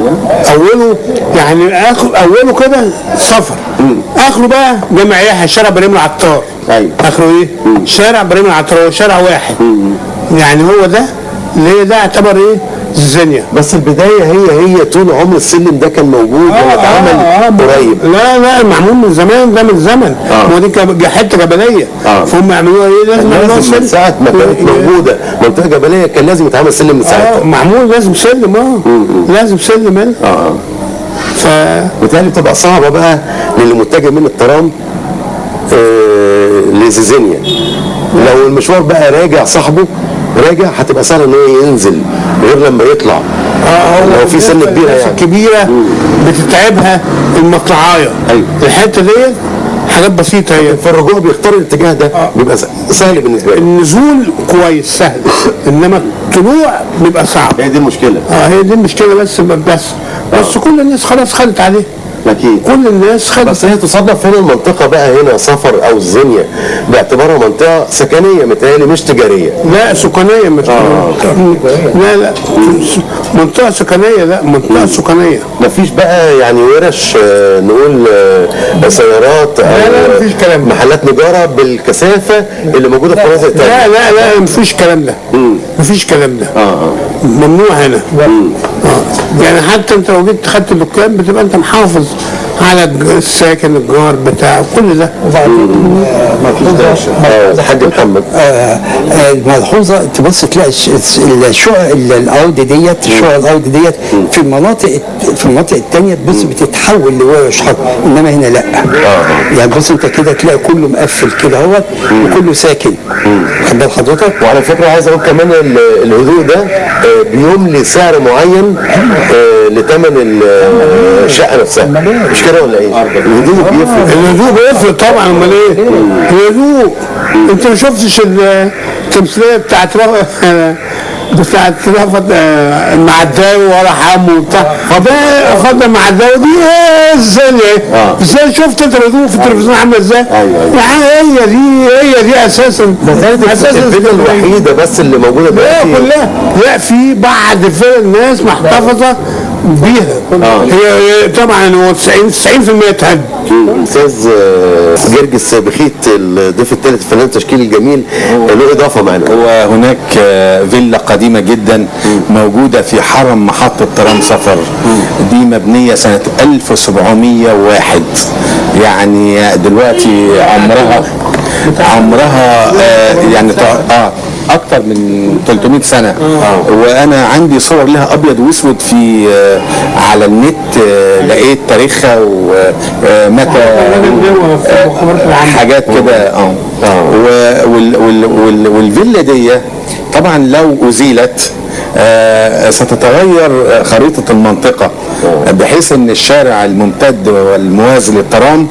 أوله يعني آخر أوله كده سفر آخره بقى جامع يحيى شارع ابراهيم العطار أيوه آخره إيه؟ شارع ابراهيم العطار هو شارع واحد يعني هو ده اللي هي ده يعتبر إيه؟ زيزينيا بس البدايه هي هي طول عمر السلم ده كان موجود هو اتعمل قريب لا لا معمول من زمان ده من زمن ما هو دي كب- حته جبليه فهم يعملوها ايه لازم يعملوها لازم من سلم. ساعه ما كانت موجوده منطقه جبليه كان لازم يتعمل سلم من اه ساعتها معمول لازم سلم اه لازم سلم هنا اه ف بالتالي بتبقى صعبه بقى للي متجه من الترام آه لزيزينيا لو المشوار بقى راجع صاحبه راجع هتبقى سهله ان هو ينزل غير لما يطلع اه لو في سن كبيره الناس يعني الكبيره بتتعبها المطلعايه ايوه الحته ديت حاجات بسيطه هي في الرجوع بيختار الاتجاه ده بيبقى س- سهل بالنسبه له النزول كويس سهل انما الطلوع بيبقى صعب هي دي المشكله اه هي دي المشكله بس بس بس كل الناس خلاص خدت عليه اكيد كل الناس خدت بس هي تصنف هنا المنطقه بقى هنا سفر او زينيا باعتبارها منطقه سكنيه متهيألي مش تجاريه لا سكانيه مش لا لا منطقه سكنيه لا منطقه سكنيه مفيش بقى يعني ورش آه، نقول آه، سيارات لا لا مفيش كلام ده محلات نجاره بالكثافه اللي موجوده في مناطق لا تانية لا لا مفيش كلام ده مفيش كلام ده اه اه ممنوع هنا آه. يعني حتى انت لو جيت خدت دكان بتبقى انت محافظ على الج- الساكن الجار بتاعه كل ده وبعدين ملحوظه حاج محمد الملحوظه تبص تلاقي الش- الشقق ال- الارض ديت شقق الارض ديت في المناطق في المناطق الثانيه تبص بتتحول لورش حق انما هنا لا يعني بص انت كده تلاقي كله مقفل كده اهوت وكله ساكن خد بال حضرتك وعلى فكره عايز اقول كمان ال- الهدوء ده آه، بيملي سعر معين آه، لثمن ال- آه، الشقه نفسها مش كده ولا ايه؟ الهدوء بيفرق الهدوء بيفرق طبعا امال ايه؟ الهدوء انت ما شفتش التمثيليه بتاعت رف- بتاعت رفض آه، المعداوي ولا حمو وبتاع ده خد المعداوي دي ايه ازاي ايه؟ ازاي شفت انت الهدوء في التلفزيون عامله ازاي؟ يعني هي دي هي دي اساسا اساسا الفكره الوحيده بس اللي موجوده لا دلوقتي كلها لا في بعض فرق الناس محتفظه بيها هي هي طبعا هو 90 90% تهد استاذ آه، جرجس بخيت الضيف الثالث الفنان التشكيلي الجميل له اضافه معنا هو هناك آه، فيلا قديمة جدا موجودة في حرم محطة ترام سفر دي مبنية سنة 1701 يعني دلوقتي عمرها عمرها آه، يعني تع- اه اكتر من 300 سنه وانا عندي صور لها ابيض واسود في آه، على النت آه، لقيت تاريخها ومتى حاجات كده اه و- وال- وال- وال- والفيلا دي طبعا لو ازيلت آه، ستتغير آه، خريطة المنطقة بحيث ان الشارع الممتد والموازي للترام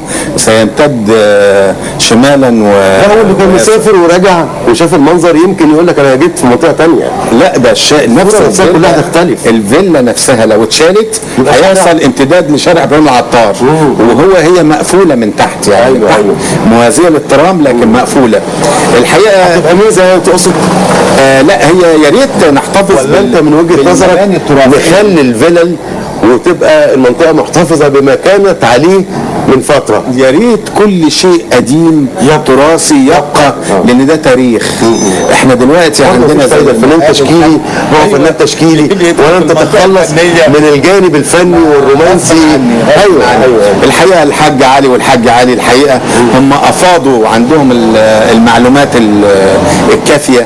سيمتد آه، شمالا و هو اللي كان مسافر ورجع وشاف المنظر يمكن يقول لك انا جيت في منطقه ثانيه لا ده الشا... نفس نفسها الفيلا- كلها تختلف الفيلا نفسها لو اتشالت يبقى هيحصل شارع. امتداد لشارع ابراهيم العطار وهو هي مقفوله من تحت يعني أيوة أيوة. موازيه للترام لكن مقفوله الحقيقه هتبقى ميزه تقصد آه لا هي يا ريت نحتفظ ولا انت من وجهه نظرك نخلي الفلل وتبقى المنطقه محتفظه بما كانت عليه من فتره يا ريت كل شيء قديم تراثي يبقى لان ده تاريخ احنا دلوقتي عندنا زي الفنان تشكيلي هو فنان تشكيلي ولن تتخلص من الجانب الفني والرومانسي ايوه ايوه الحقيقه الحاج علي والحاج علي الحقيقه هم افاضوا عندهم ال- المعلومات ال- الكافيه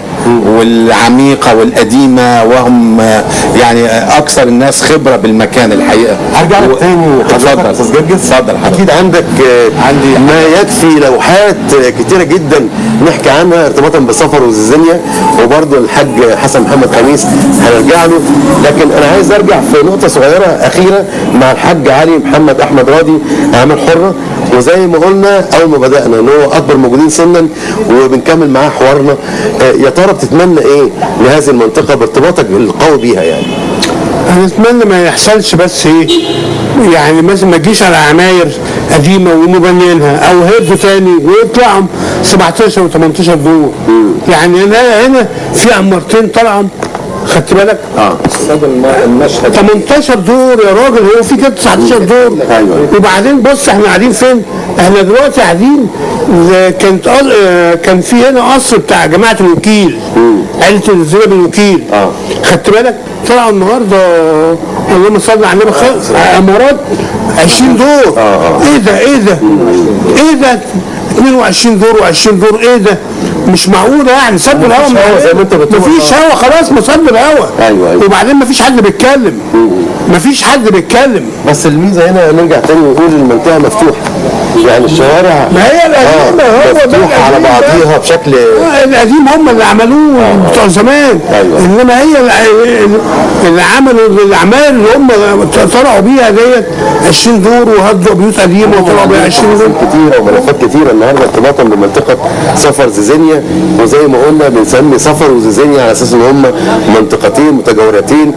والعميقه والقديمه وهم يعني اكثر الناس خبره بالمكان الحقيقه هرجع لك تاني اتفضل استاذ جرجس اتفضل حضرتك اكيد عندك عندي ما يكفي لوحات آه، كتيره جدا نحكي عنها ارتباطا بسفر وزيزينيا وبرضه الحاج حسن محمد خميس هنرجع له لكن انا عايز ارجع في نقطه صغيره اخيره مع الحاج علي محمد احمد راضي اعمال حره وزي ما قلنا اول ما بدانا ان هو اكبر موجودين سنا وبنكمل معاه حوارنا آه، يا ترى بتتمنى ايه لهذه المنطقه بارتباطك القوي بيها يعني انا اتمنى ما يحصلش بس ايه يعني مثلا ما تجيش على عماير قديمه ومبنيينها او هيبقوا تاني ويطلعوا 17 و18 دور يعني انا هنا في عمارتين طلعوا خدت بالك؟ اه المشهد 18 دور يا راجل هو في كده 19 دور وبعدين بص احنا قاعدين فين؟ احنا دلوقتي قاعدين ل- كانت قص- آه، كان في هنا قصر بتاع جماعه الوكيل عيله الزينب الوكيل خدت بالك؟ طلعوا النهارده اللهم صل على النبي خ- عمارات 20 دور ايه ده ايه ده؟ ايه ده؟ 22 دور و20 دور ايه ده؟ مش معقوله يعني سد الهوا مفيش هوا زي ما انت بتقول. مفيش هوا خلاص مسد الهوا ايوه ايوه وبعدين مفيش حد بيتكلم مفيش حد بيتكلم بس الميزه هنا نرجع تاني ونقول المنطقه مفتوحه يعني الشوارع ما هي القديمة هو ده مفتوحه على القديم ده. بعضيها بشكل آه، القديم هم اللي عملوه بتوع زمان أيوة. انما هي الع- اللي عملوا الاعمال اللي هم طلعوا بيها ديت 20 دور وهدوا بيوت قديمه وطلعوا بيها 20 دور كتيره وملفات كتيره النهارده ارتباطا بمنطقه سفر زيزينيا وزي ما قلنا بنسمي سفر وزيزينيا على اساس ان هم منطقتين متجاورتين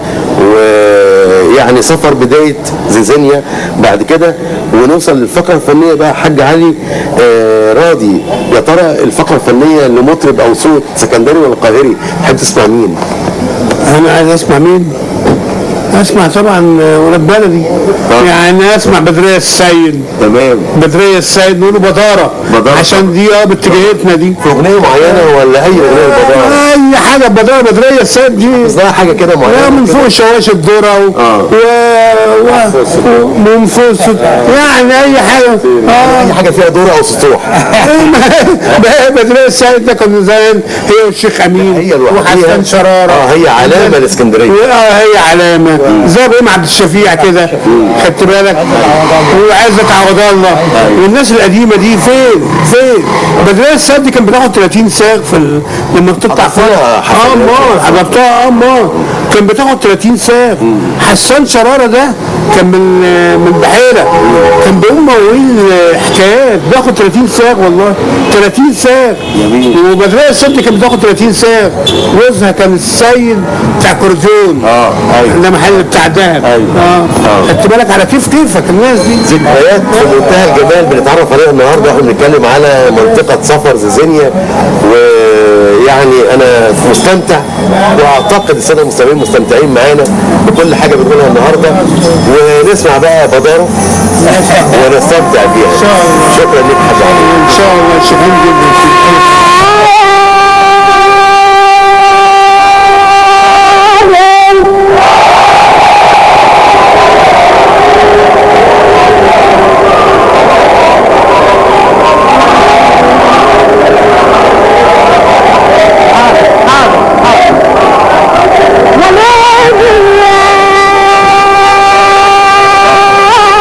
ويعني سفر بدايه زيزينيا بعد كده ونوصل للفقره الفنيه بقى حاج علي آه راضي يا ترى الفقره الفنيه لمطرب او صوت سكندري ولا قاهري تحب تسمع مين؟ انا عايز اسمع مين؟ اسمع طبعا آه، ولاد بلدي يعني اسمع بدريه السيد تمام بدريه السيد نقول بداره بدارة. عشان دي اه باتجاهتنا دي في اغنيه معينه ولا اي اغنيه بدارة؟ اي حاجه بداره بدريه السيد دي قصدها حاجه كده معينه لا من فوق شواش الذره و... و... و... ومن فوق السط- يعني اي حاجه اي حاجه فيها دور او سطوح بدريه السيد ده كان زمان هي والشيخ امين هي الوحيدة. وحسن شراره اه هي علامه الاسكندريه اه هي علامه زي ابراهيم عبد الشفيع كده خدت بالك وعزت عوض الله والناس القديمه دي فين فين بدريه السد دي كان بتاخد 30 ساغ في ال... لما بتقطع فرع اه امال حضرتها اه امال كان بتاخد 30 ساغ حسان شراره ده كان من من البحيره كان بيقوم مواويل حكايات بياخد 30 ساغ والله 30 ساغ وبدريه السد كان بتاخد 30 ساغ جوزها كان السيد بتاع كوردون اه ايوه ده محل بتاع دهب اه خدت بالك على كيف كيفك الناس دي ذكريات في منتهى الجمال بنتعرف عليها النهارده واحنا بنتكلم على منطقه سفر زيزينيا ويعني انا مستمتع واعتقد الساده المستمعين مستمتعين معانا بكل حاجه بنقولها النهارده ونسمع بقى بداره ونستمتع بيها شكرا لك حاج علي ان شاء الله شكرا جدا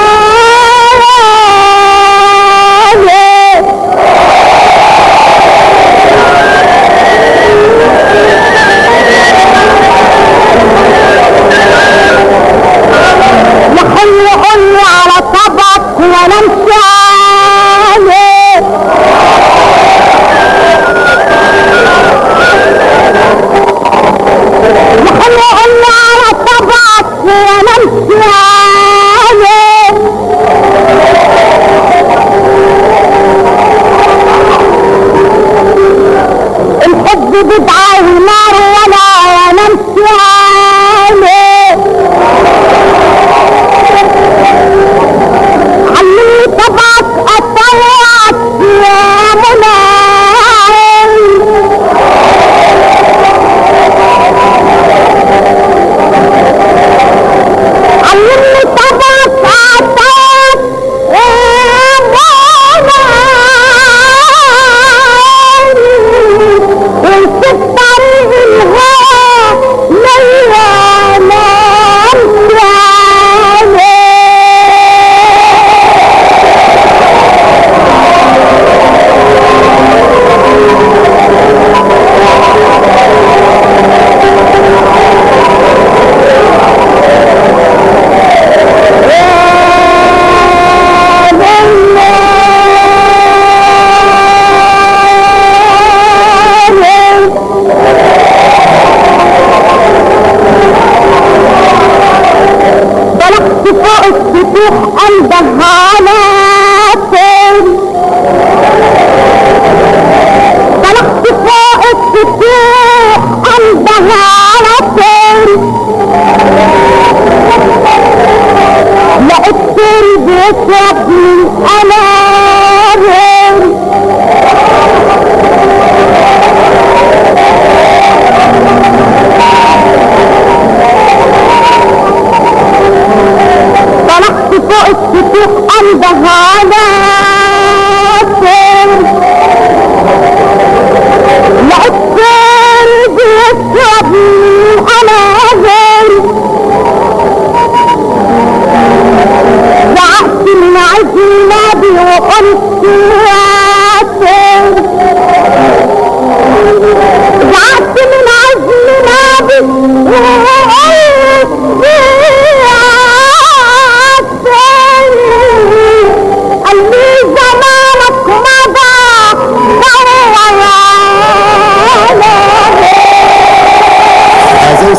Yeah.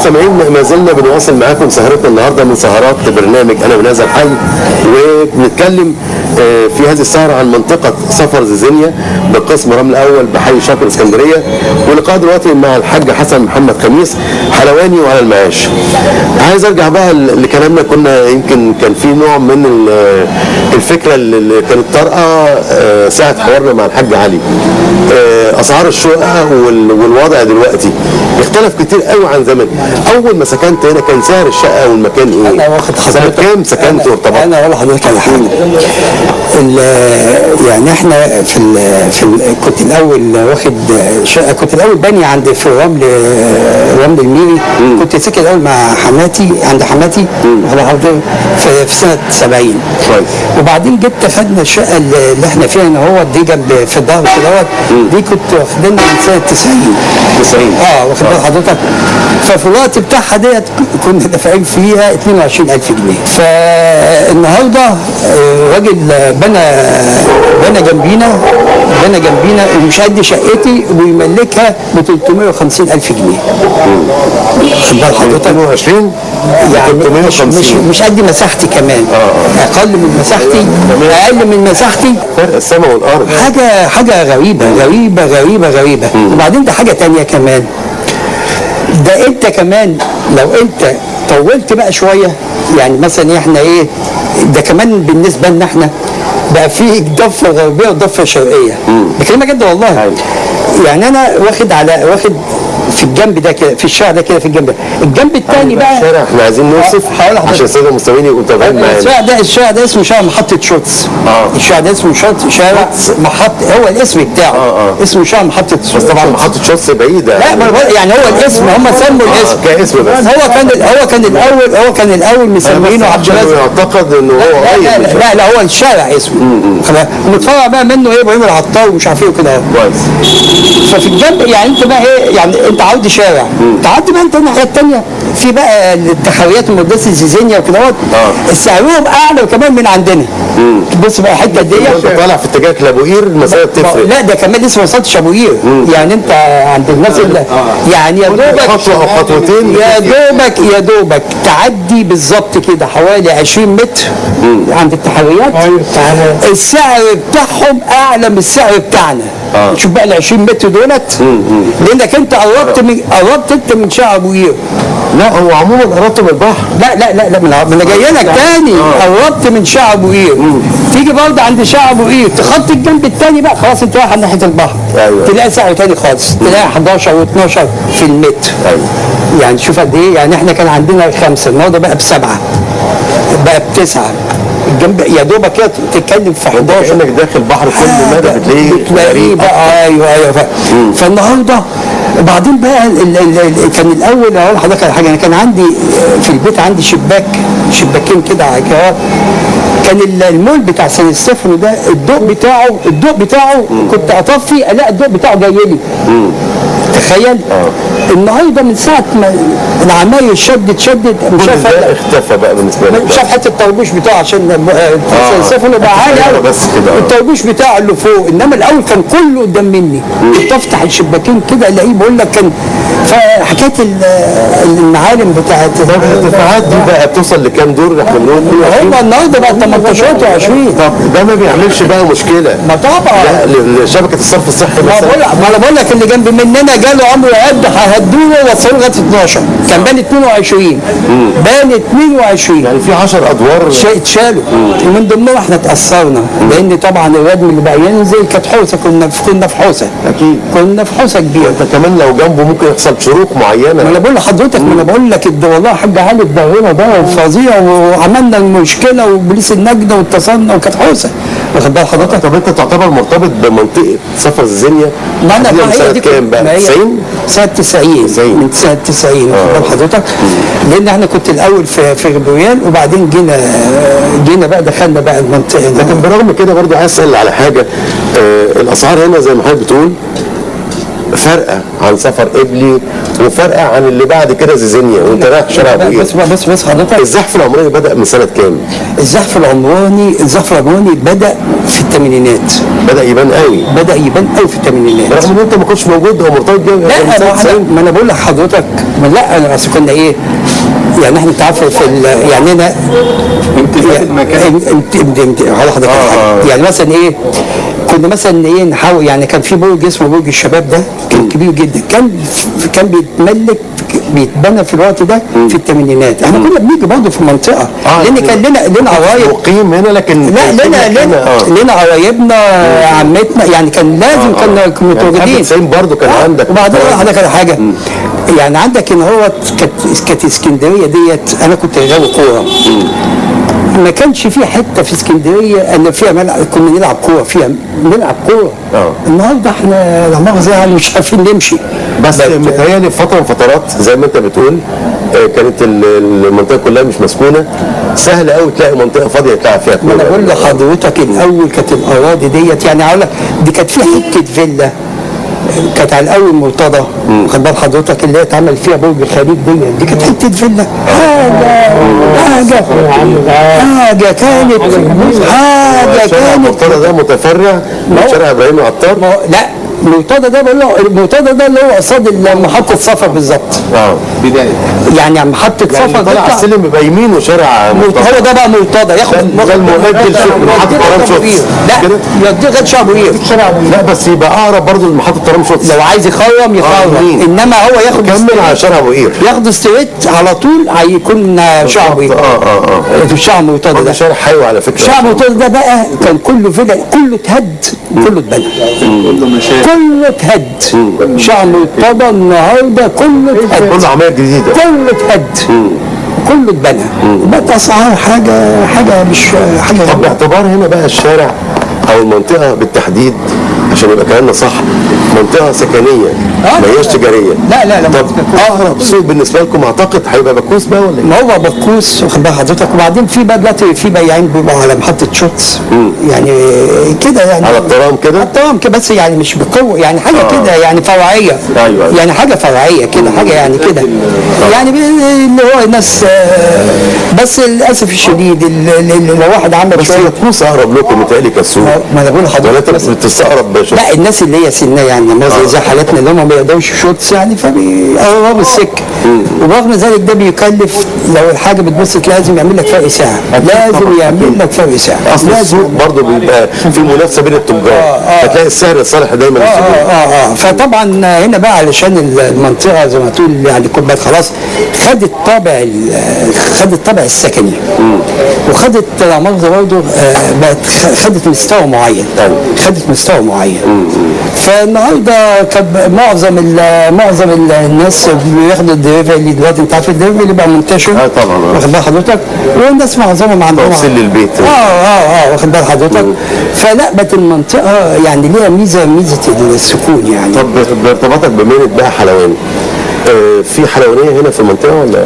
المستمعين ما زلنا بنواصل معاكم سهرتنا النهارده من سهرات برنامج انا من هذا الحي وبنتكلم آه، في هذه السهره عن منطقه سفر زيزينيا بقسم رمل اول بحي شاطر اسكندريه ولقاء دلوقتي مع الحاج حسن محمد خميس حلواني وعلى المعاش. عايز ارجع بقى ل- لكلامنا كنا يمكن كان في نوع من ال- الفكره اللي كانت طارئه آه، ساعه حوارنا مع الحاج علي. آه، اسعار الشقق وال- والوضع دلوقتي اختلف كتير قوي عن زمان. اول ما سكنت هنا كان سعر الشقه والمكان ايه؟ انا واخد سنه حضرتك كام سكنت وارتبطت؟ انا اقول لحضرتك على حاجه ال- يعني احنا في ال في ال كنت الاول واخد شقه كنت الاول باني عند في رمل رمل الميري كنت ساكن الاول مع حماتي عند حماتي على حضرتك في, في سنه 70 وبعدين جبت خدنا الشقه اللي اللي احنا فيها هنا هو دي جنب في الظهر كده دي كنت واخدينها من سنه 90 90 اه واخد بال حضرتك ففي الوقت بتاعها ديت كنا دافعين فيها 22000 جنيه فالنهارده آه، راجل بنى بنى جنبينا بنى جنبينا ومش قد شقتي ويملكها ب 350000 جنيه واخد بال حضرتك 22 يعني مش, مش, مش قد مساحتي كمان اقل من مساحتي اقل من مساحتي فرق السماء والارض حاجه حاجه غريبه غريبه غريبه غريبه وبعدين ده حاجه تانية كمان ده انت كمان لو انت طولت بقى شويه يعني مثلا احنا ايه ده كمان بالنسبه لنا احنا بقى في ضفه غربيه وضفه شرقيه بكلمك جد والله يعني انا واخد على واخد في الجنب ده كده في الشارع ده كده في الجنب ده الجنب الثاني بقى الشارع احنا عايزين نوصف هقول لحضرتك. عشان الساده المستمعين يبقوا متابعين معانا الشارع ده الشارع ده اسمه شارع محطة شوتس اه الشارع ده اسمه شوتس شارع محطة هو الاسم بتاعه اه اه اسمه شارع محطة بس طبعا محطه شوتس بعيده لا ما أنا بقول- يعني هو الاسم هم سموا الاسم كاسم بس هو كان هو كان الاول هو كان الاول مسمينه عبد عشان الرازق يعتقد انه هو لا قريب لا, من لا, لا, لا هو الشارع اسمه خلاص ومتفرع بقى منه ايه ابراهيم العطار ومش عارف ايه وكده كويس ففي الجنب يعني انت بقى ايه يعني انت عودي شارع تعدي بقى انت الناحيه الثانيه في بقى التحريات ومدرسه الزيزينيا وكده اهوت سعرهم اعلى كمان من عندنا بص بقى الحته دي انت طالع في اتجاه لابو قير المسافه بتفرق لا ده كمان لسه ما وصلتش ابو قير يعني انت عند الناس اللي يعني يا دوبك خطوه او خطوتين يا دوبك يا دوبك تعدي بالظبط كده حوالي 20 متر عند التحريات السعر بتاعهم اعلى من السعر بتاعنا شوف بقى ال 20 متر دولت لانك انت قربت من قربت انت من شارع ابو قير لا هو عموما قربت من البحر لا لا لا لا من انا جاي لك تاني قربت من شارع ابو قير تيجي برضه عند شارع ابو قير تخطي الجنب التاني بقى خلاص انت رايح على ناحيه البحر أيوة. تلاقي سعر تاني خالص تلاقي 11 و12 في المتر يعني شوف قد ايه يعني احنا كان عندنا خمسه النهارده بقى بسبعه بقى بتسعه الجنب يا دوبك كده تتكلم في 11 كانك داخل بحر كل مدى بتلاقيه بتلاقيه غريب بقى ايوه ايوه ف... فالنهارده وبعدين بقى ال ال ال ال كان الاول اقول لحضرتك على حاجه انا كان عندي في البيت عندي شباك شباكين كده على كده كان ال- المول بتاع سان ستيفانو ده الضوء بتاعه الضوء بتاعه كنت اطفي الاقي الضوء بتاعه جاي لي تخيل النهارده من ساعه ما العماير شدت شدت مش كل عارف ده اختفى بقى بالنسبه لك شاف حته الطربوش بتاعه عشان سان ستيفانو بقى عالي قوي بس كده آه. الطربوش بتاعه اللي فوق انما الاول كان كله قدام مني كنت افتح الشباكين كده الاقيه بقول لك كان فحكايه ال- المعالم بتاعت الارتفاعات دي بقى بتوصل لكام دور احنا بنقول هم النهارده بقى 18 و20 طب ده ما بيعملش بقى مشكله ما طبعا لا لشبكه الصرف الصحي ما مثلا بقول ما انا بقول لك اللي جنب مننا جاله عمرو قد هيهدوه ووصلوه لغايه 12 كان بان 22 بان 22 يعني في 10 ادوار شا- اتشالوا ومن ضمنهم احنا اتاثرنا لان طبعا الردم اللي بقى ينزل كانت حوسه كنا في كنا في حوسه اكيد كنا في حوسه كبيره انت كمان لو جنبه ممكن يحصل شروق ما معينه انا بقول لحضرتك ما انا بقول لك الد- والله يا حاج علي الدهونه ده فظيع وعملنا المشكله وبوليس النجده واتصلنا وكانت حوسه واخد بال حضرتك طب انت تعتبر مرتبط بمنطقه سفر الزينيا ما انا تحديداً ما هي سنه دي كام ما بقى هي 90 سنه 90 من سنه 90 واخد بال حضرتك لان احنا كنت الاول في في غبريال وبعدين جينا جينا بقى دخلنا بقى المنطقه دي. لكن برغم كده برضه عايز اسال على حاجه آه الاسعار هنا زي ما حضرتك بتقول فرقه عن سفر قبلي وفرقه عن اللي بعد كده زيزينيا وانت رايح شارع ابو قير بس بس بس حضرتك الزحف العمراني بدا من سنه كام؟ الزحف العمراني الزحف العمراني بدا في الثمانينات بدا يبان قوي بدا يبان قوي في الثمانينات رغم ان انت ما كنتش موجود هو مرتبط بيه لا من ما, سنة احنا 90. ما انا بقول لحضرتك ما لا انا اصل كنا ايه يعني احنا انت عارف في ال- يعني انا امتداد المكان على حضرتك حاجة. يعني مثلا ايه كنا مثلا ايه نحاول يعني كان في برج اسمه برج الشباب ده كان كبير جدا كان كان بيتملك بيتبنى في الوقت ده في الثمانينات احنا كنا بنيجي برضه في المنطقه لان كان لنا لنا قرايب مقيم هنا لكن لا لنا لنا لنا قرايبنا عمتنا يعني كان لازم كنا متواجدين 90 برضه كان عندك وبعدين اقول لحضرتك على حاجه يعني عندك ان هو كانت كانت اسكندريه ديت انا كنت غاوي كوره ما كانش في حته في اسكندريه الا فيها ملعب كنا نلعب كوره فيها نلعب كوره النهارده احنا لا مؤاخذه يعني مش عارفين نمشي بس متهيألي في فتره من فترات زي ما انت بتقول آه، كانت ال- المنطقه كلها مش مسكونه سهل قوي تلاقي منطقه فاضيه تلعب فيها ما كوره انا بقول لحضرتك الاول كانت الاراضي ديت يعني اقول لك دي كانت في حته فيلا كانت على الاول مرتضى خد بال حضرتك اللي هي اتعمل فيها برج الخليج دي دي كانت حته فيلا حاجه حاجه حاجه كانت حاجه شارع كانت مرتضى ده متفرع من شارع ابراهيم العطار لا مرتضى ده بقول له مرتضى ده اللي هو قصاد محطه صفا بالظبط اه بدايه يعني محطه يعني صفا طالع على السلم يبقى يمينه شارع هو ده بقى مرتضى ياخد ده المؤدي لشوف محطه طرام شوتس لا يوديه لغايه شعب وير لا بس يبقى اقرب برضه لمحطه طرام شوتس لو عايز يخرم يخرم انما هو ياخد كمل على شارع ابو قير ياخد ستريت على طول هيكون شعب وير اه اه اه في شعب مرتضى ده شارع حيوي على فكره شعب مرتضى ده بقى كان كله فيلا كله اتهد كله اتبنى كله اتهد شعب مرتضى النهارده كله اتهد كله عماير جديده كله اتهد كله اتبنى بقت اسعار حاجه حاجه مش حاجه طب باعتبار هنا بقى الشارع او المنطقه بالتحديد عشان يبقى كلامنا صح منطقه سكنيه ما هياش تجاريه لا لا لا طب اقرب سوق بالنسبه لكم اعتقد هيبقى بكوس بقى ولا ايه؟ ما هو بكوس واخد بال حضرتك وبعدين في بقى دلوقتي في بياعين بيبقوا على محطه شوتس يعني كده يعني على الترام كده؟ على الترام كده بس يعني مش بقوه يعني حاجه آه. كده يعني فرعيه أيوة. يعني حاجه فرعيه كده حاجه يعني كده يعني بي- اللي هو ناس آه، بس للاسف الشديد ال- ال- ال- لو واحد عمل بس شويه بكوس اقرب لكم متهيألي كالسوق ما انا بقول ولا لحضرتك انت بتستقرب بشوف لا الناس اللي هي سنها يعني مثلا زي حالتنا اللي هم ما يقدروش شورتس يعني فبيقربوا السكه وبرغم ذلك ده بيكلف لو الحاجه بتبص تلاقي لازم يعمل لك فرق ساعه لازم يعمل لك فرق ساعه اصل السوق برضه بيبقى في منافسه بين التجار فتلاقي السعر الصالح دايما اه للزبون. اه اه فطبعا هنا بقى علشان المنطقه زي ما تقول يعني كل بقت خلاص خدت طابع ال- خدت طابع السكني وخدت لا مؤاخذه برضه آه، بقت خ- خدت مستوى معين خدت مستوى معين فالنهارده كان معظم ال- معظم ال- الناس بياخدوا الدليفري دلوقتي انت عارف الدليفري بقى منتشر اه طبعا واخد بال حضرتك والناس معظمهم عندهم توصيل للبيت اه اه اه واخد بال حضرتك فلا بقت المنطقه يعني ليها ميزه ميزه السكون يعني طب بارتباطك بمهنه بقى حلواني آه، في حلوانيه هنا في المنطقه ولا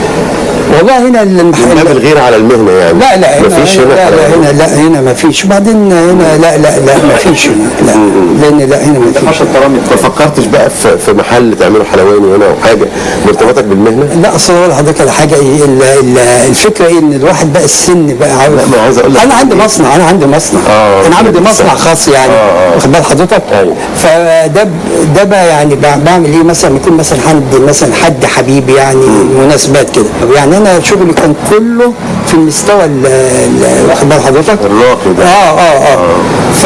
والله هنا المحل من باب الغير على المهنه يعني لا لا هنا مفيش هنا لا لا حلوانية. هنا لا هنا ما فيش وبعدين هنا لا لا لا ما فيش هنا لا لان لا هنا ما فيش ما فكرتش بقى في في محل تعملوا حلواني هنا او حاجه بارتباطك بالمهنه لا اصل اقول لحضرتك على حاجه ايه ال- ال- الفكره ايه ان الواحد بقى السن بقى عارف لا، ما عايز أقول لك انا عندي مصنع انا عندي مصنع آه، انا عندي كده مصنع صح. خاص يعني آه، آه. واخد بال حضرتك فده ب- ده بقى يعني ب- بعمل ايه مثلا يكون مثلا حد مثلا حد حبيبي يعني مناسبات كده يعني انا شغلي كان كله في المستوى ال- ال- واخد بال حضرتك الراقي ده اه اه اه ف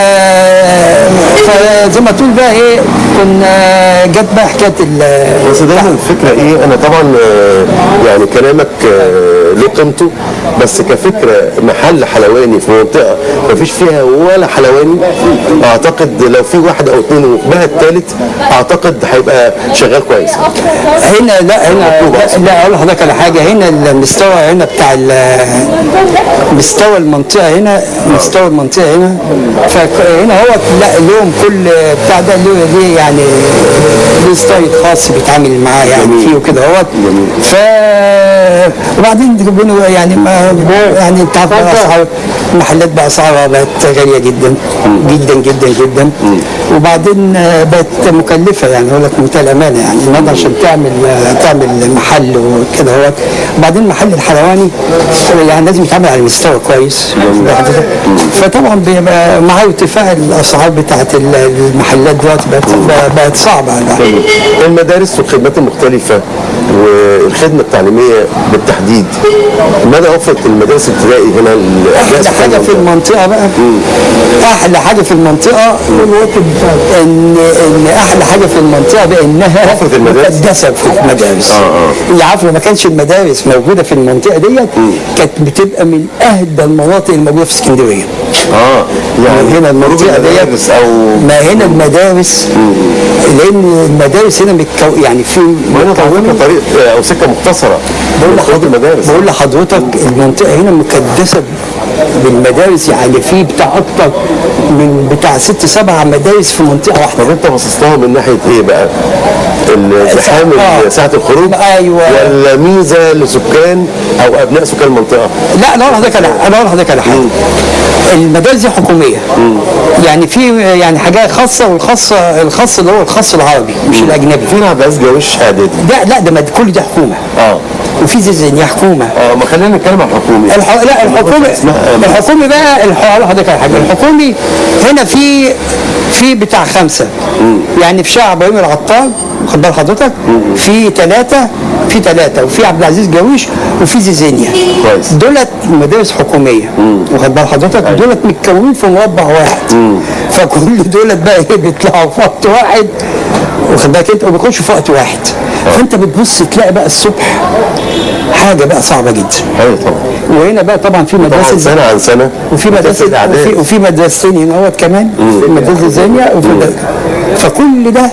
فزي ما تقول بقى ايه كنا جت بقى حكايه ال- بس دايما الفكره ايه انا طبعا آه، يعني كلامك آه، له قيمته بس كفكره محل حلواني في منطقه ما فيش فيها ولا حلواني اعتقد لو في واحد او اثنين وبقى الثالث اعتقد هيبقى شغال كويس هنا لا هنا لا, لا اقول لحضرتك على حاجه هنا المستوى هنا بتاع ال- مستوى المنطقه هنا مستوى المنطقه هنا فهنا هو لا لهم كل بتاع ده له ليه يعني ليه ستايل خاص بيتعامل معاه يعني فيه وكده هو ف وبعدين ربنا يعني ما يعني انت عارف بقى اصحاب المحلات بقى اسعارها بقت غاليه جدا جدا جدا جدا وبعدين آه، بقت مكلفه يعني اقول لك بمنتهى الامانه يعني النهارده عشان تعمل آه، تعمل محل وكده هو وبعدين المحل الحلواني يعني لازم يتعمل على مستوى كويس فطبعا بيبقى مع ارتفاع الاسعار بتاعت المحلات دلوقتي بقت بقت صعبه يعني. المدارس والخدمات المختلفة والخدمة التعليمية بالتحديد ماذا وفرت المدارس الابتدائي هنا لأبناء احلى سكان حاجه في المنطقه بقى احلى حاجه في المنطقه ان ان احلى حاجه في المنطقه بانها مقدسه في المدارس اللي عارف لو ما كانش المدارس موجوده في المنطقه ديت كانت بتبقى من اهدى المناطق الموجوده في اسكندريه اه يعني هنا المنطقه ديت او ما هنا المدارس لان المدارس هنا متكو يعني في هنا طريق طريق او سكه مختصره بقول لحضرتك المدارس بقول لحضرتك المنطقه هنا مكدسه بالمدارس يعني في بتاع اكتر من بتاع ست سبع مدارس في منطقه واحده طب انت باصص لها من ناحيه ايه بقى؟ الزحام آه. ساعه الخروج ايوه ولا ميزه لسكان او ابناء سكان المنطقه؟ لا انا اقول لحضرتك على انا اقول لحضرتك على حاجه المدارس دي حكوميه يعني في يعني حاجات خاصه والخاصه الخاص اللي هو الخاص العربي مش الاجنبي فين عبد العزيز جواش اعدادي ده لا ده مد- كل دي حكومه اه وفي زيزينيا حكومه اه ما خلينا نتكلم عن الحكومي الح... لا الحكومي الحكومي بقى الح... أقول لحضرتك على حاجه الحكومي هنا في في بتاع خمسه يعني في شارع ابراهيم العطار خد بال حضرتك في ثلاثه في ثلاثه وفي عبد العزيز جاويش وفي زيزينيا كويس دولت مدارس حكوميه واخد بال حضرتك دولت متكونين في مربع واحد فكل دولت بقى ايه بيطلعوا في وقت واحد واخد بالك انت وبيخشوا في وقت واحد فانت بتبص تلاقي بقى الصبح حاجه بقى صعبه جدا ايوه طبعا وهنا بقى طبعا في طبعا مدرسه سنه عن سنه وفي مدرسه وفي, وفي مدرستين هنا اهوت كمان مدرسه زانيه وفي مدرسة- فكل ده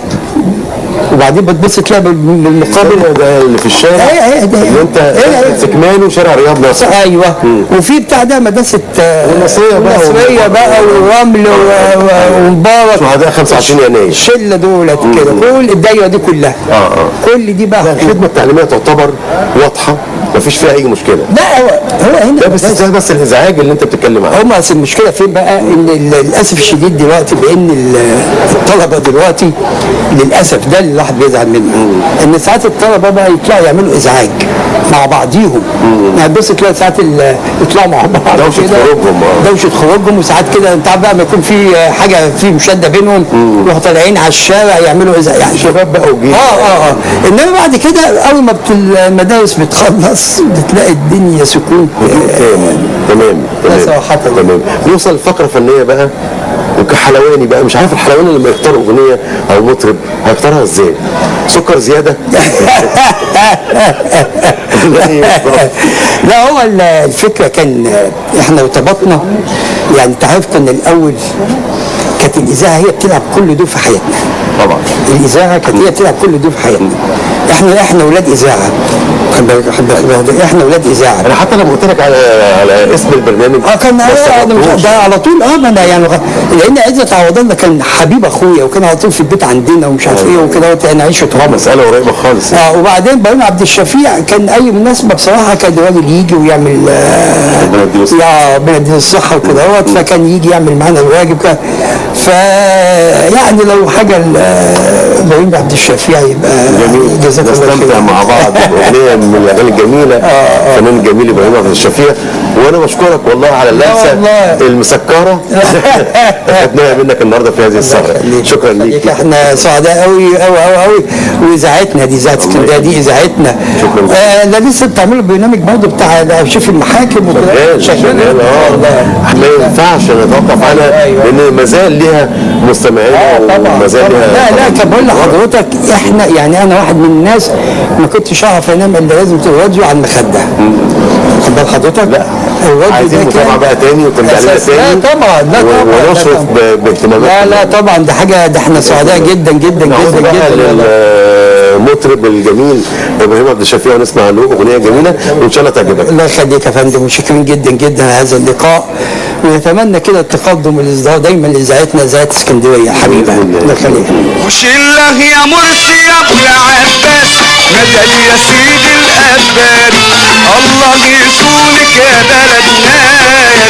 وبعدين بتبص تلاقي بال- بالمقابل ده اللي في الشارع ايه ايه ده اللي انت سكمان وشارع رياض نصر ايوه وفي بتاع ده مدرسه المصريه بقى المصريه بقى والرمل و- و- ومبارك شهداء 25 يناير الشله دولت كده كل الدايره دي كلها اه اه كل دي بقى الخدمه التعليميه تعتبر واضحه مفيش فيها اي مشكله لا هو هو هنا ده بس ده بس الازعاج اللي انت بتتكلم عنه هم اصل المشكله فين بقى ان ال- للاسف الشديد دلوقتي بان ال- الطلبه دلوقتي للاسف ده اللي الواحد بيزعل منه ان ساعات الطلبه بقى يطلعوا يعملوا ازعاج مع بعضيهم يعني بص تلاقي ساعات ال- يطلعوا مع بعض دوشة كده. خروجهم، آه. دوشه خروجهم وساعات كده انت عارف بقى ما يكون في حاجه في مشاده بينهم يروحوا طالعين على الشارع يعملوا ازعاج يعني شباب بقى وجيل اه اه اه انما بعد كده اول ما بت- المدارس بتخلص بتلاقي الدنيا سكون تمام تمام لا تمام صراحة. تمام نوصل لفقره فنيه بقى وكحلواني بقى مش عارف الحلواني لما يختار اغنيه او مطرب هيختارها ازاي؟ سكر زياده؟ لا هو ال- الفكره كان احنا ارتبطنا يعني انت عارف كنا الاول كانت الاذاعه هي بتلعب كل دور في حياتنا طبعا الاذاعه كانت هي بتلعب كل دور في حياتنا احنا احنا اولاد اذاعه خد بالك- خد بالك- احنا اولاد اذاعه انا حتى لما قلت لك على على اسم البرنامج اه كان ما آه، استغربتوش. ده على طول اه ما انا يعني غ- لان عزت عوضان ده كان حبيب اخويا وكان على طول في البيت عندنا ومش عارف ايه وكده يعني عيشه رمز مساله قريبه خالص اه وبعدين ابراهيم عبد الشفيع كان اي مناسبه بصراحه كان الراجل يجي ويعمل آه، ربنا يديله الصحة. يا ربنا يديله الصحه وكده اهوت فكان يجي يعمل معانا الواجب كده ف يعني لو حاجه ل- آه، ابراهيم عبد الشفيع يبقى جميل جزاك الله نستمتع خير مع بعض باغنيه من الاغاني الجميله الفنان الجميل ابراهيم عبد الشفيع وانا بشكرك والله على اللمسه والله. المسكره خدناها منك النهارده في هذه السهره شكرا ليك احنا سعداء قوي قوي قوي قوي واذاعتنا دي اذاعه اسكندريه دي اذاعتنا آه لا لسه بتعملوا البرنامج برضه بتاع شوف المحاكم وكده شغال شغال اه ما ينفعش نتوقف عنها لان ما زال ليها مستمعين وما زال ليها لا لا كان بقول لحضرتك احنا يعني انا واحد من الناس ما كنتش اعرف انام الا لازم الراديو على المخده خد بال حضرتك لا الراديو عايزين ده متابعه كان بقى تاني وترجع لنا أساس- لا تاني طبعا لا و- طبعا لا ونشرف طبعا. ب- باهتمامات لا لا طبعا ده حاجه ده احنا سعداء جدا جدا نعود جدا بقى جدا والله. للمطرب الجميل ابراهيم عبد الشفيع ونسمع له اغنيه جميله وان شاء الله تعجبك الله يخليك يا فندم وشكرا جدا جدا على هذا اللقاء ونتمنى كده التقدم والازدهار دايما لاذاعتنا اذاعه اسكندريه حبيبه الله يخليك وش الله يا مرسي يا ابو العباس مدد يا سيدي الاباد الله يصونك يا بلدنا يا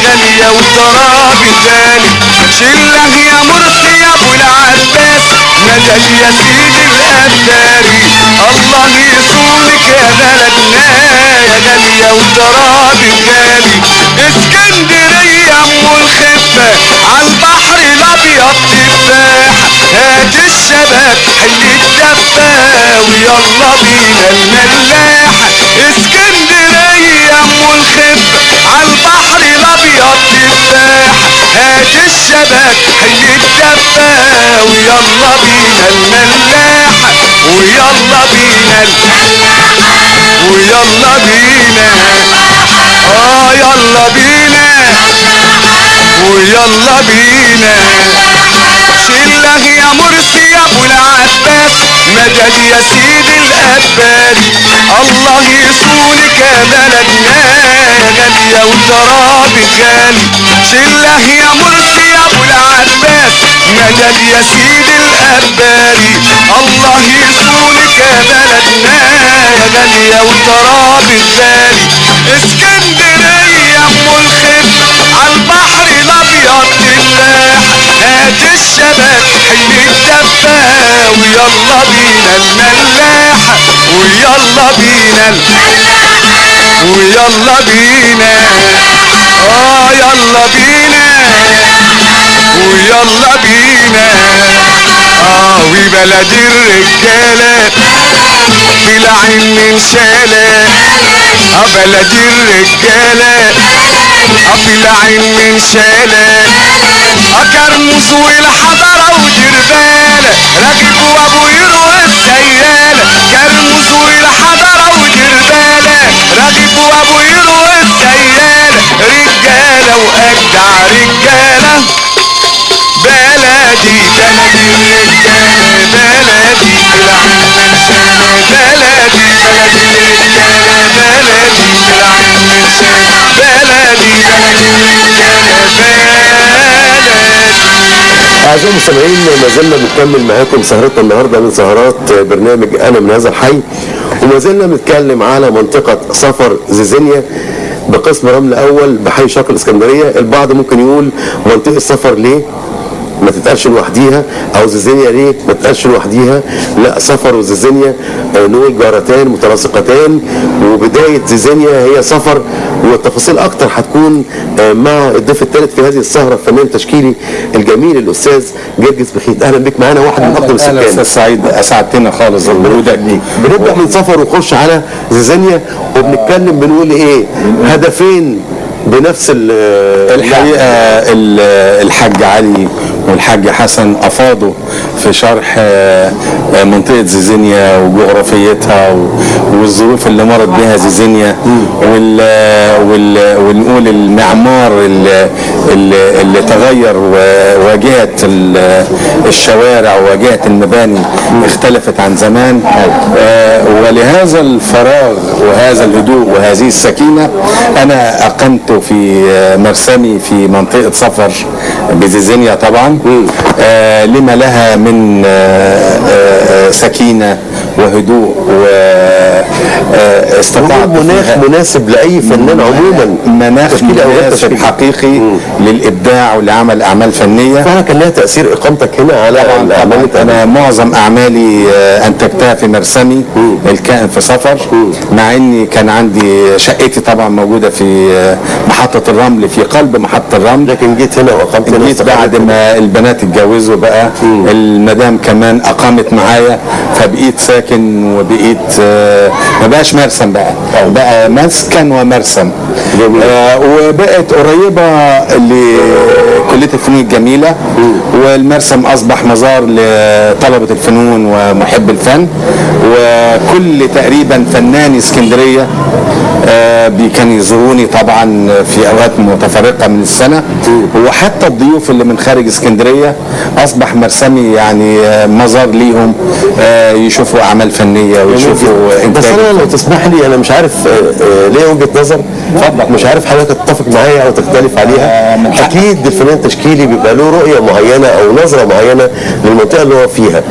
غالية وتراب غالي شله يا مرسي يا ابو العباس مدد يا سيدي الأبداري الله يصونك يا بلدنا يا غالية وتراب غالي اسكندرية ام الخفة عالبحر الابيض تفاح هات الشباب حل الدفة ويلا بينا الملاح اسكندرية ام الخفة عالبحر الابيض تفاح هات الشباب حل الدفة ويلا بينا الملاح ويلا بينا ويلا بينا اه يلا بينا ويلا بينا شله يا مرسي يا ابو العباس مدد يا سيدي الاباري الله يصونك يا بلدنا غالية وتراب غالي شله يا مرسي يا ابو العباس مدد يا سيدي الاباري الله يصونك يا بلدنا غالية وتراب غالي اسكندرية ام الخف عالبحر الابيض تفاح هات الشباب حل الدفة ويلا بينا الملاح ويلا بينا ويلا بينا اه يلا بينا ويلا بينا اه وبلد الرجالة في العين من شالة اه بلد الرجالة اه في العين من شالة اه كرموز والحضرة ودربالة راكب وابو يروى السيالة كرموز والحضرة ودربالة راكب وابو يروى السيالة رجالة وأجدع رجالة بلدي بلدي الرجالة بلدي في العين من شالة بلدي بلدي الرجالة بلدي في العين من شالة بلدي بلدي الرجالة بلدي أعزائي المستمعين ما زلنا بنكمل معاكم سهرتنا النهارده من سهرات برنامج أنا من هذا الحي وما زلنا بنتكلم على منطقة سفر زيزينيا بقسم رمل أول بحي شرق الإسكندرية البعض ممكن يقول منطقة سفر ليه؟ ما تتقالش لوحديها او زيزينيا ليه ما تتقالش لوحديها لا سفر وزيزينيا آه، نقول جارتان متلاصقتان وبدايه زيزينيا هي سفر والتفاصيل اكتر هتكون آه، مع الضيف الثالث في هذه السهره الفنان التشكيلي الجميل الاستاذ جرجس بخيت اهلا بك معانا واحد من اقدم اهلا السكان استاذ سعيد اسعدتنا خالص بوجودك بنبدا من سفر ونخش على زيزينيا وبنتكلم بنقول ايه هدفين بنفس ال- الحقيقه ال- الحاج علي والحاج حسن افاضوا في شرح آه، آه، منطقه زيزينيا وجغرافيتها و- والظروف اللي مرت بها زيزينيا وال وال ونقول المعمار اللي, اللي اللي تغير وواجهه ال- الشوارع وواجهه المباني اختلفت عن زمان آه، ولهذا الفراغ وهذا الهدوء وهذه السكينه انا اقمت في آه، مرسمي في منطقه سفر بزيزينيا طبعا آه، لما لها من آه، آه، آه، سكينه وهدوء واستطاعت مناخ مناسب لاي فنان عموما مناخ تشكيلي أو غير مناسب تشكيلي. حقيقي للابداع ولعمل اعمال فنيه فعلا كان لها تاثير اقامتك هنا على الاعمال اللي انا معظم اعمالي آه، انتجتها في مرسمي الكائن في سفر مع اني كان عندي شقتي طبعا موجوده في آه، محطه الرمل في قلب محطه الرمل لكن جيت هنا واقمت هنا جيت بعد ما البنات اتجوزوا بقى المدام كمان اقامت معايا فبقيت ساكن وبقيت آه، ما بقاش مرسم بقى بقى مسكن ومرسم آه، وبقت قريبه لكليه الفنون الجميله والمرسم اصبح مزار لطلبه الفنون ومحب الفن وكل تقريبا فناني اسكندريه آه، بي- كانوا يزوروني طبعا في اوقات متفرقه من السنه وحتى الضيوف اللي من خارج اسكندريه اصبح مرسمي يعني آه، مزار ليهم آه، يشوفوا اعمال فنيه ويشوفوا بس انتاج انا لو تسمح لي انا مش عارف آه، آه، ليا وجهه نظر مش عارف حضرتك تتفق معايا او تختلف عليها اكيد الفنان التشكيلي بيبقى له رؤيه معينه او نظره معينه للمنطقه اللي هو فيها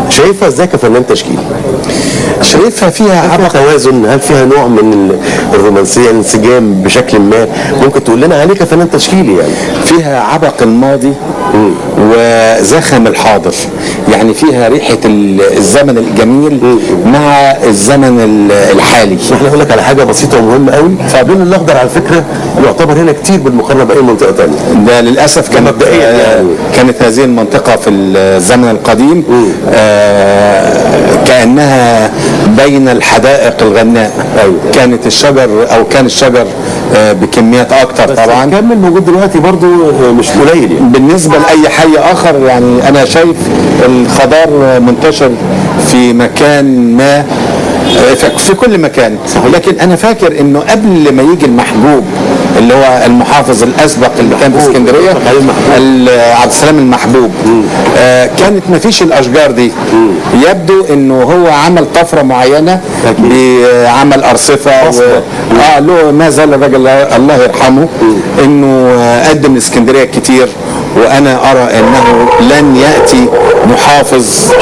شايفها ازاي كفنان تشكيلي؟ شايفها فيها عبق توازن هل فيها نوع من ال- الرومانسيه الانسجام بشكل ما ممكن تقول لنا عليه كفنان تشكيلي يعني فيها عبق الماضي وزخم الحاضر يعني فيها ريحة ال- الزمن الجميل مع الزمن ال- الحالي احنا اقول لك على حاجه بسيطه ومهمه قوي فاللون الاخضر على فكره يعتبر هنا كتير بالمقارنه باي منطقه ثانيه ده للاسف كانت مبدئيا يعني. كانت هذه المنطقه في الزمن القديم آه كانها بين الحدائق الغناء كانت الشجر او كان الشجر آه بكميات اكتر طبعا كمل موجود دلوقتي برضو مش قليل يعني. بالنسبه لاي حي اخر يعني انا شايف الخضار منتشر في مكان ما في- في كل مكان لكن انا فاكر انه قبل ما يجي المحبوب اللي هو المحافظ الاسبق اللي كان في اسكندريه ال- عبد السلام المحبوب آه كانت ما فيش الاشجار دي يبدو انه هو عمل طفره معينه بعمل ارصفه و... اه له ما زال الراجل الله يرحمه انه آه، قدم الاسكندريه كتير وانا ارى انه لن ياتي محافظ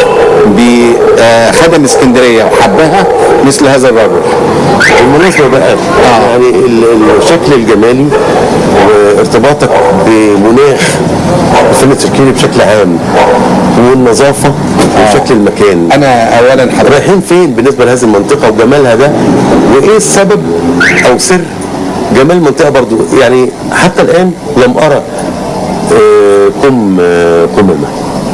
بخدم اسكندريه وحبها مثل هذا الرجل بالمناسبه بقى آه. يعني ال- الشكل الجمالي وارتباطك بمناخ الفن التشكيلي بشكل عام والنظافه وشكل المكان انا اولا حضرتك رايحين فين بالنسبه لهذه المنطقه وجمالها ده وايه السبب او سر جمال المنطقه برضو يعني حتى الان لم ارى آه، قم آه، قمامه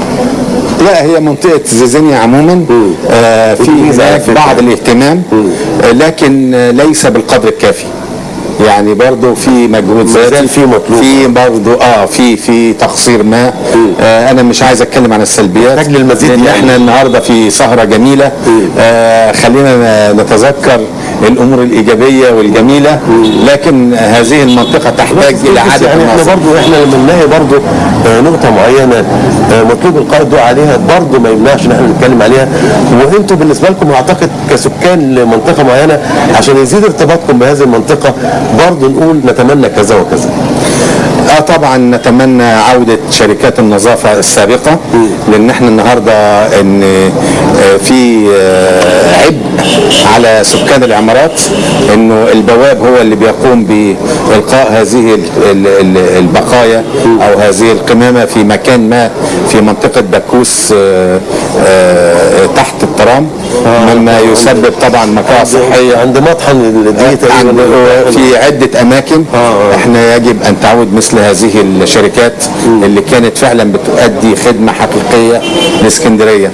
لا هي منطقة زيزينيا عموما آه في هناك بعض الاهتمام آه لكن آه ليس بالقدر الكافي يعني برضه في مجهود ذاتي في مطلوب في برضه اه في في تقصير ما آه انا مش عايز اتكلم عن السلبيات محتاج للمزيد لان يعني. احنا النهارده في سهره جميله آه خلينا نتذكر الامور الايجابيه والجميله لكن هذه المنطقه تحتاج الى اعاده يعني احنا النظر برضو احنا لما نلاقي برضو آه، نقطة معينة آه، مطلوب القاء الضوء عليها برضو ما يمنعش ان احنا نتكلم عليها وانتم بالنسبة لكم اعتقد كسكان لمنطقة معينة عشان يزيد ارتباطكم بهذه المنطقة برضو نقول نتمنى كذا وكذا اه طبعا نتمنى عودة شركات النظافة السابقة لان احنا النهاردة ان آه، في آه، عبء على سكان العمارات انه البواب هو اللي بيقوم بإلقاء هذه ال- ال- ال- البقايا او هذه القمامة في مكان ما في منطقة بكوس آه، آه، تحت الترام مما يسبب طبعا مقاطع صحية عند مطحن الدقيق تقريبا في عدة أماكن احنا يجب أن تعود مثل هذه الشركات اللي كانت فعلا بتؤدي خدمة حقيقية لإسكندرية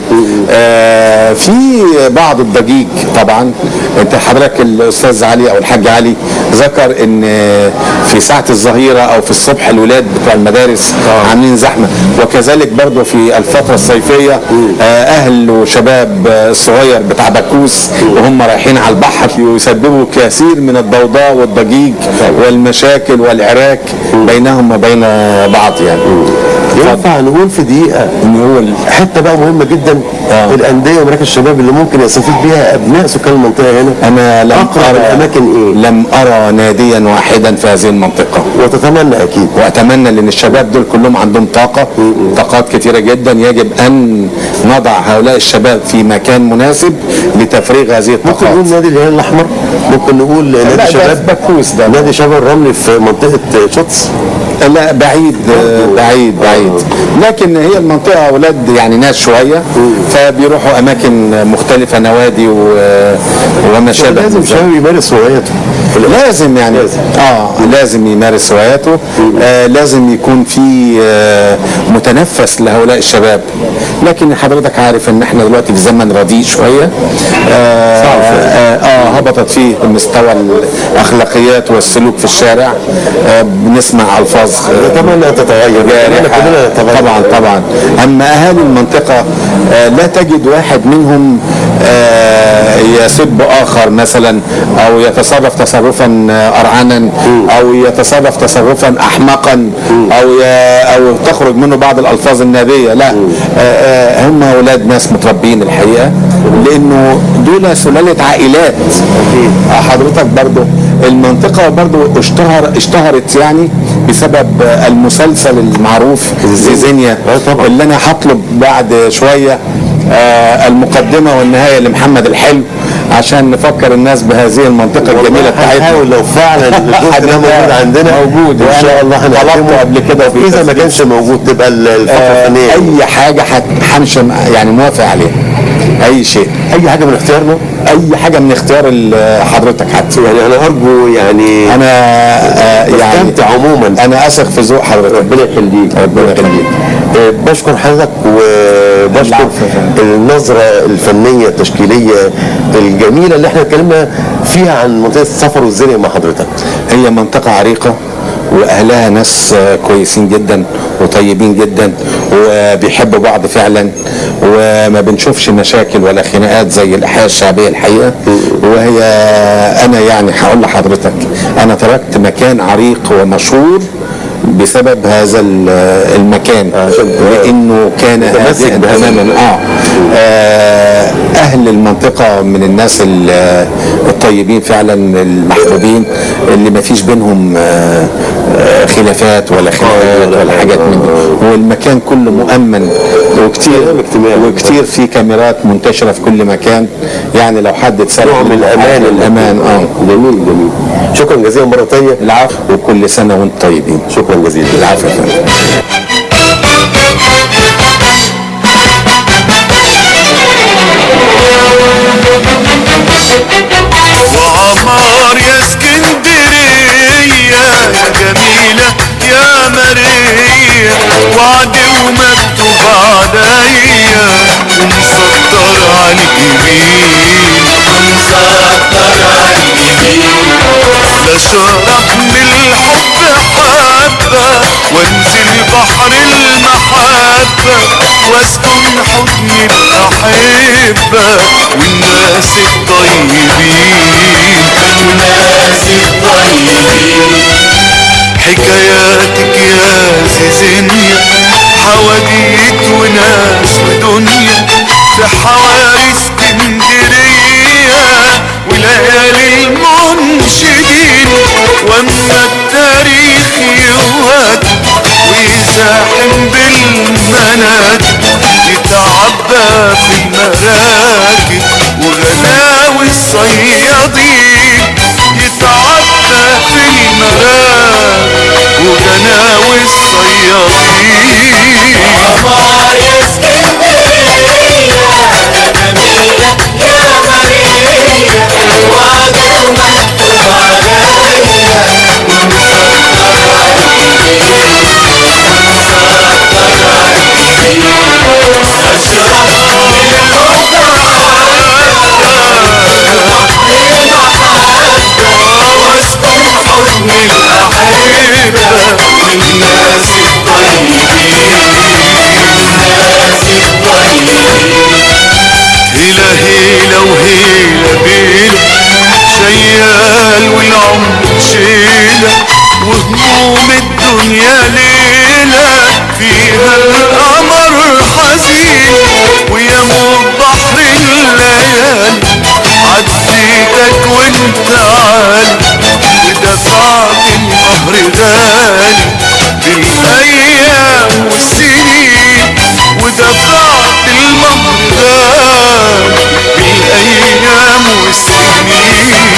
آه في بعض الضجيج طبعا انت حضرتك الأستاذ علي أو الحاج علي ذكر ان في ساعة الظهيرة أو في الصبح الولاد بتوع المدارس عاملين زحمة وكذلك برضو في الفترة الصيفية آه أهل وشباب آه، الصغير بتاع بكوس وهم رايحين على البحر يسببوا كثير من الضوضاء والضجيج والمشاكل والعراك بينهم وبين بعض يعني ينفع نقول في دقيقة نقول حتة بقى مهمة جدا آه. الأندية ومراكز الشباب اللي ممكن يستفيد بيها أبناء سكان المنطقة هنا أنا لم أقرب أرى الأماكن إيه؟ لم أرى ناديا واحدا في هذه المنطقة وتتمنى أكيد وأتمنى لأن الشباب دول كلهم عندهم طاقة طاقات كثيرة جدا يجب أن نضع هؤلاء الشباب في مكان مناسب لتفريغ هذه ممكن الطاقات نقول نادي الهلال الأحمر ممكن نقول لا، نادي ده شباب في بكوس ده. نادي شباب الرملي في منطقة شوتس لا بعيد بعيد بعيد لكن هي المنطقة أولاد يعني ناس شوية فبيروحوا أماكن مختلفة نوادي و- وما شابه لازم من ذلك. الشباب يمارس هواياته لازم يعني اه لازم يمارس هواياته آه لازم يكون في آه متنفس لهؤلاء الشباب لكن حضرتك عارف ان احنا دلوقتي في زمن رديء شويه آه آه, اه هبطت فيه مستوى الاخلاقيات والسلوك في الشارع آه بنسمع الفاظ نتمنى ان تتغير نتمنى كلنا نتغير طبعا طبعا اما اهالي المنطقه آه لا تجد واحد منهم آه يسب اخر مثلا او يتصرف تصرفا آه، ارعنا او يتصرف تصرفا احمقا او ي... او تخرج منه بعض الالفاظ النابيه لا آه، آه، هم اولاد ناس متربين الحقيقه لانه دول سلاله عائلات آه، حضرتك برضو المنطقه برضو اشتهر اشتهرت يعني بسبب آه، المسلسل المعروف زيزينيا اللي انا هطلب بعد شويه آه المقدمه والنهايه لمحمد الحلو عشان نفكر الناس بهذه المنطقه الجميله بتاعتنا هنحاول لو فعلا الدور ده موجود عندنا موجود ان شاء الله طلبته هنقدمه قبل كده وفي اذا ما تسجيل. كانش موجود تبقى ال- الفتره آه الفنيه اي حاجه هنمشي يعني موافق عليها اي شيء اي حاجه من اختيارنا اي حاجه من اختيار ال- حضرتك حتى يعني انا ارجو يعني انا آه يعني بستمتع عموما انا اثق في ذوق حضرتك ربنا يخليك ربنا يخليك آه، بشكر حضرتك وبشكر النظرة الفنية التشكيلية الجميلة اللي احنا اتكلمنا فيها عن منطقة السفر والزرع مع حضرتك هي منطقة عريقة وأهلها ناس آه، كويسين جدا وطيبين جدا وبيحبوا بعض فعلا وما بنشوفش مشاكل ولا خناقات زي الأحياء الشعبية الحقيقة وهي أنا يعني هقول لحضرتك أنا تركت مكان عريق ومشهور بسبب هذا ال- المكان لانه كان متمسك هادئا بهذا تماما آه. اه اهل المنطقه من الناس ال- الطيبين فعلا المحبوبين اللي ما فيش بينهم آه، آه، خلافات ولا خناقات ولا حاجات من دي والمكان كله مؤمن وكتير وكتير في كاميرات منتشره في كل مكان يعني لو حد اتسرق نوع من الأمان. الامان اه جميل جميل شكرا جزيلا مرة تانية العفو وكل سنه وانتم طيبين شكرا جزيلا العفو يا فندم وعمار يا اسكندرية يا جميلة يا مرية وعدي ومكتوب عليا ومسطر على اليمين ومسطر على اليمين لا شرح من الحب حبة وانزل بحر المحبة واسكن حضن الأحبة والناس الطيبين والناس الطيبين حكاياتك يا زيزينيا حواديت وناس ودنيا في حواري اسكندرية وليالي المنشدين واما التاريخ يوهد ويزاحم بالمناكب يتعبى في المراكب وغلاوي الصيادين يتعبى في المراكب وغناوي الصيادين عمار يا اسكندرية يا جميلة يا مرية وعدو مكتوب عليا الناس الطيبين الناس الطيبين هيلا هيلا وهيلا بيلا شيال والعمر شيلة وهموم الدنيا ليلة فيها القمر حزين ويا موج بحر الليالي عديتك وانت عالي ودفعت القهر غالي بالايام والسنين ودفعت المهر غالي بالايام والسنين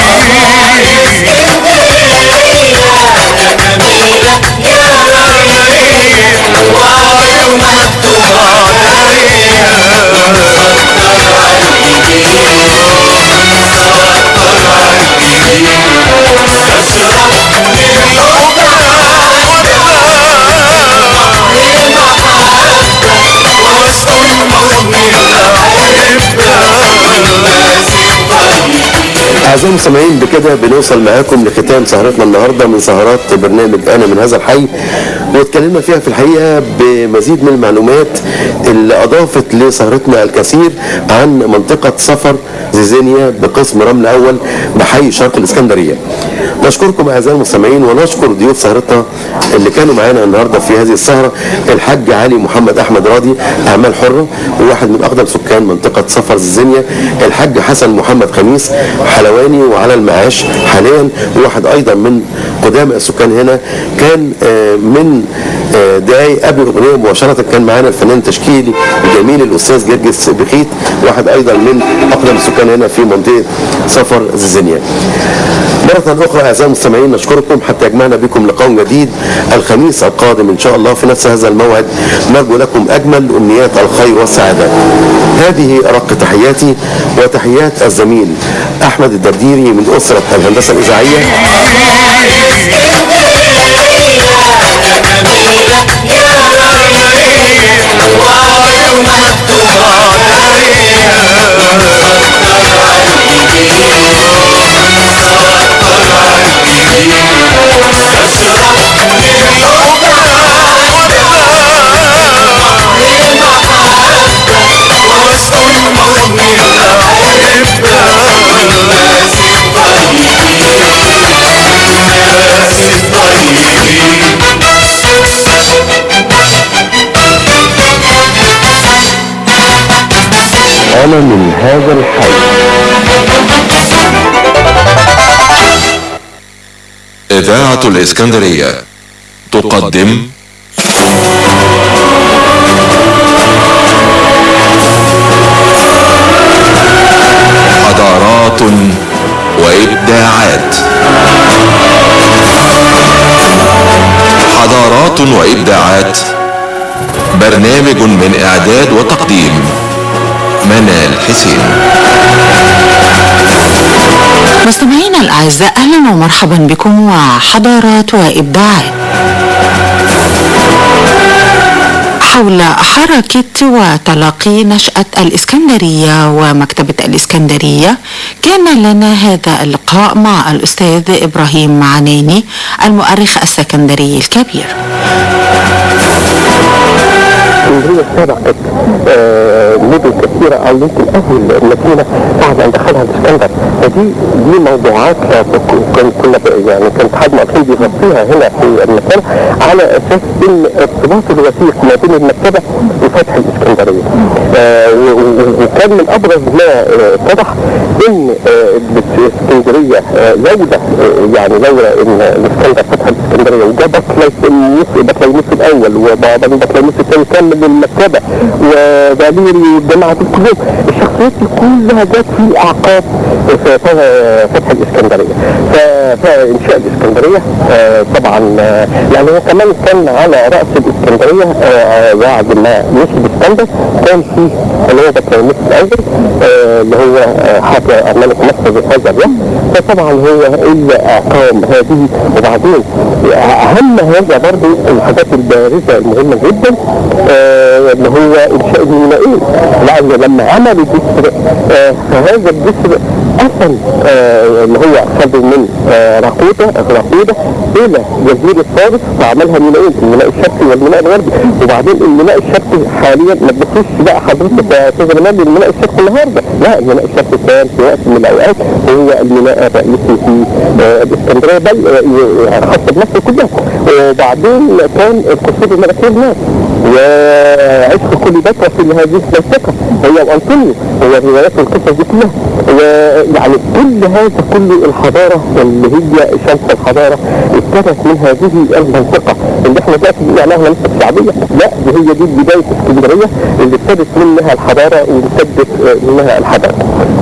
أعزائي المستمعين بكده بنوصل معاكم لختام سهرتنا النهارده من سهرات برنامج أنا من هذا الحي واتكلمنا فيها في الحقيقة بمزيد من المعلومات اللي أضافت لسهرتنا الكثير عن منطقة سفر زيزينيا بقسم رمل أول بحي شرق الإسكندرية. نشكركم أعزائي المستمعين ونشكر ضيوف سهرتنا اللي كانوا معانا النهارده في هذه السهرة الحاج علي محمد أحمد راضي أعمال حرة وواحد من أقدم سكان منطقة سفر زيزينيا الحاج حسن محمد خميس حلواني وعلى المعاش حاليا وواحد أيضا من قدامى السكان هنا كان آه، من آه، دقايق قبل الاغنيه مباشره كان معانا الفنان التشكيلي الجميل الاستاذ جرجس بخيت واحد ايضا من اقدم السكان هنا في منطقه سفر زيزينيا مرة أخرى أعزائي المستمعين نشكركم حتى يجمعنا بكم لقاء جديد الخميس القادم إن شاء الله في نفس هذا الموعد نرجو لكم أجمل أمنيات الخير والسعادة هذه أرق تحياتي وتحيات الزميل أحمد الدرديري من أسرة الهندسة الإذاعية أنا من هذا الحي إذاعة الإسكندرية تقدم حضارات وإبداعات حضارات وإبداعات برنامج من إعداد وتقديم منال حسين مستمعينا الأعزاء أهلا ومرحبا بكم وحضارات وإبداعات حول حركة وتلاقي نشأة الإسكندرية ومكتبة الإسكندرية كان لنا هذا اللقاء مع الأستاذ إبراهيم عناني المؤرخ السكندري الكبير اسكندريه سبقت آه، مدن كثيره او يمكن اول مدينه بعد ان دخلها الاسكندر فدي دي موضوعات آه، كن- كنا ب- يعني كان اتحاد مؤخرين بيغطيها هنا في المكتبه على اساس ان ارتباط الوثيق ما بين المكتبه وفتح الاسكندريه آه، و- و- وكان من ابرز ما آه، اتضح ان آه، الاسكندريه آه، لولا آه، يعني لولا ان الاسكندر فتح الاسكندريه وجاء بطليموس بطليموس الاول وبعدين بطليموس الثاني كمل المكتبه وفاليري والجماعه دول كلهم الشخصيات دي كلها جت في اعقاب في ف- فتح الاسكندريه ف- فانشاء الاسكندريه آه، طبعا آه، يعني هو كمان كان على راس الاسكندريه آه، بعد ما مشي الاسكندر كان في اللي هو بطليموس الاول آه، اللي هو آه، حاكم ملك مصر بهذا الوقت فطبعا هو اللي اقام هذه وبعدين اهم هذا برضو الحاجات البارزه المهمه جدا آه، اللي هو انشاء المينائين لان لما عملوا الجسر آه، فهذا الجسر اصلا آه، اللي هو خدوا من آه، راقوده راقوده الى جزيره فارس فعملها مينائين الميناء الشرقي والميناء الغربي وبعدين الميناء الشرقي حاليا ما تبصوش بقى حضرتك يا استاذ جمال الميناء الشرقي النهارده لا الميناء الشرقي كان في وقت من الاوقات هو الميناء الرئيسي في آه، الاسكندريه بل آه، خاصه بمصر كلها وبعدين كان القصور الملكيه هناك وعشق كل بكرة في هذه المنطقة هي وأنطونيو هو الروايات والقصص دي كلها ويعني كل هذا كل الحضارة اللي هي شمس الحضارة ابتدت من هذه المنطقة اللي احنا دلوقتي بنقول عليها منطقة شعبية لا دي هي دي بداية اسكندرية اللي ابتدت منها الحضارة وامتدت آه، منها الحضارة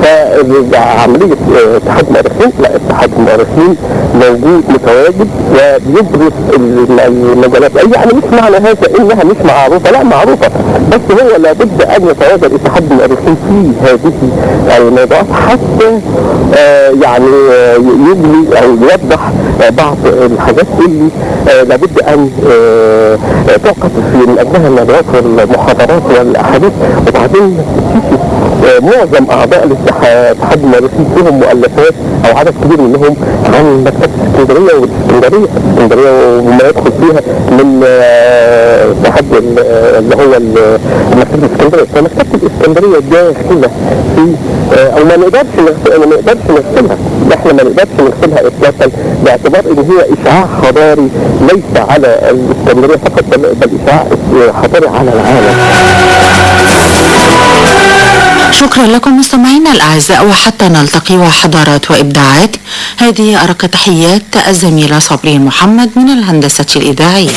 فعملية آه، اتحاد المؤرخين لا اتحاد المؤرخين موجود متواجد وبيدرس الم- المجالات يعني مش معنى هذا انها مش معروفة لا معروفة بس هو لابد ان يتواجد اتحاد المؤرخين في هذه الموضوعات حتى آه، يعني آه، يبني او يوضح آه، بعض الحاجات اللي آه، لابد ان آه، آه، توقف في من اجلها الندوات والمحاضرات والاحاديث وبعدين تكتشف آه، معظم اعضاء الاتحاد اتحاد المؤرخين فيهم مؤلفات او عدد كبير منهم عن مكتبه اسكندريه والاسكندريه اسكندريه وما يدخل فيها من آه، اتحاد ال- آه، اللي هو ال- مكتبه الاسكندريه فمكتبه الاسكندريه داخله في آه، او ما نقدرش نغسلها ما نقدرش نغسلها احنا ما نقدرش نغسلها اطلاقا باعتبار ان هي اشعاع حضاري ليس على الاسكندريه فقط بل بل اشعاع حضاري على العالم شكرا لكم مستمعينا الأعزاء وحتى نلتقي وحضارات وإبداعات هذه أرق تحيات الزميلة صابرين محمد من الهندسة الإذاعية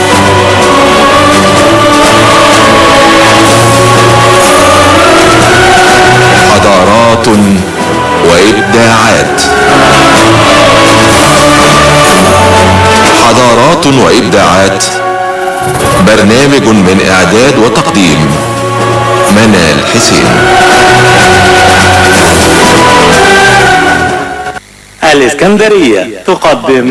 حضارات وإبداعات حضارات وإبداعات برنامج من إعداد وتقديم منال حسين الإسكندرية تقدم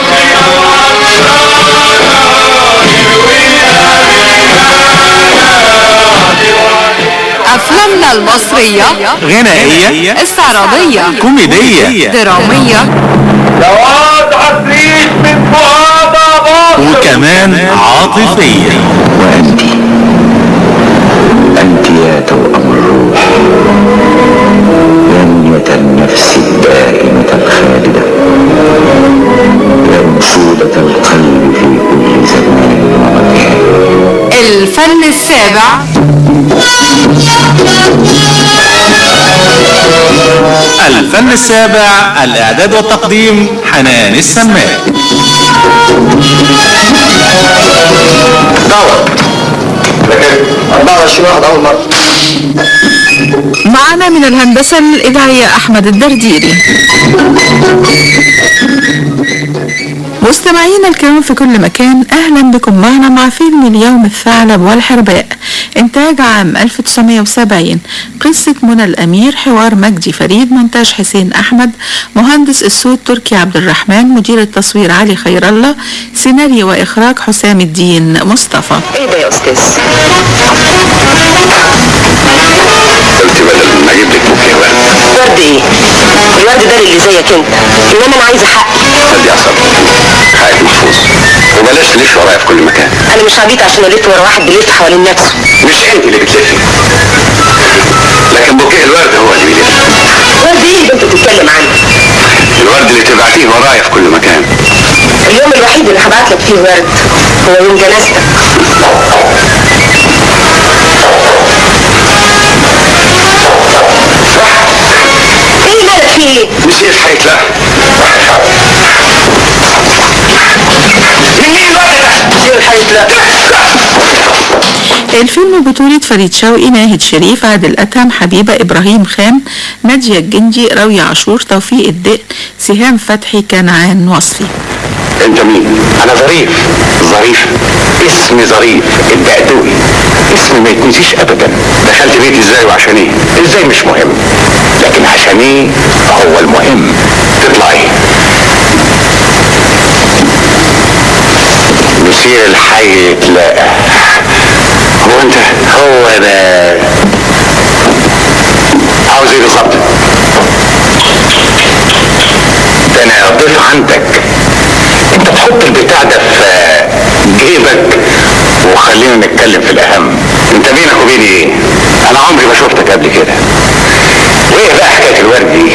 أفلامنا المصرية غنائية استعراضية كوميدية درامية جواد عفريت من فؤاد عباس وكمان عاطفية وأنت أنت يا توأم الروح يمنية النفس الدائمة الخالدة يا أنشودة القلب في كل زمان ومكان الفن السابع الفن السابع الإعداد والتقديم حنان السماء دور 24 واحد أول مرة معنا من الهندسة الإذاعية أحمد الدرديري مستمعينا الكرام في كل مكان أهلا بكم معنا مع فيلم اليوم الثعلب والحرباء إنتاج عام 1970 قصة منى الأمير حوار مجدي فريد مونتاج حسين أحمد مهندس الصوت تركي عبد الرحمن مدير التصوير علي خير الله سيناريو وإخراج حسام الدين مصطفى ايه ده يا استاذ قلت بدل ما أجيب لك بوكيه ورد ورد ايه الورد ده اللي زيك انت انما انا عايزه حقي هدي أعصابك حقك محفوظ وبلاش تلف ورايا في كل مكان انا مش عبيط عشان الف ورا واحد بيلف حوالين نفسه مش أنت اللي بتلفي لكن بوكيه الورد هو اللي بيلف ورد ايه اللي انت بتتكلم عنه الورد اللي تبعتيه ورايا في كل مكان اليوم الوحيد اللي هبعت لك فيه ورد هو يوم جنازتك ايه مالك في ايه نسيت حيث لا من مين الورد ده نسيت حيث لا الفيلم بطولة فريد شوقي ناهد شريف عادل أتهم حبيبة إبراهيم خان نادية الجندي راوية عاشور توفيق الدق سهام فتحي كنعان وصفي انت مين؟ انا ظريف ظريف اسمي ظريف الدقدوقي اسمي ما يتنسيش ابدا دخلت بيتي ازاي وعشان ايه؟ ازاي مش مهم لكن عشان ايه هو المهم تطلع ايه؟ مسير الحي تلاقى هو انت هو ده عاوز ايه بالظبط؟ ده انا ضيف عندك انت تحط البتاع ده في جيبك وخلينا نتكلم في الاهم انت بينك وبيني ايه انا عمري ما شفتك قبل كده وايه بقى حكايه الورد دي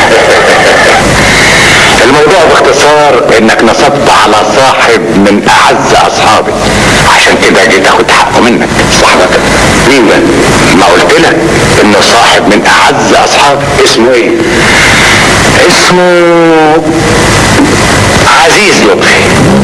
الموضوع باختصار انك نصبت على صاحب من اعز اصحابي عشان كده جيت اخد حقه منك صاحبك مين ده ما قلت لك انه صاحب من اعز اصحابي اسمه ايه اسمه عزيز لطفي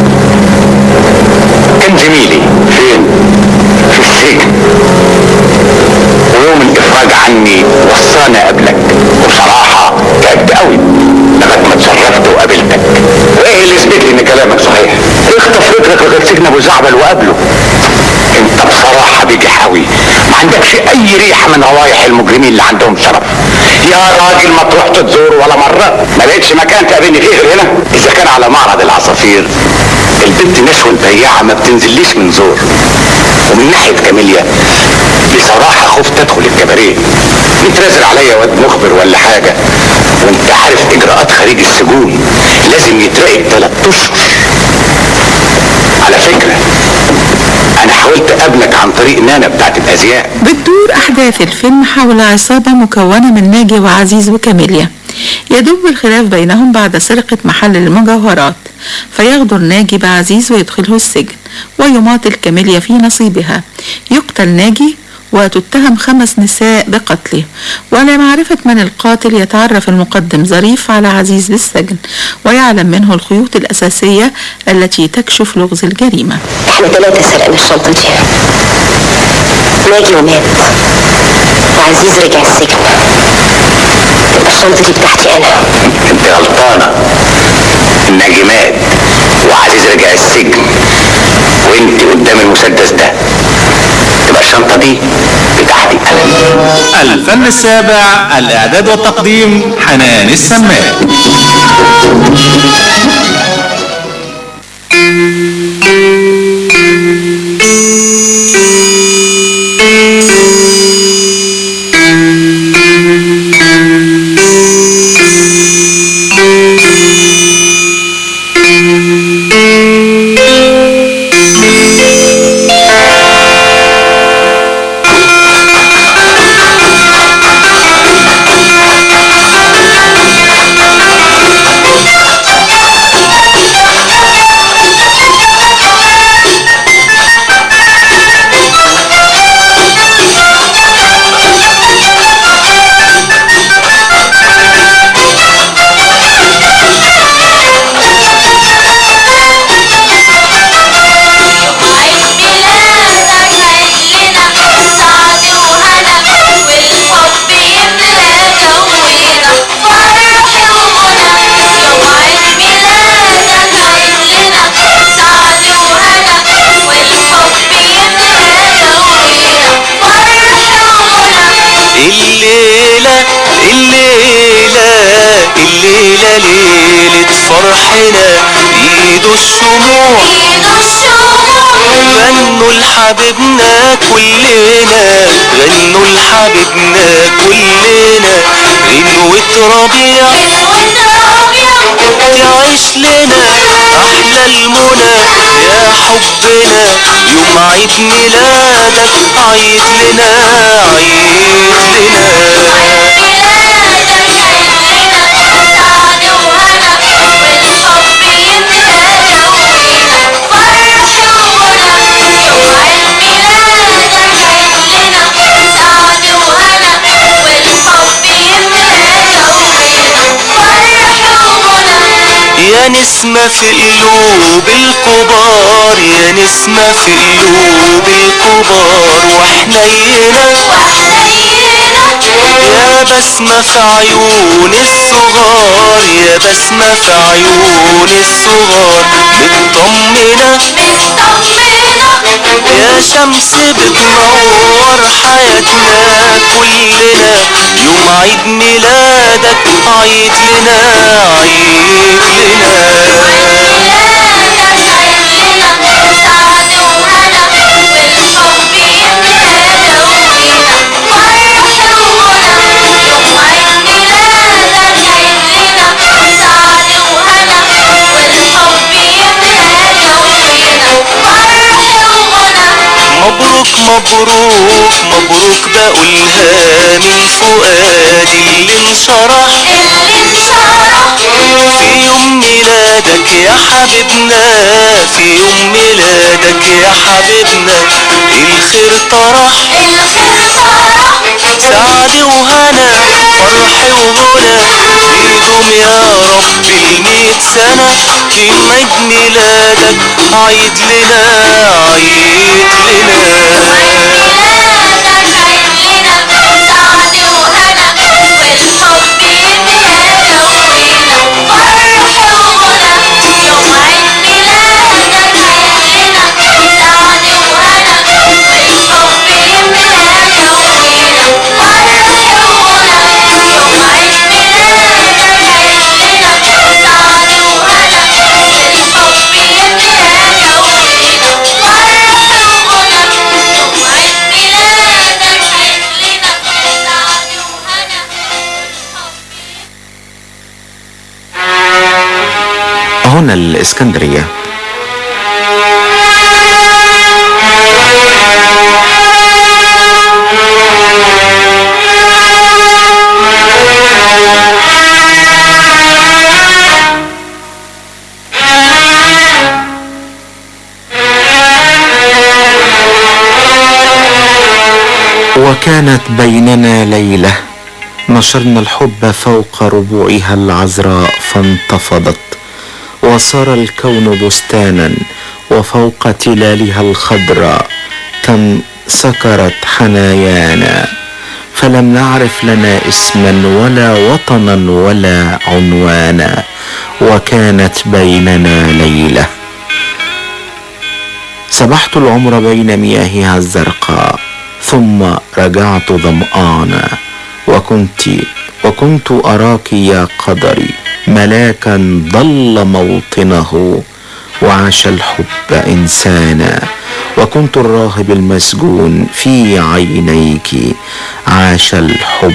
كان زميلي فين في السجن ويوم الافراج عني وصاني قبلك وبصراحة تعبت قوي لغاية ما اتصرفت وقابلتك وايه اللي يثبت لي ان كلامك صحيح اخطف رجلك لغاية سجن ابو زعبل وقابله انت بصراحة بيجي حاوي ما عندكش اي ريحة من روايح المجرمين اللي عندهم شرف يا راجل ما تروح تزور ولا مرة ما لقيتش مكان تقابلني فيه غير هنا اذا كان على معرض العصافير البنت نشوى البياعة ما بتنزليش من زور ومن ناحية كاميليا بصراحة خفت ادخل الكباريه بيترازل عليا واد مخبر ولا حاجة وانت عارف اجراءات خارج السجون لازم يتراقب ثلاث اشهر على فكرة انا حاولت اقابلك عن طريق نانا بتاعت الازياء بتدور أحداث الفيلم حول عصابة مكونة من ناجي وعزيز وكاميليا يدب الخلاف بينهم بعد سرقة محل المجوهرات فيغدر ناجي بعزيز ويدخله السجن ويماطل كاميليا في نصيبها يقتل ناجي وتتهم خمس نساء بقتله ولمعرفة من القاتل يتعرف المقدم ظريف على عزيز بالسجن ويعلم منه الخيوط الأساسية التي تكشف لغز الجريمة احنا ثلاثة سرقنا الشنطة دي ناجي ومات وعزيز رجع السجن تبقى الشنطة دي بتاعتي أنا انت غلطانة الناجي مات وعزيز رجع السجن وانت قدام المسدس ده تبقى الشنطة دي بتاعتي انا الفن السابع الإعداد والتقديم حنان السماء الليلة الليلة الليلة ليلة فرحنا ايدوا الشموع غنوا لحبيبنا كلنا غنوا لحبيبنا كلنا غنوة ربيع تعيش لنا احلى المنى يا حبنا يوم عيد ميلادك عيد لنا عيد لنا يا نسمة في قلوب الكبار يا نسمة في قلوب الكبار وحنينة يا بسمة في عيون الصغار يا بسمة في عيون الصغار مطمنة يا شمس بتنور حياتنا كلنا يوم عيد ميلادك عيد لنا عيد مبروك مبروك مبروك بقولها من فؤادي اللي انشرح في يوم ميلادك يا حبيبنا في يوم ميلادك يا حبيبنا الخير طرح سعد وهنا فرح وغنى يدوم يا رب الميت سنة يوم عيد ميلادك عيد لنا عيد لنا هنا الإسكندرية وكانت بيننا ليلة نشرنا الحب فوق ربوعها العذراء فانتفضت وصار الكون بستانا وفوق تلالها الخضراء تنسكرت حنايانا فلم نعرف لنا اسما ولا وطنا ولا عنوانا وكانت بيننا ليله سبحت العمر بين مياهها الزرقاء ثم رجعت ظمآنا وكنت وكنت أراك يا قدري ملاكا ضل موطنه وعاش الحب إنسانا وكنت الراهب المسجون في عينيك عاش الحب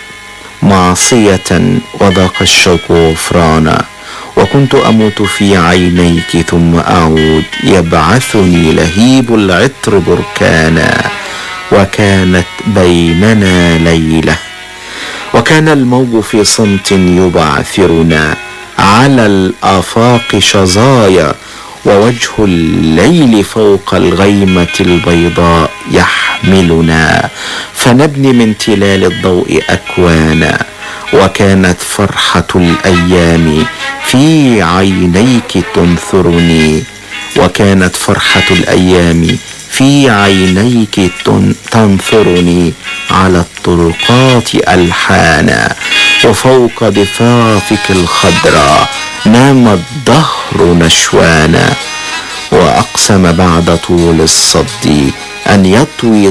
معصية وذاق الشوق غفرانا وكنت أموت في عينيك ثم أعود يبعثني لهيب العطر بركانا وكانت بيننا ليلة وكان الموج في صمت يبعثرنا على الآفاق شظايا ووجه الليل فوق الغيمة البيضاء يحملنا فنبني من تلال الضوء أكوانا وكانت فرحة الأيام في عينيك تنثرني وكانت فرحة الأيام في عينيك تن- تنثرني على الطرقات ألحانا وفوق ضفافك الخضراء نام الدهر نشوانا وأقسم بعد طول الصد أن يطوي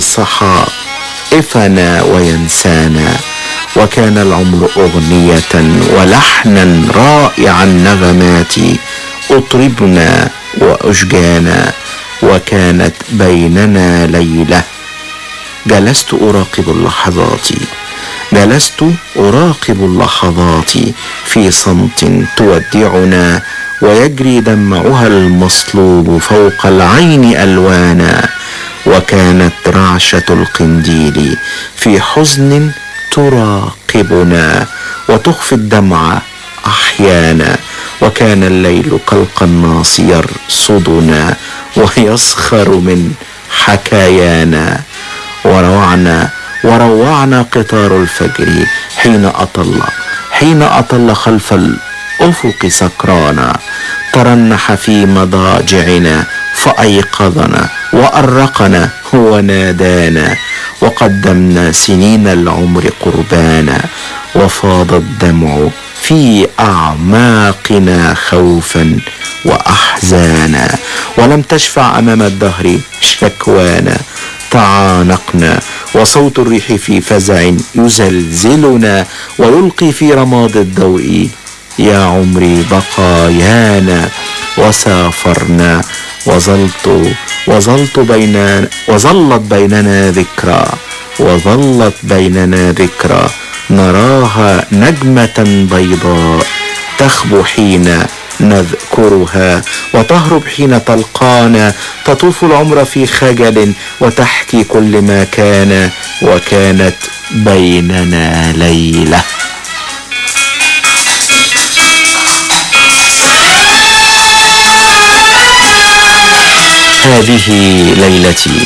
صحائفنا وينسانا وكان العمر أغنية ولحنا رائع النغمات أطربنا وأشجانا وكانت بيننا ليلة جلست أراقب اللحظات جلست أراقب اللحظات في صمت تودعنا ويجري دمعها المصلوب فوق العين ألوانا وكانت رعشة القنديل في حزن تراقبنا وتخفي الدمع أحيانا وكان الليل كالقناص يرصدنا ويسخر من حكايانا وروعنا وروعنا قطار الفجر حين أطل حين أطل خلف الأفق سكرانا ترنح في مضاجعنا فأيقظنا وأرقنا ونادانا وقدمنا سنين العمر قربانا وفاض الدمع في أعماقنا خوفا وأحزانا ولم تشفع أمام الدهر شكوانا تعانقنا وصوت الريح في فزع يزلزلنا ويلقي في رماد الضوء يا عمري بقايانا وسافرنا وظلت وظلت بين وظلت بيننا ذكرى وظلت بيننا ذكرى نراها نجمة بيضاء تخبو حين نذكرها وتهرب حين تلقانا تطوف العمر في خجل وتحكي كل ما كان وكانت بيننا ليله هذه ليلتي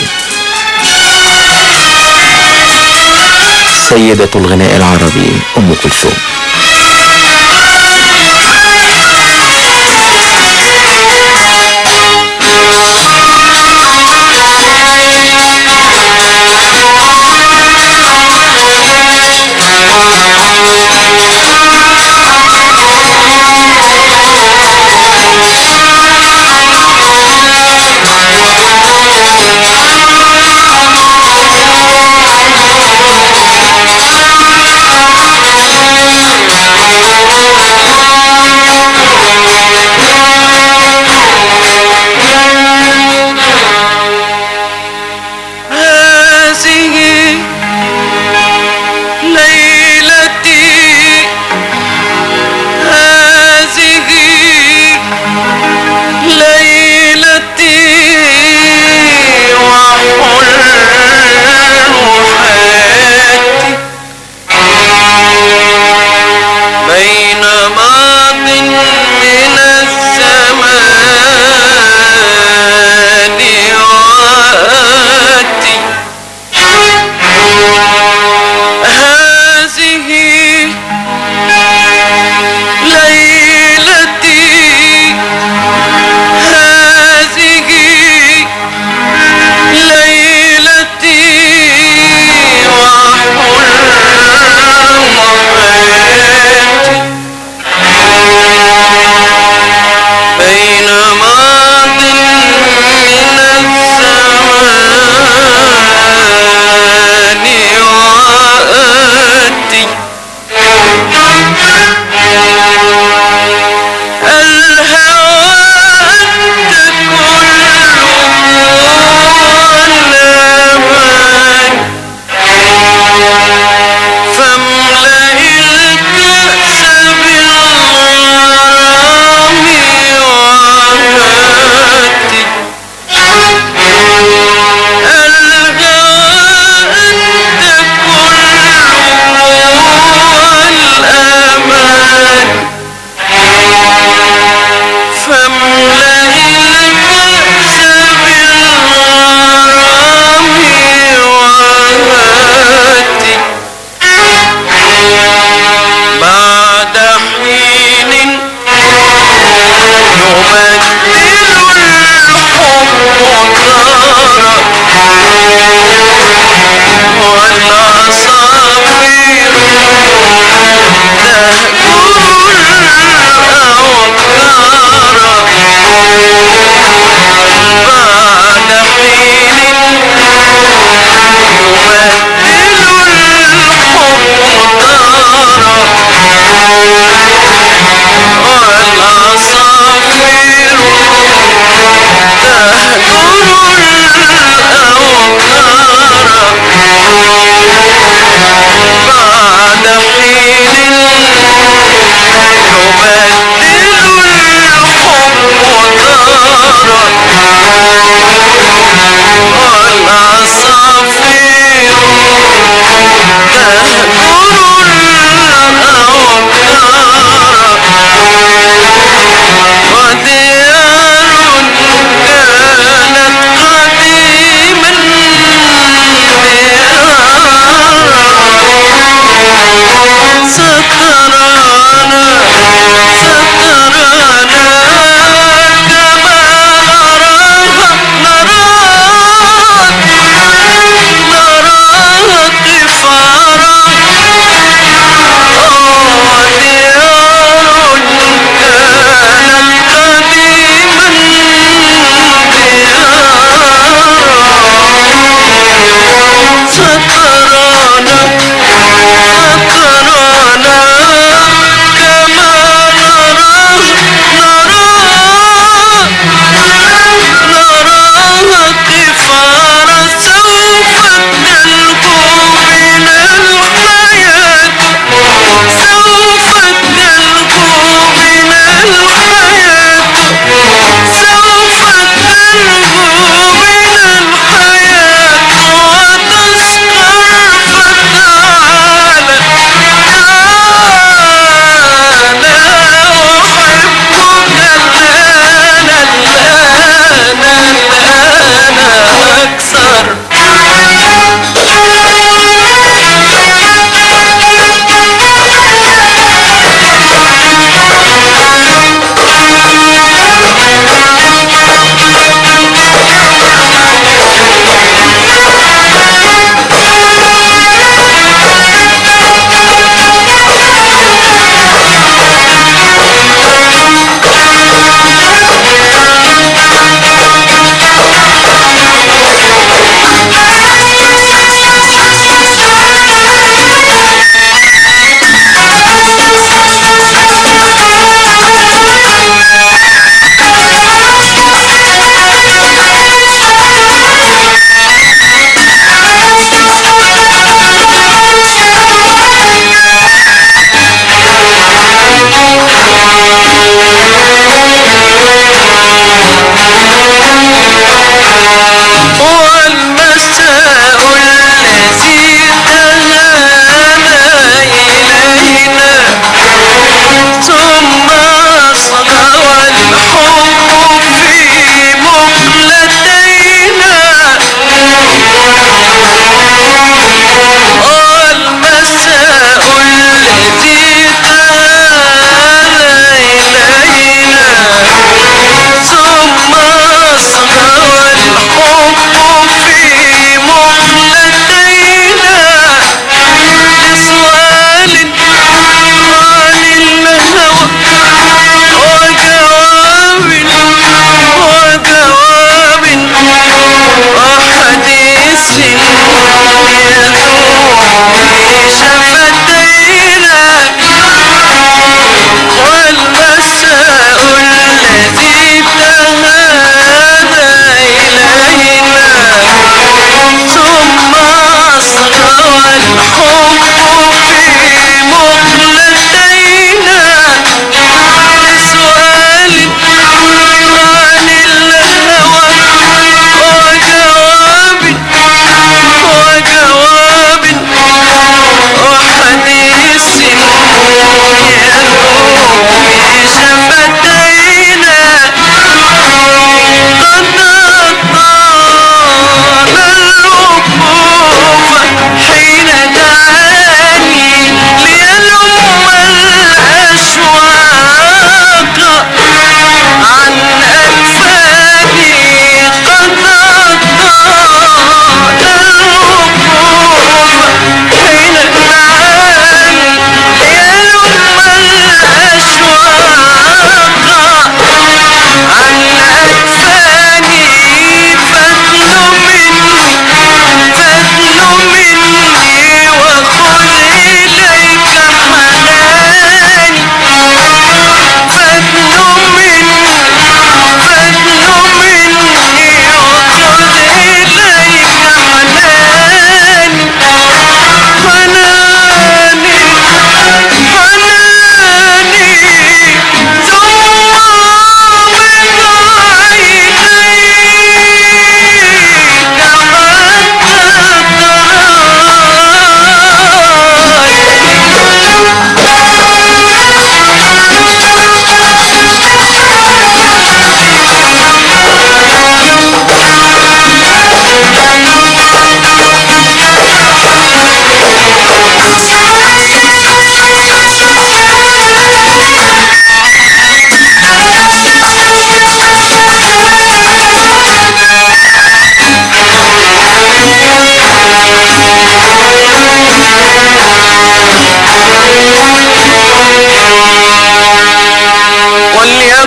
سيدة الغناء العربي أم كلثوم Thank you.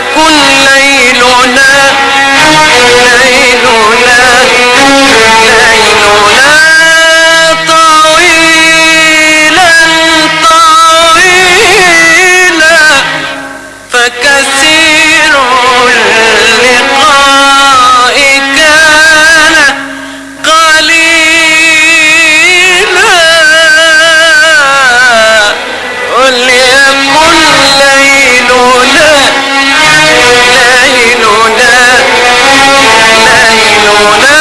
وليكن ليلنا ليلنا ليلنا طويلا طويلا فكثير اللقاء كان قليلا وليكن ليلنا ليلنا ليلنا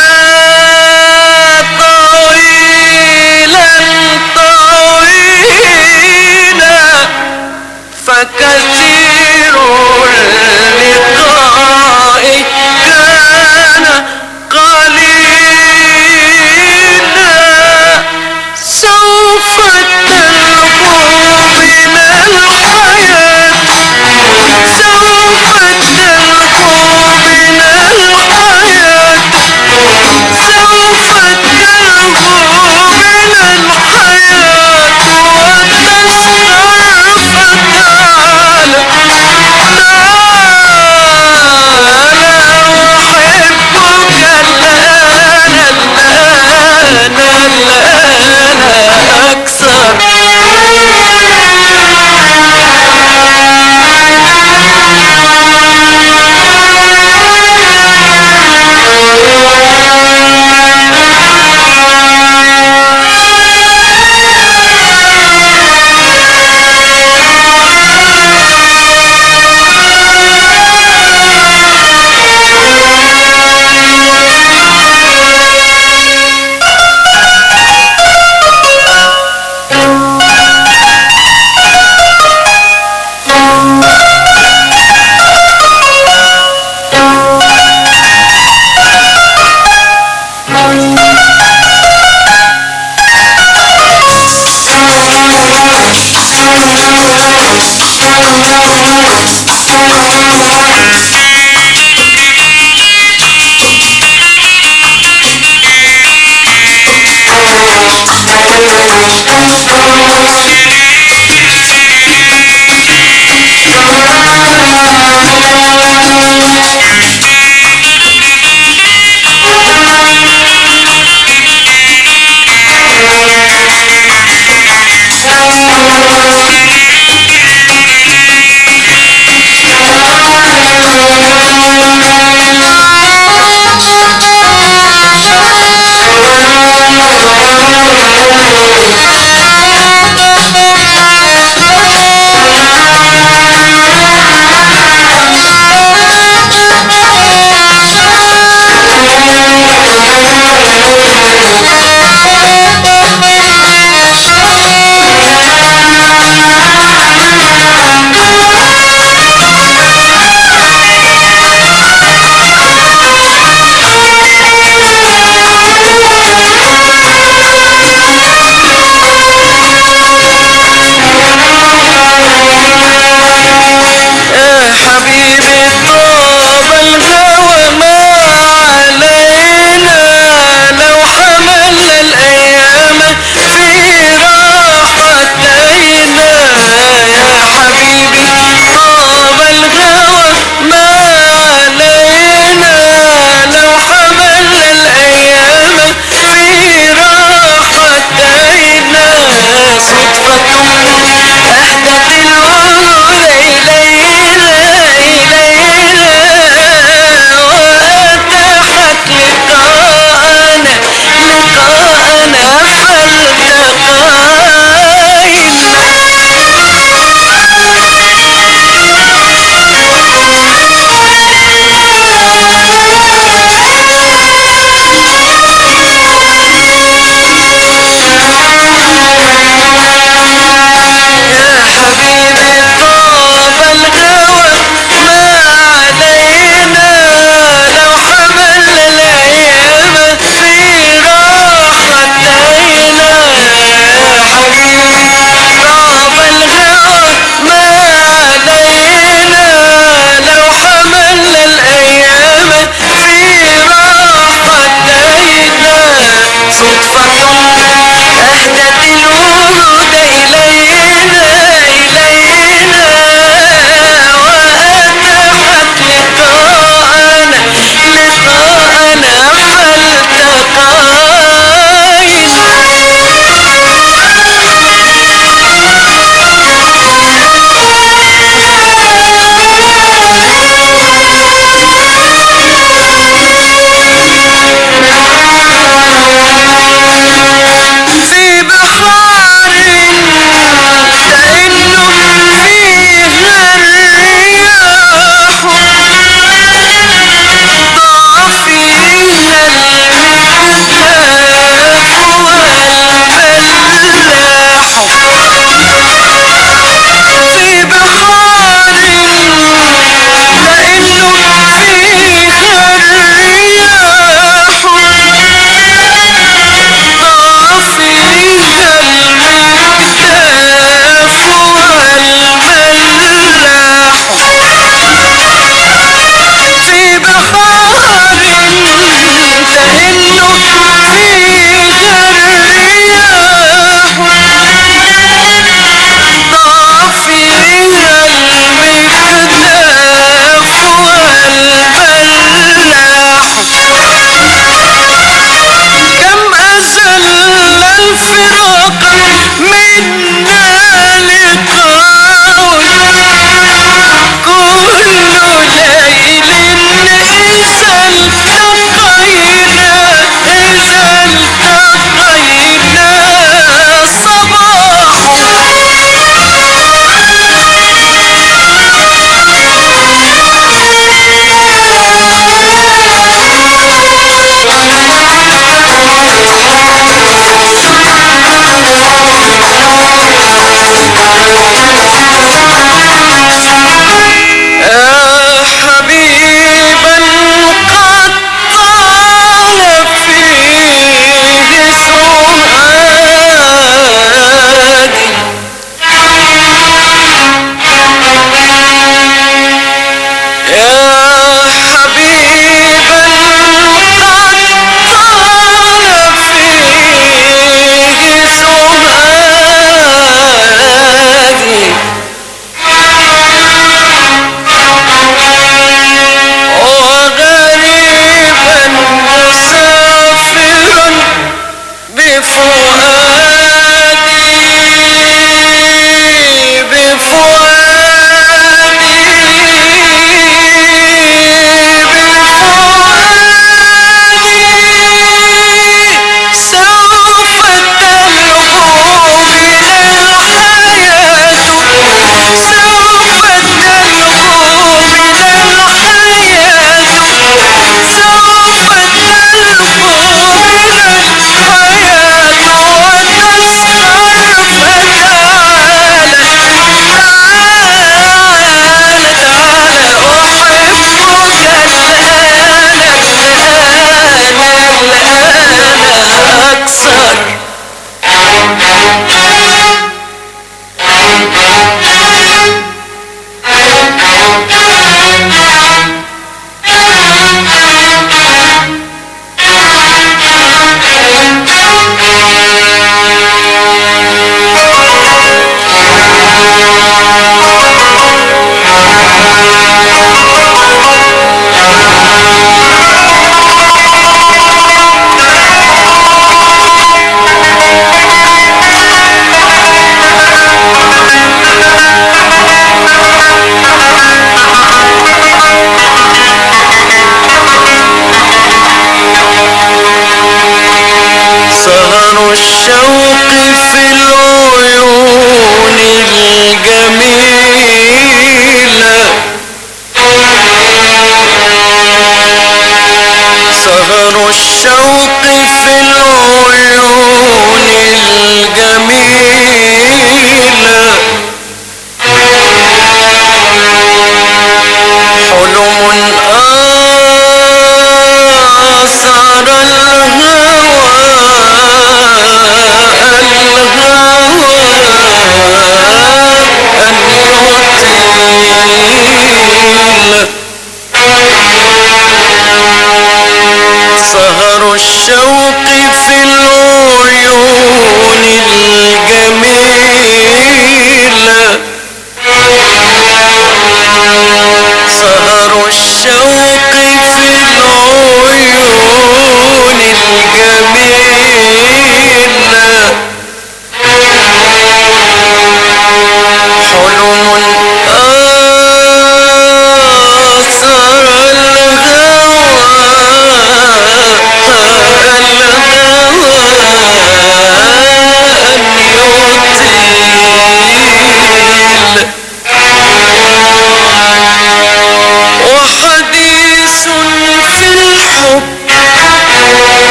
طويلا طويلا فكثير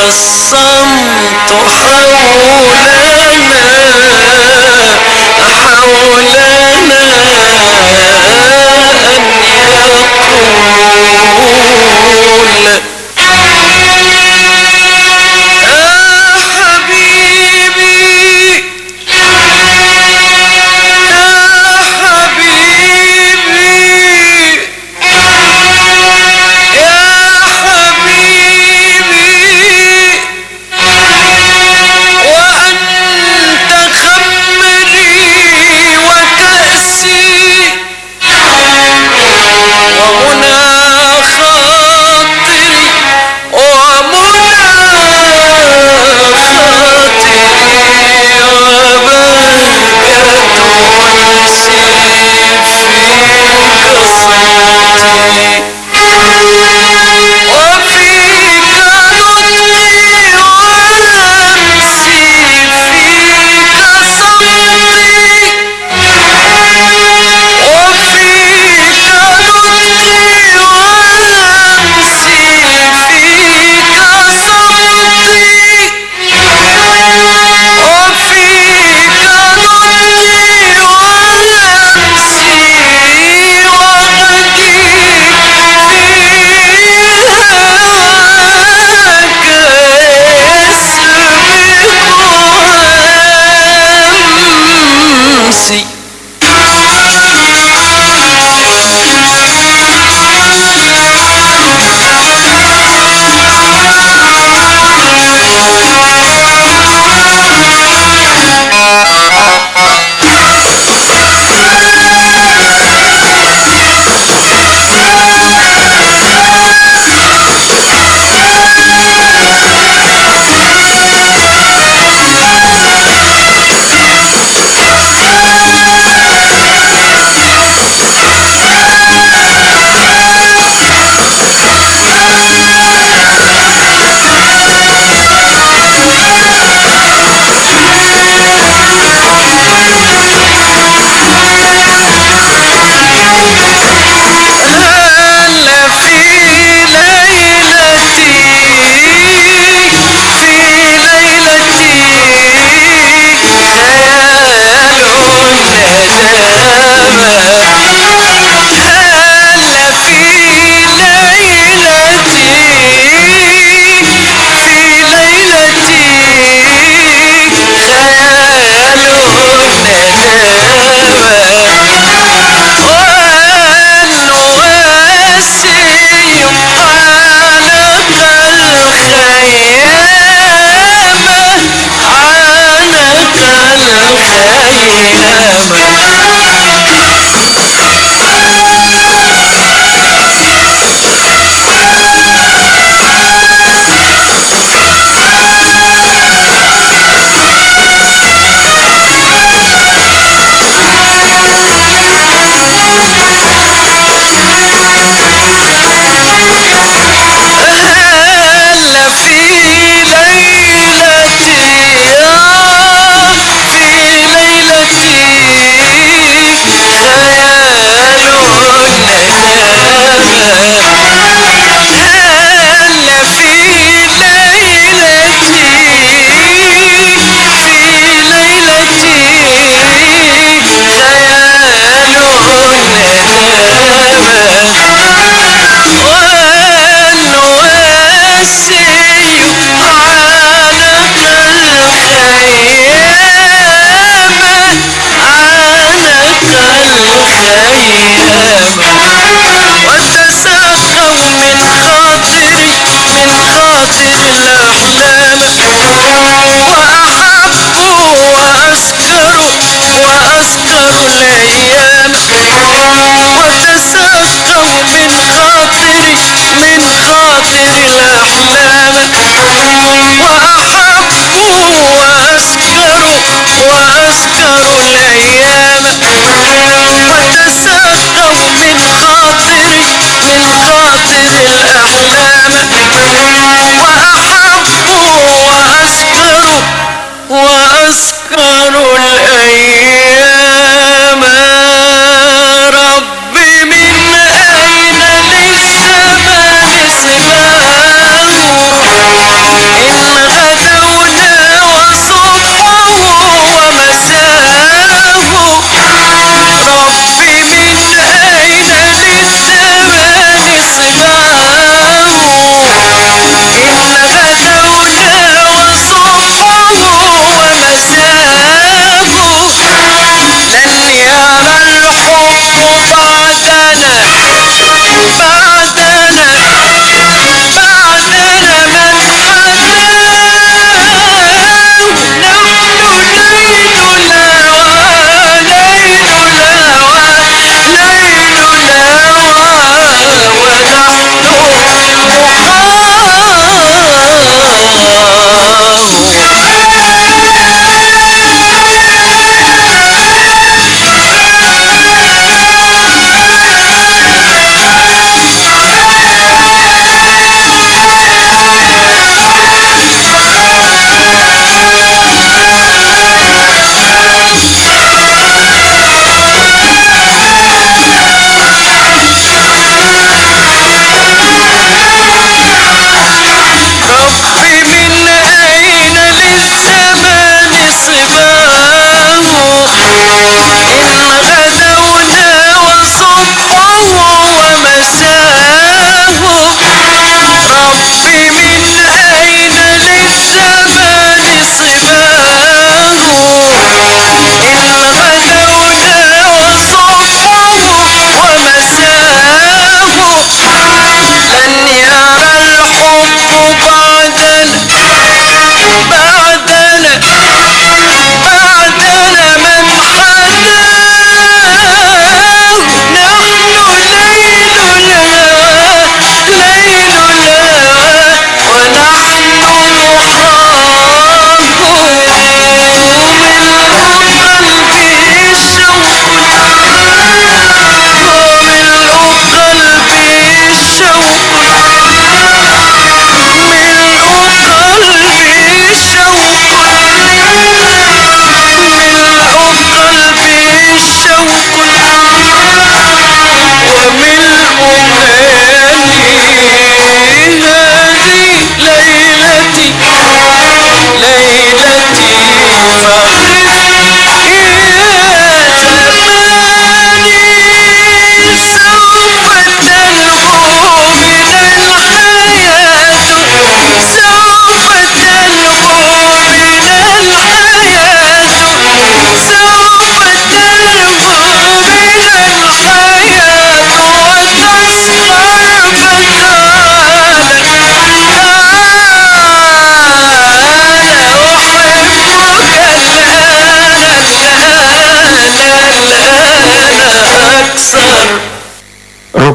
والصمت حولنا حولنا أن يقول وأنت خمري وكأسي ومنى خاطري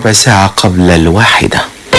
ربع ساعة قبل الواحدة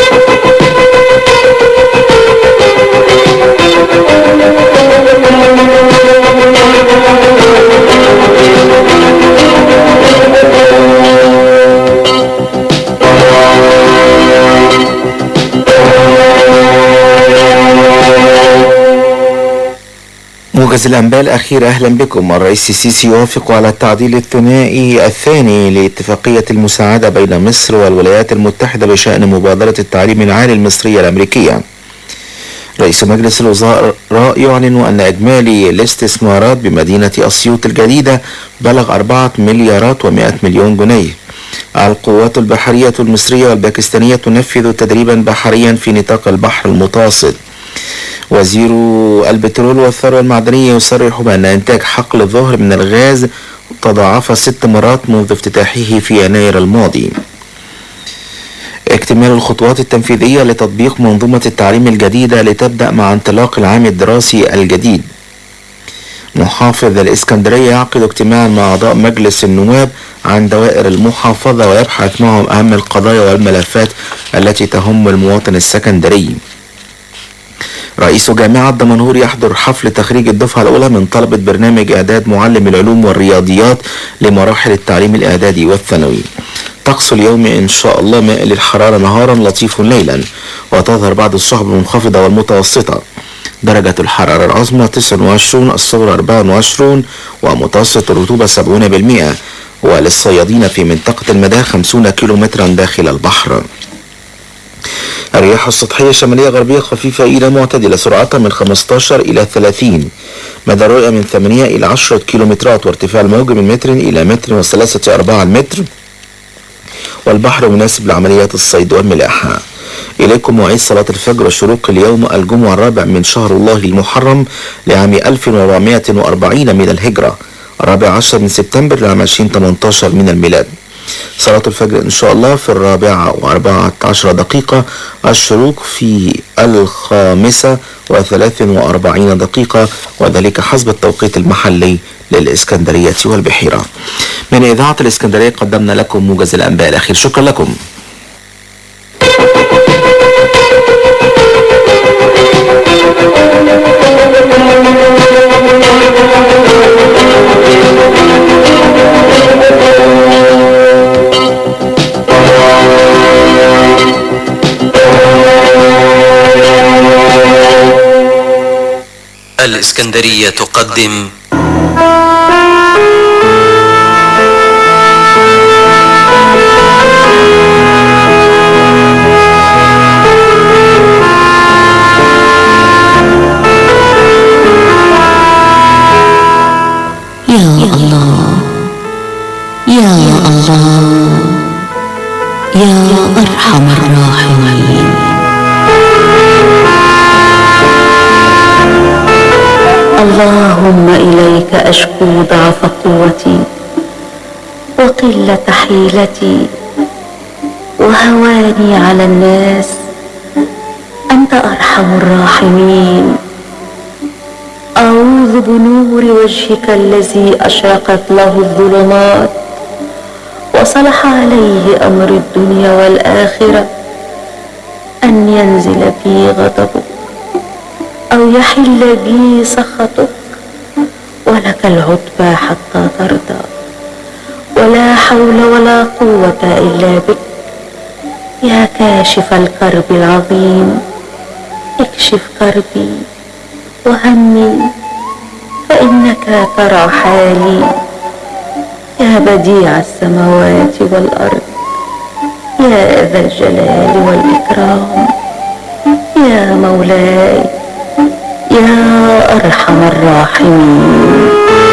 موجز الأنباء الأخيرة أهلا بكم الرئيس السيسي يوافق على التعديل الثنائي الثاني لاتفاقية المساعدة بين مصر والولايات المتحدة بشأن مبادرة التعليم العالي المصرية الأمريكية رئيس مجلس الوزراء يعلن أن إجمالي الاستثمارات بمدينة أسيوط الجديدة بلغ أربعة مليارات ومائة مليون جنيه القوات البحرية المصرية والباكستانية تنفذ تدريبا بحريا في نطاق البحر المتوسط وزير البترول والثروة المعدنية يصرح بأن إنتاج حقل الظهر من الغاز تضاعف ست مرات منذ افتتاحه في يناير الماضي اكتمال الخطوات التنفيذية لتطبيق منظومة التعليم الجديدة لتبدأ مع انطلاق العام الدراسي الجديد محافظ الإسكندرية يعقد اجتماعا مع أعضاء مجلس النواب عن دوائر المحافظة ويبحث معهم أهم القضايا والملفات التي تهم المواطن السكندري رئيس جامعة دمنهور يحضر حفل تخريج الدفعة الأولى من طلبة برنامج إعداد معلم العلوم والرياضيات لمراحل التعليم الإعدادي والثانوي طقس اليوم إن شاء الله مائل الحرارة نهارا لطيف ليلا وتظهر بعض السحب المنخفضة والمتوسطة درجة الحرارة العظمى 29 الصغرى 24 ومتوسط الرطوبة 70% وللصيادين في منطقة المدى 50 كيلومترا داخل البحر الرياح السطحية الشمالية غربية خفيفة إلى معتدلة سرعتها من 15 إلى 30 مدى الرؤية من 8 إلى 10 كيلومترات وارتفاع الموج من متر إلى متر وثلاثة أرباع المتر والبحر مناسب لعمليات الصيد والملاحة إليكم مواعيد صلاة الفجر وشروق اليوم الجمعة الرابع من شهر الله المحرم لعام 1440 من الهجرة الرابع عشر من سبتمبر لعام 2018 من الميلاد صلاة الفجر إن شاء الله في الرابعة وأربعة عشر دقيقة الشروق في الخامسة وثلاث وأربعين دقيقة وذلك حسب التوقيت المحلي للإسكندرية والبحيرة من إذاعة الإسكندرية قدمنا لكم موجز الأنباء الأخير شكرا لكم الإسكندرية تقدم يا الله يا الله يا أرحم الراحمين اللهم إليك أشكو ضعف قوتي وقلة حيلتي وهواني على الناس أنت أرحم الراحمين أعوذ بنور وجهك الذي أشرقت له الظلمات وصلح عليه أمر الدنيا والآخرة أن ينزل بي غضبك أو يحل بي سخطك ولك العتبى حتى ترضى ولا حول ولا قوة إلا بك يا كاشف الكرب العظيم اكشف كربي وهمي فإنك ترى حالي يا بديع السماوات والأرض يا ذا الجلال والإكرام يا مولاي يا أرحم الراحمين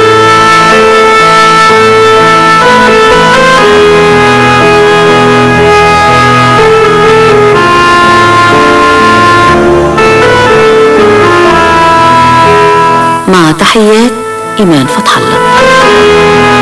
مع تحيات إيمان فتح الله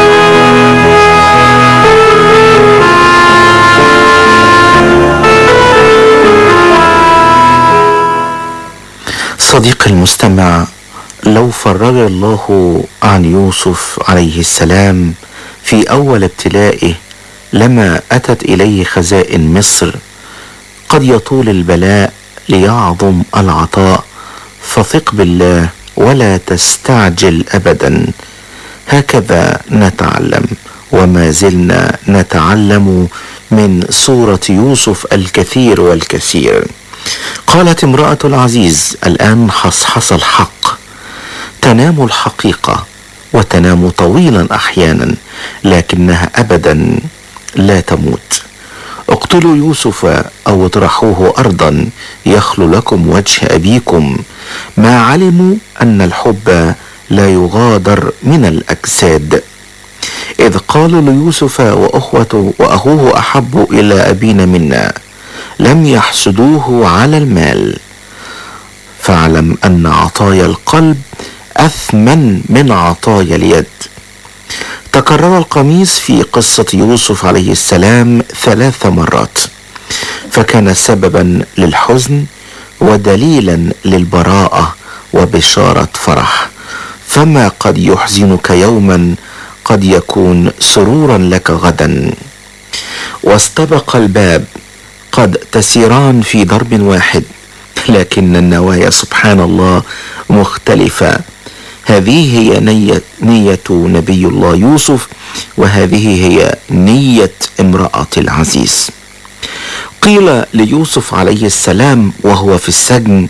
صديقي المستمع لو فرج الله عن يوسف عليه السلام في أول ابتلائه لما أتت إليه خزائن مصر قد يطول البلاء ليعظم العطاء فثق بالله ولا تستعجل أبدا هكذا نتعلم وما زلنا نتعلم من سورة يوسف الكثير والكثير قالت امرأة العزيز الآن حصحص الحق تنام الحقيقة وتنام طويلا أحيانا لكنها أبدا لا تموت اقتلوا يوسف أو اطرحوه أرضا يخل لكم وجه أبيكم ما علموا أن الحب لا يغادر من الأجساد إذ قالوا ليوسف وأخوته وأخوه أحب إلى أبينا منا لم يحسدوه على المال فاعلم أن عطايا القلب أثمن من عطايا اليد تكرر القميص في قصة يوسف عليه السلام ثلاث مرات فكان سببا للحزن ودليلا للبراءة وبشارة فرح فما قد يحزنك يوما قد يكون سرورا لك غدا واستبق الباب قد تسيران في ضرب واحد لكن النوايا سبحان الله مختلفة هذه هي نية, نية نبي الله يوسف وهذه هي نية امرأة العزيز قيل ليوسف عليه السلام وهو في السجن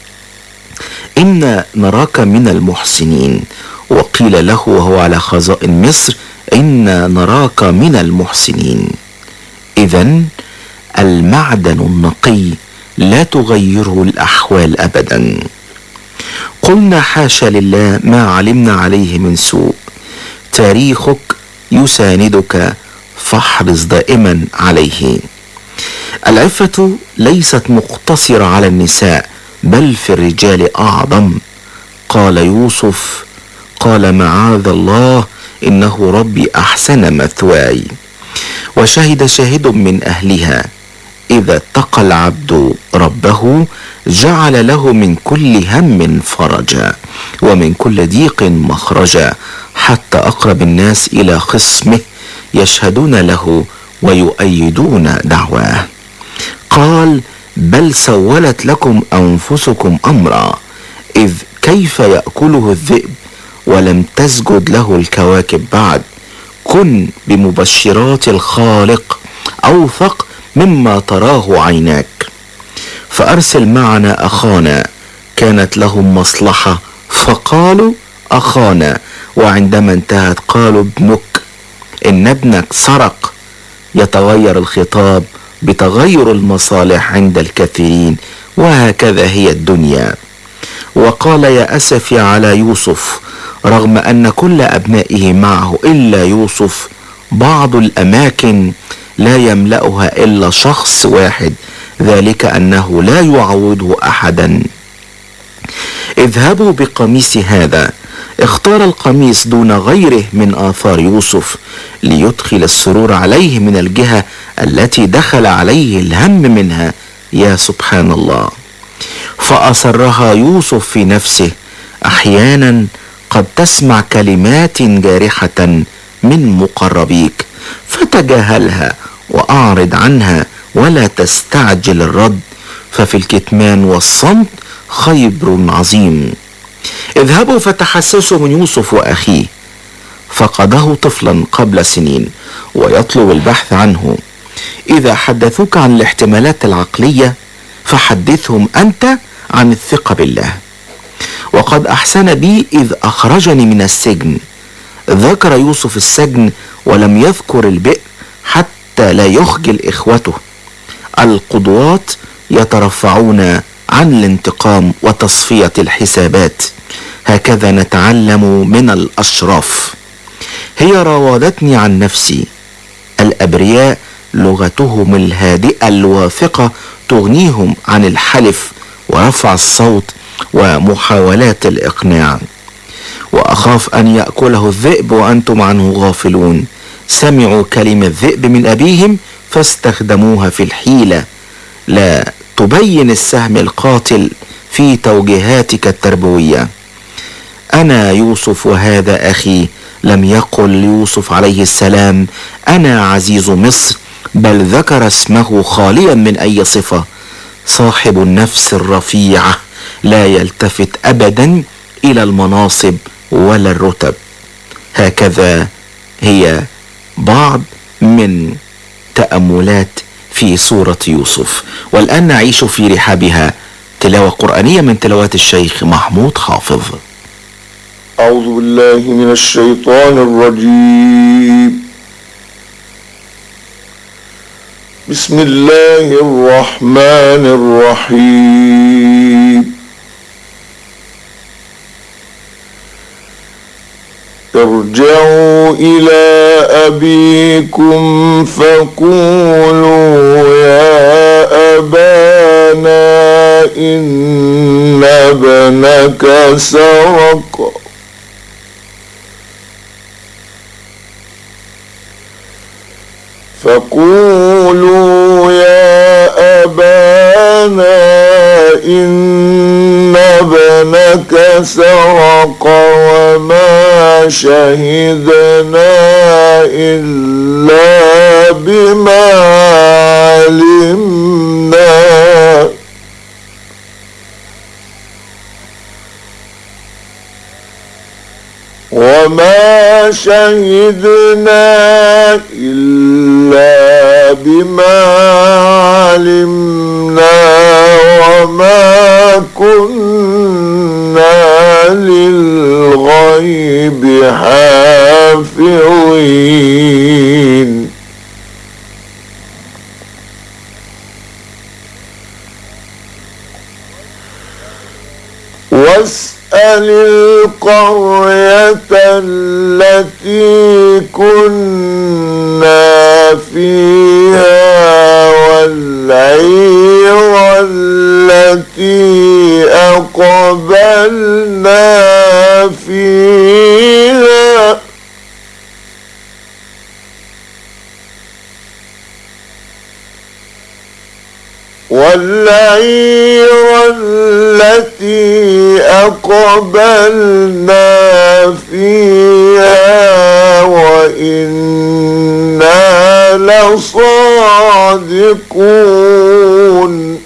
إن نراك من المحسنين وقيل له وهو على خزائن مصر إن نراك من المحسنين إذا المعدن النقي لا تغيره الأحوال أبدا قلنا حاشا لله ما علمنا عليه من سوء تاريخك يساندك فاحرص دائما عليه العفة ليست مقتصرة على النساء بل في الرجال أعظم قال يوسف قال معاذ الله إنه ربي أحسن مثواي وشهد شاهد من أهلها إذا اتقى العبد ربه جعل له من كل هم فرجا ومن كل ضيق مخرجا حتى أقرب الناس إلى خصمه يشهدون له ويؤيدون دعواه قال بل سولت لكم أنفسكم أمرا إذ كيف يأكله الذئب ولم تسجد له الكواكب بعد كن بمبشرات الخالق أوثق مما تراه عيناك فأرسل معنا أخانا كانت لهم مصلحة فقالوا أخانا وعندما انتهت قالوا ابنك إن ابنك سرق يتغير الخطاب بتغير المصالح عند الكثيرين وهكذا هي الدنيا وقال يا أسفي على يوسف رغم أن كل أبنائه معه إلا يوسف بعض الأماكن لا يملأها إلا شخص واحد ذلك أنه لا يعوضه أحدا اذهبوا بقميص هذا اختار القميص دون غيره من آثار يوسف ليدخل السرور عليه من الجهة التي دخل عليه الهم منها يا سبحان الله فأسرها يوسف في نفسه أحيانا قد تسمع كلمات جارحة من مقربيك فتجاهلها وأعرض عنها ولا تستعجل الرد ففي الكتمان والصمت خير عظيم اذهبوا فتحسسوا من يوسف واخيه فقده طفلا قبل سنين ويطلب البحث عنه اذا حدثوك عن الاحتمالات العقليه فحدثهم انت عن الثقه بالله وقد احسن بي اذ اخرجني من السجن ذكر يوسف السجن ولم يذكر البئر حتى لا يخجل اخوته القضوات يترفعون عن الانتقام وتصفيه الحسابات هكذا نتعلم من الاشراف هي راودتني عن نفسي الابرياء لغتهم الهادئه الواثقه تغنيهم عن الحلف ورفع الصوت ومحاولات الاقناع واخاف ان ياكله الذئب وانتم عنه غافلون سمعوا كلمه الذئب من ابيهم فاستخدموها في الحيله لا تبين السهم القاتل في توجيهاتك التربويه انا يوسف وهذا اخي لم يقل يوسف عليه السلام انا عزيز مصر بل ذكر اسمه خاليا من اي صفه صاحب النفس الرفيعه لا يلتفت ابدا الى المناصب ولا الرتب هكذا هي بعض من تاملات في سوره يوسف والان نعيش في رحابها تلاوه قرانيه من تلاوات الشيخ محمود حافظ أعوذ بالله من الشيطان الرجيم بسم الله الرحمن الرحيم ارجعوا إلى أبيكم فقولوا يا أبانا إن ابنك سرق فقولوا يا أبانا إن ابنك سرق وما شهدنا إلا بما علمنا وما شهدنا إلا بما علمنا وما كنا للغيب حافظين واسأل القرية التي كنا فيها والعير التي أقبلنا فيها والعير التي أقبلنا فيها وإنا لصادقون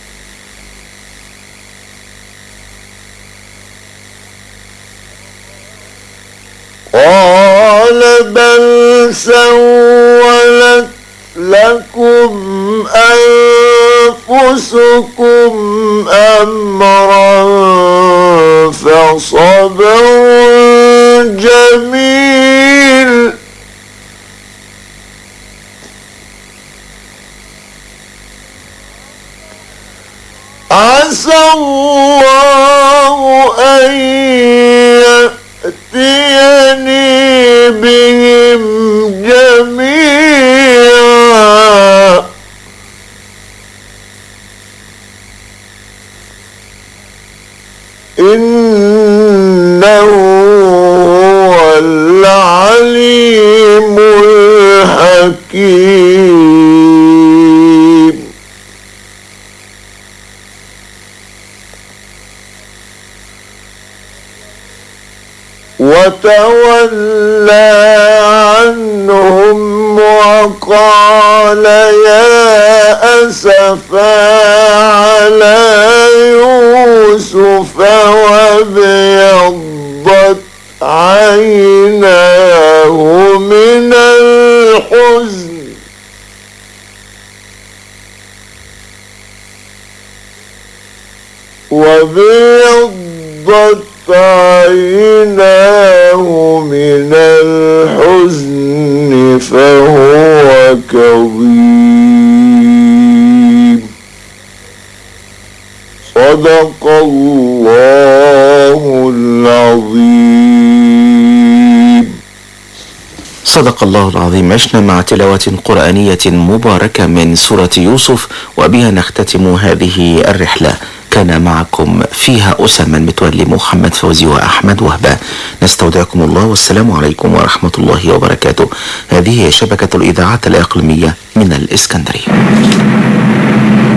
قال بل سولت لكم أنفسكم أمرا فصبر جميل عسى الله أن يأتيني بهم جميعا إنه هو العليم الحكيم وتولى عنهم وقال يا أسفا على يوسف وابيضت عيناه من الحزن وابيضت عيناه من الحزن فهو كظيم صدق الله العظيم صدق الله العظيم عشنا مع تلاوة قرآنية مباركة من سورة يوسف وبها نختتم هذه الرحلة كان معكم فيها أسامة المتولي محمد فوزي وأحمد وهبة نستودعكم الله والسلام عليكم ورحمة الله وبركاته هذه هي شبكة الإذاعات الإقليمية من الإسكندرية